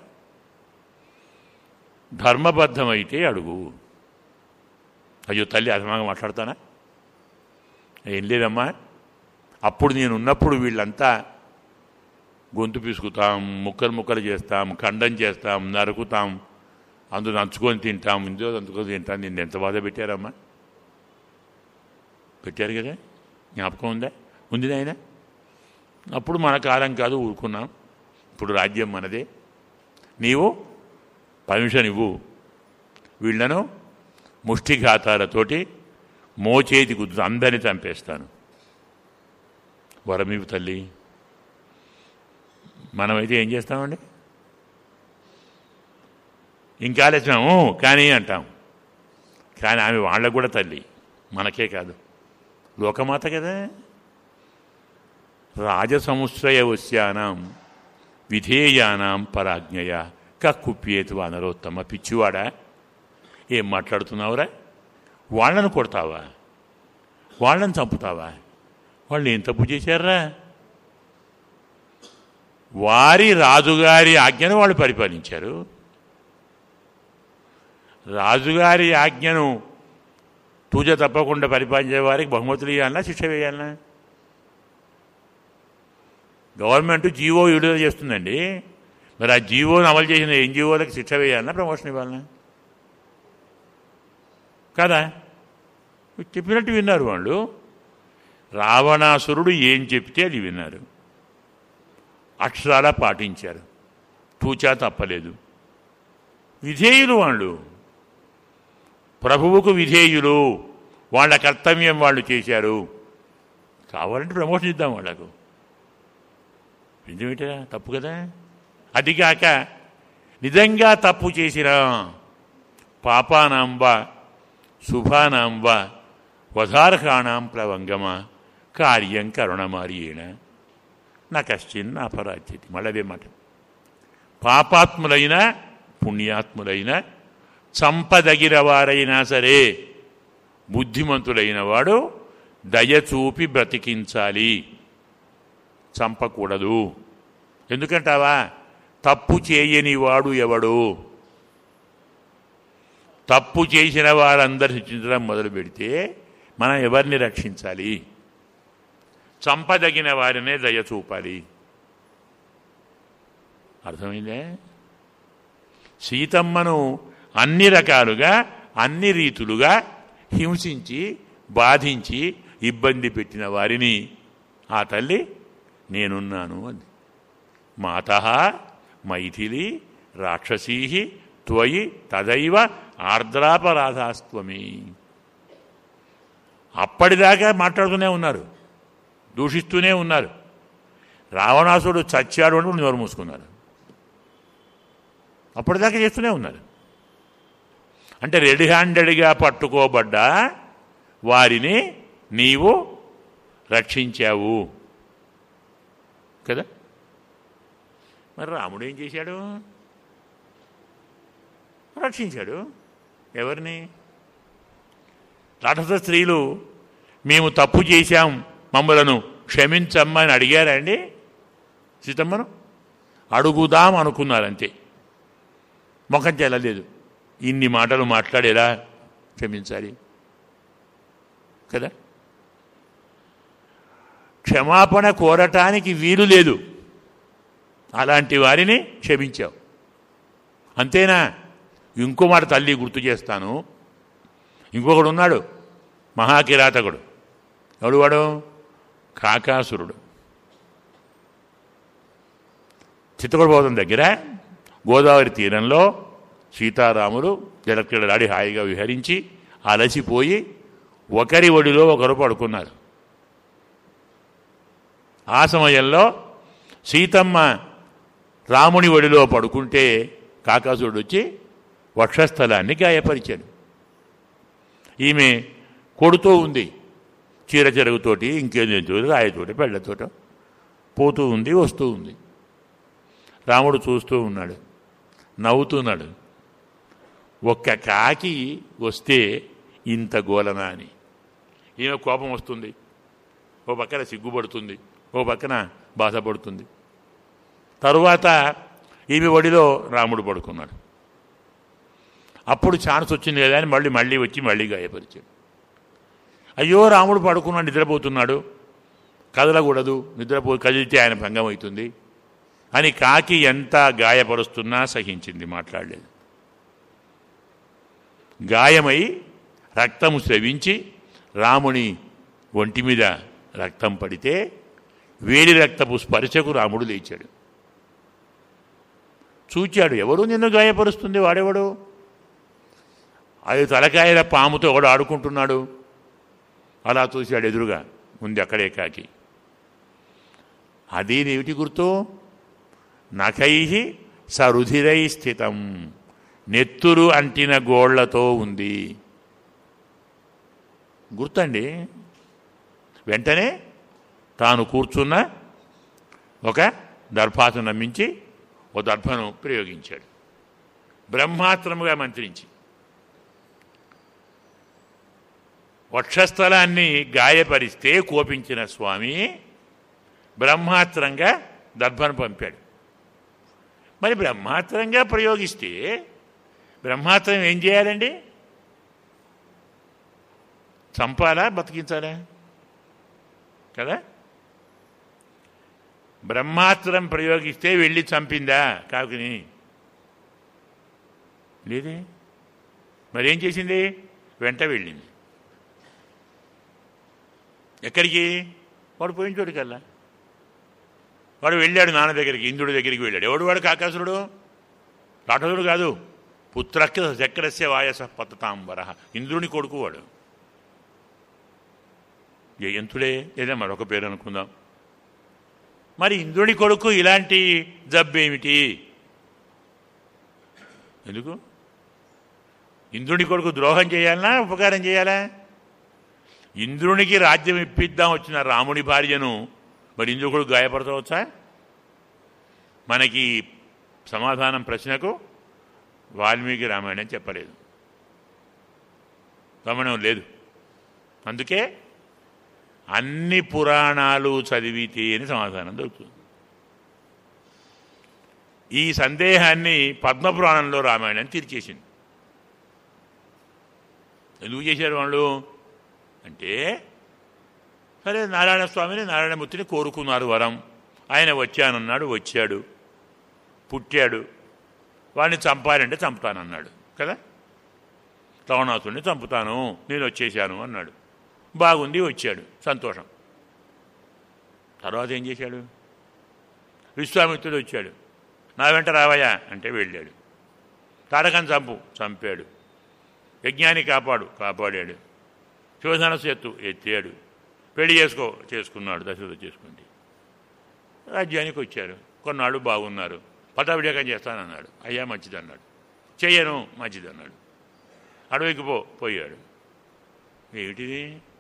A: ధర్మబద్ధమైతే అడుగు అయ్యో తల్లి అధమాగా మాట్లాడతానా ఏం లేదమ్మా అప్పుడు నేను ఉన్నప్పుడు వీళ్ళంతా గొంతు పిసుకుతాం ముక్కలు ముక్కలు చేస్తాం ఖండం చేస్తాం నరుకుతాం అందులో నంచుకొని తింటాం ఇందులో నంచుకొని తింటాం నిన్ను ఎంత బాధ పెట్టారమ్మా పెట్టారు కదా జ్ఞాపకం ఉందా ఉంది ఆయన అప్పుడు మన కాలం కాదు ఊరుకున్నాం ఇప్పుడు రాజ్యం మనదే నీవు పర్మిషన్ ఇవ్వు వీళ్లను ముష్టిఘాతాలతోటి మోచేతి గుద్దు అందరిని చంపేస్తాను వరమివి తల్లి మనమైతే ఏం చేస్తామండి ఇంకా ఆలోచనము కానీ అంటాం కానీ ఆమె వాళ్ళకు కూడా తల్లి మనకే కాదు లోకమాత కదా రాజసముశ్రయవస్యానాం విధేయానాం పరాజ్ఞయ కక్కుప్యేతు అనరోత్తమ పిచ్చివాడా ఏం మాట్లాడుతున్నావురా వాళ్ళను కొడతావా వాళ్ళని చంపుతావా వాళ్ళు ఏం తప్పు చేశారా వారి రాజుగారి ఆజ్ఞను వాళ్ళు పరిపాలించారు రాజుగారి ఆజ్ఞను తూజ తప్పకుండా పరిపాలించే వారికి బహుమతులు ఇవ్వాలన్నా శిక్ష వేయాలన్నా గవర్నమెంట్ జీవో విడుదల చేస్తుందండి మరి ఆ జీవోను అమలు చేసిన ఎన్జిఓలకు శిక్ష వేయాలన్నా ప్రమోషన్ ఇవ్వాలన్నా కదా చెప్పినట్టు విన్నారు వాళ్ళు రావణాసురుడు ఏం చెప్తే అది విన్నారు అక్షరాల పాటించారు తూచా తప్పలేదు విధేయులు వాళ్ళు ప్రభువుకు విధేయులు వాళ్ళ కర్తవ్యం వాళ్ళు చేశారు కావాలంటే ప్రమోషన్ ఇద్దాం వాళ్ళకు నిజమేటా తప్పు కదా అదిగాక నిజంగా తప్పు చేసిన పాపానాంబ శుభానాంబ వధార్హాణం ప్లవంగమ కార్యం కరుణమార్యేణ నా కశ్చిన్ అపరాధ్యతి మళ్ళదే మాట పాపాత్ములైన పుణ్యాత్ములైన చంపదగిన వారైనా సరే బుద్ధిమంతుడైన వాడు దయచూపి బ్రతికించాలి చంపకూడదు ఎందుకంటావా తప్పు చేయని వాడు ఎవడు తప్పు చేసిన వారందరు శిక్షించడం మొదలు పెడితే మనం ఎవరిని రక్షించాలి చంపదగిన వారినే దయ చూపాలి అర్థమైందే సీతమ్మను అన్ని రకాలుగా అన్ని రీతులుగా హింసించి బాధించి ఇబ్బంది పెట్టిన వారిని ఆ తల్లి నేనున్నాను అంది మాత మైథిలి రాక్షసీ త్వయి తదైవ ఆర్ద్రాపరాధాస్త్వమి అప్పటిదాకా మాట్లాడుతూనే ఉన్నారు దూషిస్తూనే ఉన్నారు రావణాసుడు చచ్చాడు అని నోరు మూసుకున్నారు అప్పటిదాకా చేస్తూనే ఉన్నారు అంటే రెడీ హ్యాండెడ్గా పట్టుకోబడ్డ వారిని నీవు రక్షించావు కదా మరి రాముడు ఏం చేశాడు రక్షించాడు ఎవరిని రాక్షస స్త్రీలు మేము తప్పు చేశాం మమ్మలను క్షమించమ్మని అడిగారా అండి సీతమ్మను అడుగుదాం అనుకున్నారంతే ముఖం చెల్లలేదు ఇన్ని మాటలు మాట్లాడేలా క్షమించాలి కదా క్షమాపణ కోరటానికి వీలు లేదు అలాంటి వారిని క్షమించావు అంతేనా ఇంకో మాట తల్లి గుర్తు చేస్తాను ఇంకొకడు ఉన్నాడు మహాకిరాతకుడు ఎవడు వాడు కాకాసురుడు చిత్తకొడబోధం దగ్గర గోదావరి తీరంలో సీతారాములు జలక్రీడలాడి హాయిగా విహరించి అలసిపోయి ఒకరి ఒడిలో ఒకరు పడుకున్నారు ఆ సమయంలో సీతమ్మ రాముని ఒడిలో పడుకుంటే కాకాసురుడు వచ్చి వక్షస్థలాన్ని గాయపరిచాడు ఈమె కొడుతూ ఉంది చీర చెరుగుతోటి ఇంకేదో రాయతోటి పెళ్ళతోట పోతూ ఉంది వస్తూ ఉంది రాముడు చూస్తూ ఉన్నాడు నవ్వుతున్నాడు ఒక్క కాకి వస్తే ఇంత గోలనా అని ఈమె కోపం వస్తుంది ఓ పక్కన సిగ్గుపడుతుంది ఓ పక్కన బాధపడుతుంది తరువాత ఈమె ఒడిలో రాముడు పడుకున్నాడు అప్పుడు ఛాన్స్ వచ్చింది కదా అని మళ్ళీ మళ్ళీ వచ్చి మళ్ళీ గాయపరిచాడు అయ్యో రాముడు పడుకున్నాడు నిద్రపోతున్నాడు కదలకూడదు నిద్రపో కదిలితే ఆయన భంగం అవుతుంది అని కాకి ఎంత గాయపరుస్తున్నా సహించింది మాట్లాడలేదు గాయమై రక్తము స్రవించి రాముని ఒంటి మీద రక్తం పడితే వేడి రక్తపు స్పర్శకు రాముడు లేచాడు చూచాడు ఎవరు నిన్ను గాయపరుస్తుంది వాడెవడు అది తలకాయల పాముతో ఎవడు ఆడుకుంటున్నాడు అలా చూశాడు ఎదురుగా ఉంది అక్కడే కాకి అది ఏమిటి గుర్తు నఖై సరుధిరై స్థితం నెత్తురు అంటిన గోళ్లతో ఉంది గుర్తండి వెంటనే తాను కూర్చున్న ఒక దర్భాసనం మించి ఓ దర్భను ప్రయోగించాడు బ్రహ్మాత్రముగా మంత్రించి వక్షస్థలాన్ని గాయపరిస్తే కోపించిన స్వామి బ్రహ్మాత్రంగా దర్భను పంపాడు మరి బ్రహ్మాత్రంగా ప్రయోగిస్తే బ్రహ్మాత్రం ఏం చేయాలండి చంపాలా బతికించాలా కదా బ్రహ్మాస్త్రం ప్రయోగిస్తే వెళ్ళి చంపిందా కాకుని లేదే మరేం చేసింది వెంట వెళ్ళింది ఎక్కడికి వాడు పోయిన చోటుకల్లా వాడు వెళ్ళాడు నాన్న దగ్గరికి ఇంద్రుడి దగ్గరికి వెళ్ళాడు ఎవడు వాడు కాకాసురుడు రాఠసుడు కాదు పుత్రక్య చక్రస్య వాయస పతతాంబర ఇంద్రుని కొడుకు వాడు జయంతుడే లేదా మరొక పేరు అనుకుందాం మరి ఇంద్రుని కొడుకు ఇలాంటి జబ్బేమిటి ఎందుకు ఇంద్రుని కొడుకు ద్రోహం చేయాలనా ఉపకారం చేయాలా ఇంద్రునికి రాజ్యం ఇప్పిద్దాం వచ్చిన రాముని భార్యను మరి ఇంద్రుడు కొడుకు గాయపడతావచ్చా మనకి సమాధానం ప్రశ్నకు వాల్మీకి రామాయణం చెప్పలేదు గమనం లేదు అందుకే అన్ని పురాణాలు చదివితే అని సమాధానం దొరుకుతుంది ఈ సందేహాన్ని పద్మపురాణంలో రామాయణం తీర్చేసింది ఎందుకు చేశారు వాళ్ళు అంటే సరే నారాయణ స్వామిని నారాయణమూర్తిని కోరుకున్నారు వరం ఆయన వచ్చానన్నాడు వచ్చాడు పుట్టాడు వాడిని చంపాలంటే చంపుతానన్నాడు కదా రావణాసుడిని చంపుతాను నేను వచ్చేసాను అన్నాడు బాగుంది వచ్చాడు సంతోషం తర్వాత ఏం చేశాడు విశ్వామిత్రుడు వచ్చాడు నా వెంట రావయ్యా అంటే వెళ్ళాడు తారకం చంపు చంపాడు యజ్ఞాన్ని కాపాడు కాపాడాడు శివధనస్సు ఎత్తు ఎత్తాడు పెళ్లి చేసుకో చేసుకున్నాడు దశరథ చేసుకుంటే రాజ్యానికి వచ్చారు కొన్నాళ్ళు బాగున్నారు పటాభిషేకం చేస్తానన్నాడు అయ్యా మంచిదన్నాడు చెయ్యను మంచిదన్నాడు అడవికి పో పోయాడు ఏమిటిది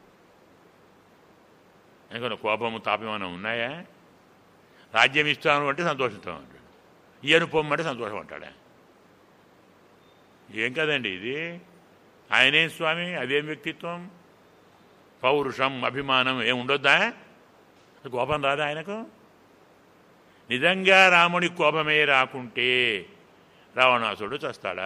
A: ఎందుకంటే కోపము తాపేమైనా ఉన్నాయా రాజ్యం ఇస్తాను అంటే సంతోషిస్తాం అంటాడు ఇయ్యను పొమ్మంటే సంతోషం అంటాడా ఏం కదండి ఇది ఆయనేం స్వామి అదేం వ్యక్తిత్వం పౌరుషం అభిమానం ఏం ఉండొద్దా కోపం రాదా ఆయనకు నిజంగా రాముని కోపమే రాకుంటే రావణాసుడు చస్తాడా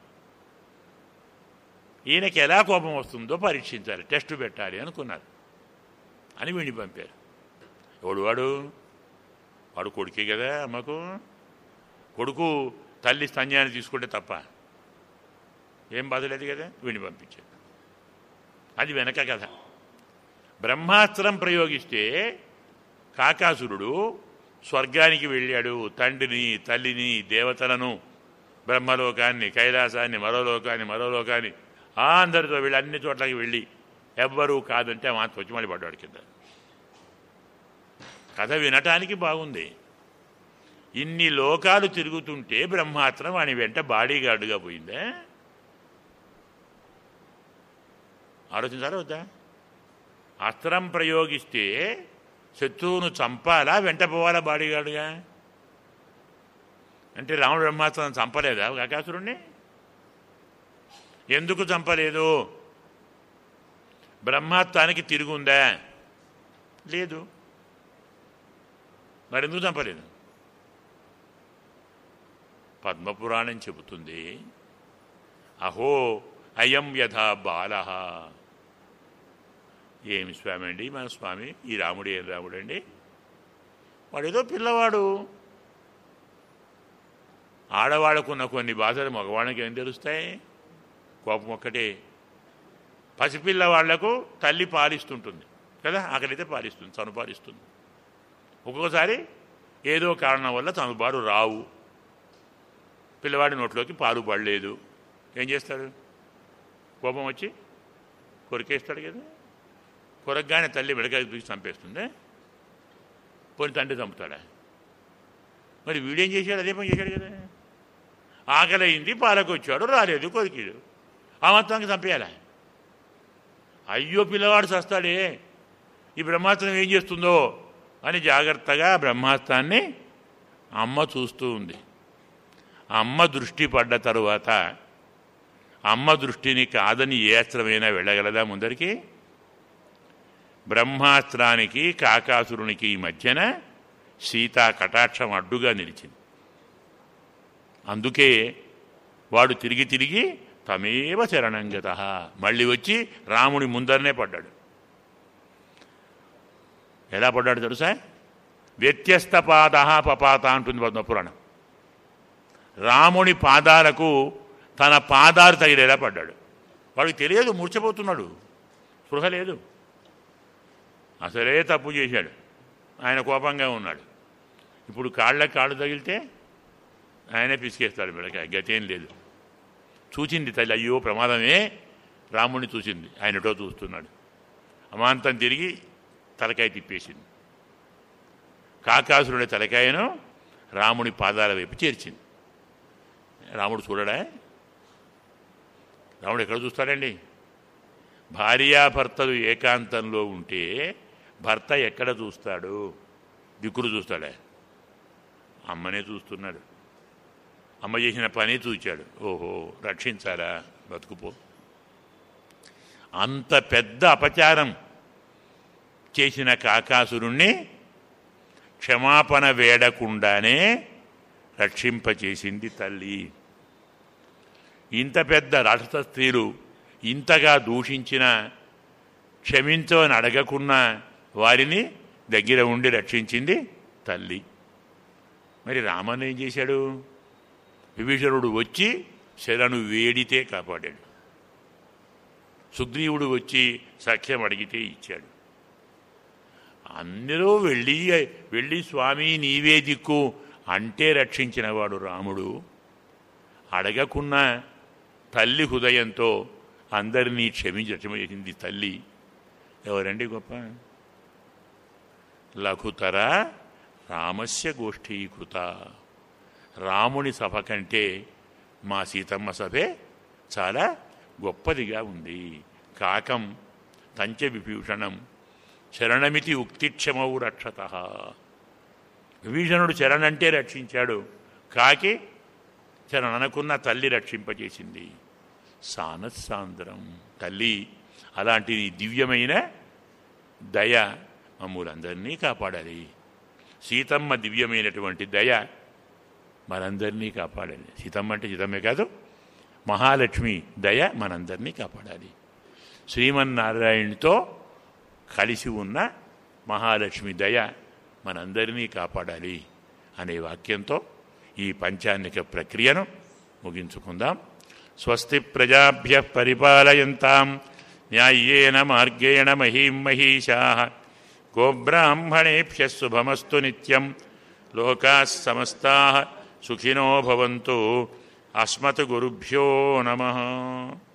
A: ఈయనకి ఎలా కోపం వస్తుందో పరీక్షించాలి టెస్ట్ పెట్టాలి అనుకున్నారు అని వీడిని పంపారు ఎవడు వాడు వాడు కొడుకే కదా అమ్మకు కొడుకు తల్లి స్తన్యాన్ని తీసుకుంటే తప్ప ఏం బాధ లేదు కదా వీడిని పంపించారు అది వెనక కథ బ్రహ్మాస్త్రం ప్రయోగిస్తే కాకాసురుడు స్వర్గానికి వెళ్ళాడు తండ్రిని తల్లిని దేవతలను బ్రహ్మలోకాన్ని కైలాసాన్ని మరో లోకాన్ని మరో లోకాన్ని అందరితో వెళ్ళి అన్ని చోట్లకి వెళ్ళి ఎవ్వరూ కాదంటే మాత్రం వచ్చి మళ్ళీ పడ్డాడు కింద కథ వినటానికి బాగుంది ఇన్ని లోకాలు తిరుగుతుంటే బ్రహ్మాస్త్రం వాని వెంట బాడీగార్డుగా పోయిందే ఆలోచించారా వద్దా అస్త్రం ప్రయోగిస్తే శత్రువును చంపాలా వెంట పోవాలా బాడీగార్డుగా అంటే రాముడు బ్రహ్మాస్త్రం చంపలేదా కాకాసురుణ్ణి ఎందుకు చంపలేదు బ్రహ్మాత్వానికి తిరుగుందా లేదు మరి ఎందుకు చంపలేదు పద్మపురాణం చెబుతుంది అహో అయం యథా బాల ఏమి స్వామి అండి మన స్వామి ఈ రాముడు ఏం రాముడు అండి వాడు ఏదో పిల్లవాడు ఆడవాళ్ళకున్న కొన్ని బాధలు మగవాళ్ళకి ఏం తెలుస్తాయి కోపం ఒక్కటే పసిపిల్ల వాళ్లకు తల్లి పాలిస్తుంటుంది కదా అక్కడైతే పాలిస్తుంది తను పాలిస్తుంది ఒక్కొక్కసారి ఏదో కారణం వల్ల తను బారు రావు పిల్లవాడి నోట్లోకి పాలు పడలేదు ఏం చేస్తాడు కోపం వచ్చి కొరికేస్తాడు కదా కొరకగానే తల్లి విడకాయ దూసి చంపేస్తుంది పోనీ తండ్రి చంపుతాడా మరి వీడేం చేశాడు అదే పని చేశాడు కదా ఆకలి అయింది పాలకు వచ్చాడు రాలేదు కొరికాడు ఆ మొత్తానికి చంపేయాలా అయ్యో పిల్లవాడు చస్తాడే ఈ బ్రహ్మాస్త్రం ఏం చేస్తుందో అని జాగ్రత్తగా బ్రహ్మాస్త్రాన్ని అమ్మ చూస్తూ ఉంది అమ్మ దృష్టి పడ్డ తరువాత అమ్మ దృష్టిని కాదని ఏ అస్త్రమైనా వెళ్ళగలదా ముందరికి బ్రహ్మాస్త్రానికి కాకాసురునికి ఈ మధ్యన సీతా కటాక్షం అడ్డుగా నిలిచింది అందుకే వాడు తిరిగి తిరిగి తమేవ శరణంగత మళ్ళీ వచ్చి రాముడి ముందరనే పడ్డాడు ఎలా పడ్డాడు తెలుసా వ్యత్యస్త పాద పపాత అంటుంది పద్మ పురాణం రాముని పాదాలకు తన పాదాలు తగిలేలా పడ్డాడు వాడికి తెలియదు మూర్చపోతున్నాడు స్పృహ లేదు అసలే తప్పు చేశాడు ఆయన కోపంగా ఉన్నాడు ఇప్పుడు కాళ్ళకి కాళ్ళు తగిలితే ఆయనే పిసికేస్తాడు వీళ్ళకి గతేం లేదు చూసింది తల్లి అయ్యో ప్రమాదమే రాముడిని చూసింది ఆయనటో చూస్తున్నాడు అమాంతం తిరిగి తలకాయ తిప్పేసింది కాకాసురుడి తలకాయను రాముని పాదాల వైపు చేర్చింది రాముడు చూడడా రాముడు ఎక్కడ చూస్తాడండి భార్యాభర్తలు ఏకాంతంలో ఉంటే భర్త ఎక్కడ చూస్తాడు దిక్కుడు చూస్తాడా అమ్మనే చూస్తున్నాడు అమ్మ చేసిన పని చూచాడు ఓహో రక్షించాలా బతుకుపో అంత పెద్ద అపచారం చేసిన కాకాసురుణ్ణి క్షమాపణ వేడకుండానే రక్షింపచేసింది తల్లి ఇంత పెద్ద రాక్షస స్త్రీలు ఇంతగా దూషించిన క్షమించమని అడగకున్న వారిని దగ్గర ఉండి రక్షించింది తల్లి మరి రామన్ ఏం చేశాడు విభీషణుడు వచ్చి శరణు వేడితే కాపాడాడు సుగ్రీవుడు వచ్చి సఖ్యం అడిగితే ఇచ్చాడు అందరూ వెళ్ళి వెళ్ళి స్వామి నీవే దిక్కు అంటే రక్షించినవాడు రాముడు అడగకున్న తల్లి హృదయంతో అందరినీ క్షమించి రక్షించేసింది తల్లి ఎవరండి గొప్ప లఘుతర రామస్య గోష్ఠీకృత రాముని సభ కంటే మా సీతమ్మ సభే చాలా గొప్పదిగా ఉంది కాకం తంచ విభీషణం శరణమితి ఉక్తిక్షమౌ రక్షత విభీషణుడు శరణంటే రక్షించాడు కాకి శరణనకున్న తల్లి రక్షింపచేసింది సానసాంద్రం తల్లి అలాంటి దివ్యమైన దయ మమ్ములందరినీ కాపాడాలి సీతమ్మ దివ్యమైనటువంటి దయ మనందరినీ కాపాడాలి సీతమ్మ అంటే సీతమ్మే కాదు మహాలక్ష్మి దయ మనందరినీ కాపాడాలి శ్రీమన్నారాయణునితో కలిసి ఉన్న మహాలక్ష్మి దయ మనందరినీ కాపాడాలి అనే వాక్యంతో ఈ పంచాన్నిక ప్రక్రియను ముగించుకుందాం స్వస్తి ప్రజాభ్య పరిపాలయంతాం న్యాయ్యేన మార్గేణ మహీం మహీషా గోబ్రాహ్మణేభ్య శుభమస్తు నిత్యం లోకా సమస్తా సుఖినో భవంతు అస్మత్ గురుభ్యో నమ